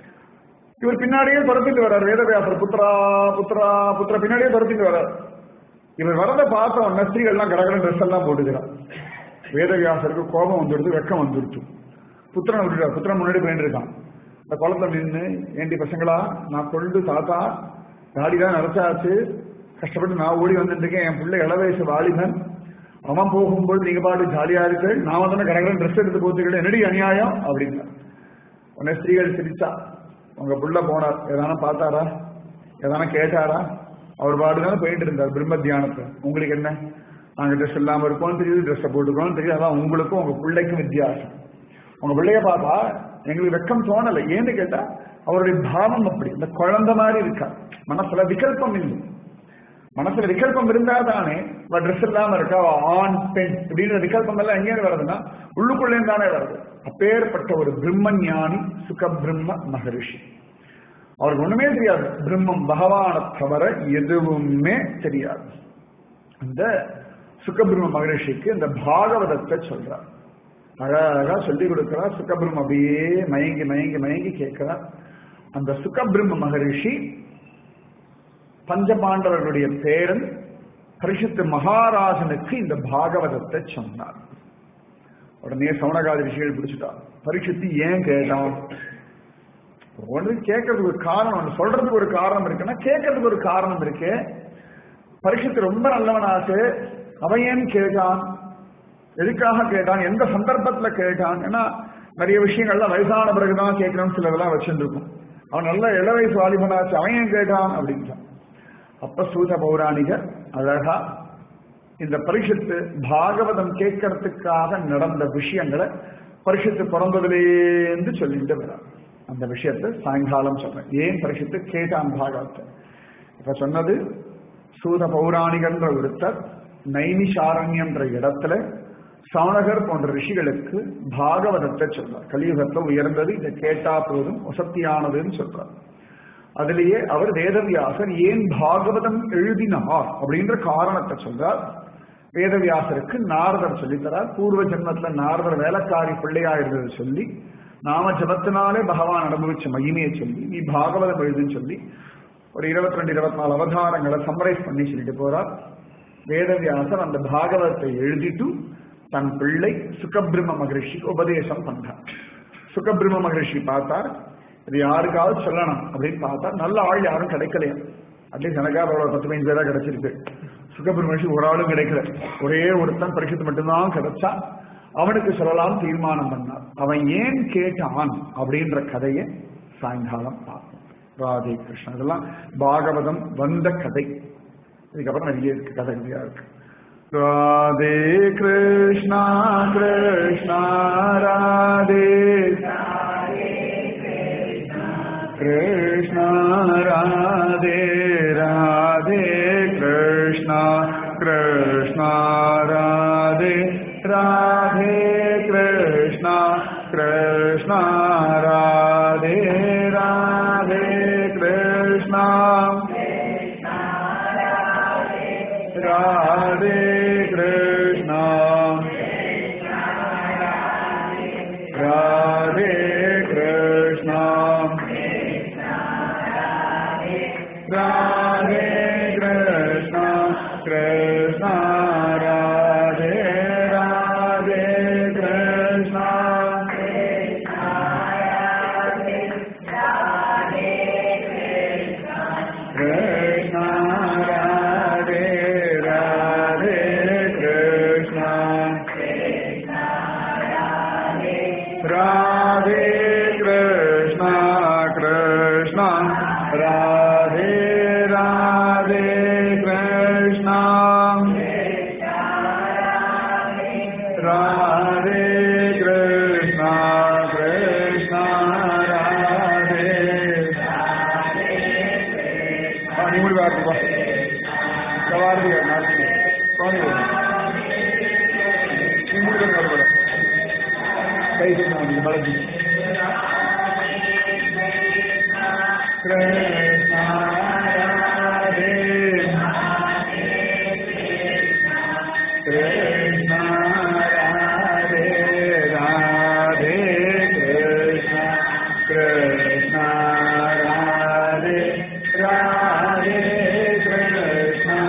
இவர் பின்னாடியே துரத்திட்டு வர்றார் வேதவியாசர் புத்ரா புத்ரா புத்ரா பின்னாடியே துரத்திட்டு வர்றார் இவர் வரதை பார்த்த உடனே ஸ்திரீகள்லாம் கடகடன் ட்ரெஸ் எல்லாம் போட்டுக்கிறான் வேதவியாசருக்கு கோபம் வந்துடுது வெக்கம் வந்துடுச்சு புத்திரன் விட்டுட்டா புத்திரன் முன்னாடி போயிட்டு இருக்கான் இந்த குளத்துல நின்று ஏண்டி பசங்களா நான் கொண்டு தாத்தா தாடிதான் நடத்தாச்சு கஷ்டப்பட்டு நான் ஓடி வந்துட்டு இருக்கேன் என் பிள்ளை இள வயசு வாலிபன் அவன் போகும்போது நீங்க பாட்டு ஜாலியா இருக்கு நான் வந்து கடகடன் ட்ரெஸ் எடுத்து போத்துக்கிட்டு என்னடி அநியாயம் அப்படின்னா உடனே ஸ்திரீகள் சிரிச்சா உங்க புள்ள போனார் எதான பார்த்தாரா எதான கேட்டாரா அவர் பாட்டுதானே போயிட்டு இருந்தார் பிரம்ம தியானத்தை உங்களுக்கு என்ன நாங்க ட்ரெஸ் இல்லாம இருக்கோம் தெரியுது ட்ரெஸ்ஸை போட்டுக்கோம் தெரியுது அதான் உங்களுக்கும் உங்க பிள்ளைக்கும் வித்தியாசம் உங்க பிள்ளைய பார்த்தா எங்களுக்கு வெக்கம் தோணலை ஏன்னு கேட்டா அவருடைய பாவம் அப்படி இந்த குழந்தை மாதிரி இருக்கா மனசுல விகல்பம் இல்லை மனசுல விகல்பம் இருந்தா தானே ட்ரெஸ் இல்லாம இருக்கா அவ ஆண் பெண் இப்படின்ற விகல்பம் எல்லாம் எங்கே வருதுன்னா உள்ளுக்குள்ளே தானே வருது அப்பேற்பட்ட ஒரு பிரம்ம ஞானி சுக பிரம்ம மகரிஷி அவருக்கு ஒண்ணுமே தெரியாது பிரம்மம் பகவானை தவிர எதுவுமே தெரியாது அந்த சுகபிரம்ம மகரிஷிக்கு இந்த பாகவதத்தை சொல்றார் அழகா சொல்லி கொடுக்கிறார் சுகபிரம்ம அப்படியே மயங்கி மயங்கி மயங்கி கேட்கிறார் அந்த சுகபிரம்ம மகரிஷி பஞ்சபாண்டவர்களுடைய பேரன் பரிசுத்த மகாராஜனுக்கு இந்த பாகவதத்தை சொன்னார் உடனே சவுனகாதி ரிஷிகள் பிடிச்சிட்டா பரிசுத்தி ஏன் கேட்டான் ஒன்று கேட்கறதுக்கு ஒரு காரணம் ஒன்று சொல்றதுக்கு ஒரு காரணம் இருக்குன்னா கேட்கறதுக்கு ஒரு காரணம் இருக்கு பரிசுத்து ரொம்ப நல்லவனாச்சு அவன் ஏன் கேட்டான் எதுக்காக கேட்டான் எந்த சந்தர்ப்பத்துல கேட்டான் ஏன்னா நிறைய விஷயங்கள்லாம் வயசான பிறகுதான் கேட்கணும்னு சிலதெல்லாம் வச்சிருந்துருக்கும் அவன் நல்ல இள வயசு வாலிபனாச்சு அவன் ஏன் கேட்டான் அப்படின்ட்டான் அப்ப சூத பௌராணிகர் அழகா இந்த பரிசுத்து பாகவதம் கேட்கறதுக்காக நடந்த விஷயங்களை பரிசுத்து பிறந்ததுலேருந்து சொல்லிட்டு வர்றார் அந்த விஷயத்தை சாயங்காலம் சொல்றேன் ஏன் பரிசுத்து கேட்டான் பாகவத்தை இப்ப சொன்னது சூத பௌராணிகன்ற ஒருத்தர் நைனிஷாரண்யன்ற இடத்துல சவுனகர் போன்ற ரிஷிகளுக்கு பாகவதத்தை சொல்றார் கலியுகத்தை உயர்ந்தது இதை கேட்டா போதும் வசத்தியானதுன்னு சொல்றார் அதிலேயே அவர் வேதவியாசர் ஏன் பாகவதம் எழுதினார் அப்படின்ற காரணத்தை சொல்றார் வேதவியாசருக்கு நாரதர் சொல்லித்தரார் பூர்வ ஜென்மத்துல நாரதர் வேலைக்காரி பிள்ளையா இருந்தது சொல்லி நாம ஜபத்தினாலே பகவான் அனுபவிச்ச மகிமையை சொல்லி நீ பாகவதம் எழுதுன்னு சொல்லி ஒரு இருபத்தி ரெண்டு இருபத்தி நாலு அவதாரங்களை சம்மரைஸ் பண்ணி சொல்லிட்டு போறார் வேதவியாசர் அந்த பாகவதத்தை எழுதிட்டு தன் பிள்ளை சுகபிரம்ம மகரிஷிக்கு உபதேசம் பண்றார் சுகபிரம்ம மகரிஷி பார்த்தார் இது யாருக்காவது சொல்லணும் அப்படின்னு பார்த்தா நல்ல ஆள் யாரும் கிடைக்கலையா அட்லீஸ்ட் எனக்காக ஒரு பத்து பதினஞ்சு பேரா கிடைச்சிருக்கு சுகபிரம்ம மகரிஷி ஒரு ஆளும் கிடைக்கல ஒரே ஒருத்தன் பரிசுத்து மட்டும்தான் கிடைச்சா அவனுக்கு சொல்லலாம் தீர்மானம் பண்ணார் அவன் ஏன் கேட்டான் அப்படின்ற கதையை சாயங்காலம் பார்ப்போம் ராதே கிருஷ்ணன் இதெல்லாம் பாகவதம் வந்த கதை இதுக்கப்புறம் நிறைய இருக்கு கதை கதையா இருக்கு ராதே கிருஷ்ணா கிருஷ்ணா ராதே கிருஷ்ணா ராதே ராதே கிருஷ்ணா கிருஷ்ணா ராதே ராதே கிருஷ்ணா கிருஷ்ணா ராதே ராதே கிருஷ்ணா ராதே கிருஷ்ணா ராதே கிருஷ்ணா ராதே கிருஷ்ணா கிருஷ்ணா ராதே ராதே கிருஷ்ணா கிருஷ்ணா ராதே ராதே கிருஷ்ணா ராதே கிருஷ்ணா கிருஷ்ணா ராதே ராதே கிருஷ்ணா ராதே கிருஷ்ணா கிருஷ்ணா ராதே ஆ, நீ முடி வாருப்பா வாருங்க நாட்டு குழந்தை நீ முடி வருங்க கை சொன்னாங்க மலர்ச்சி கிருஷ்ணா ராதே கிருஷ்ணா ராதே ராதே கிருஷ்ணா கிருஷ்ணா ராதே ராதே கிருஷ்ணா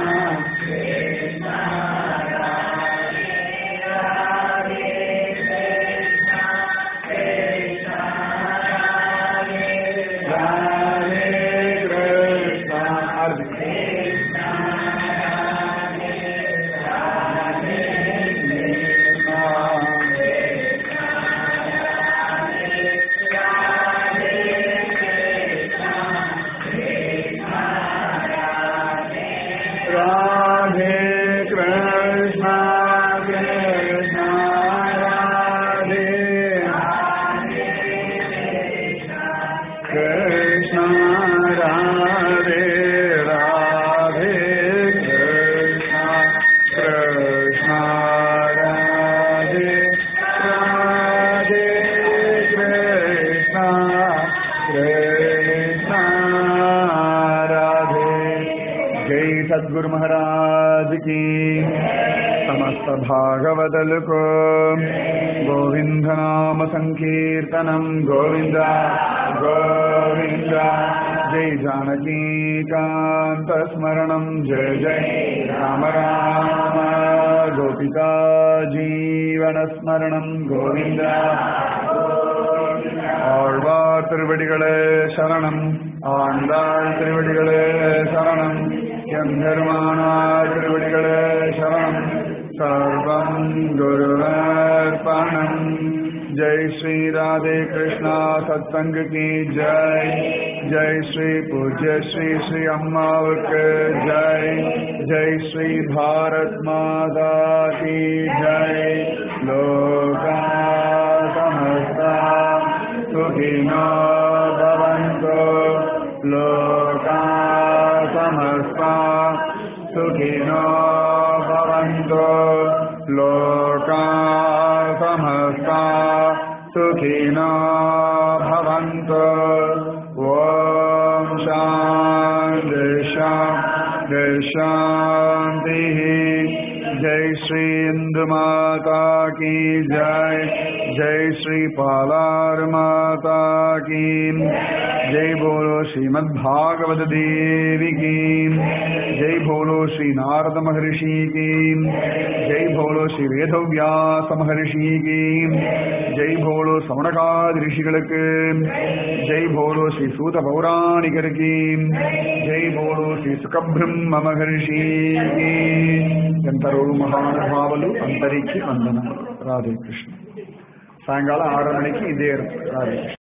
ராதே கிருஷ்ணா ஆரம்பி ராதே கிருஷ்ணா सद्गुरु महाराज की समस्त भागवतल को गोविंद नाम संकीर्तनम गोविंद गोविंद जय जानकी कांत स्मरणम जय जय राम राम गोपिका जीवन स्मरणम गोविंद ஆழ்வார் திருவடிகளே சரணம் ஆண்டாள் திருவடிகளே சரணம் எம்பெருமானார் திருவடிகளே சரணம் சர்வம் குருவர்ப்பணம் जय श्री राधे कृष्णा सत्संग की जय जय श्री पूज्य श्री श्री अम्मावक जय जय श्री भारत माता की जय लोका समस्ता सुखिनो भवन्तु लोका समस्ता सुखिनो भवन्तु लोका समस्ता सुखिनो भवन्तु ॐ शान्ति शान्ति शान्तिः जय श्री इंदु माता की जय जय श्री पालार माता की जय बोलो श्रीमद् भागवत देवी की जय बोलो श्री नारद महर्षि की जय बोलो श्री वेदव्यास महर्षि की जय बोलो சமணகாதி ரிஷிகளுக்கு ஜெய் போலோ ஸ்ரீ சூத பௌராணிகர் கி ஜெய் போலோ శ్రీ సుఖబ్రహ్మ మహర్షి ఎంతరో మహానుభావులు అందరికీ వందనం రాధే కృష్ణ సాయంకాలం ఆరు మణికి ఇదే రాధే కృష్ణ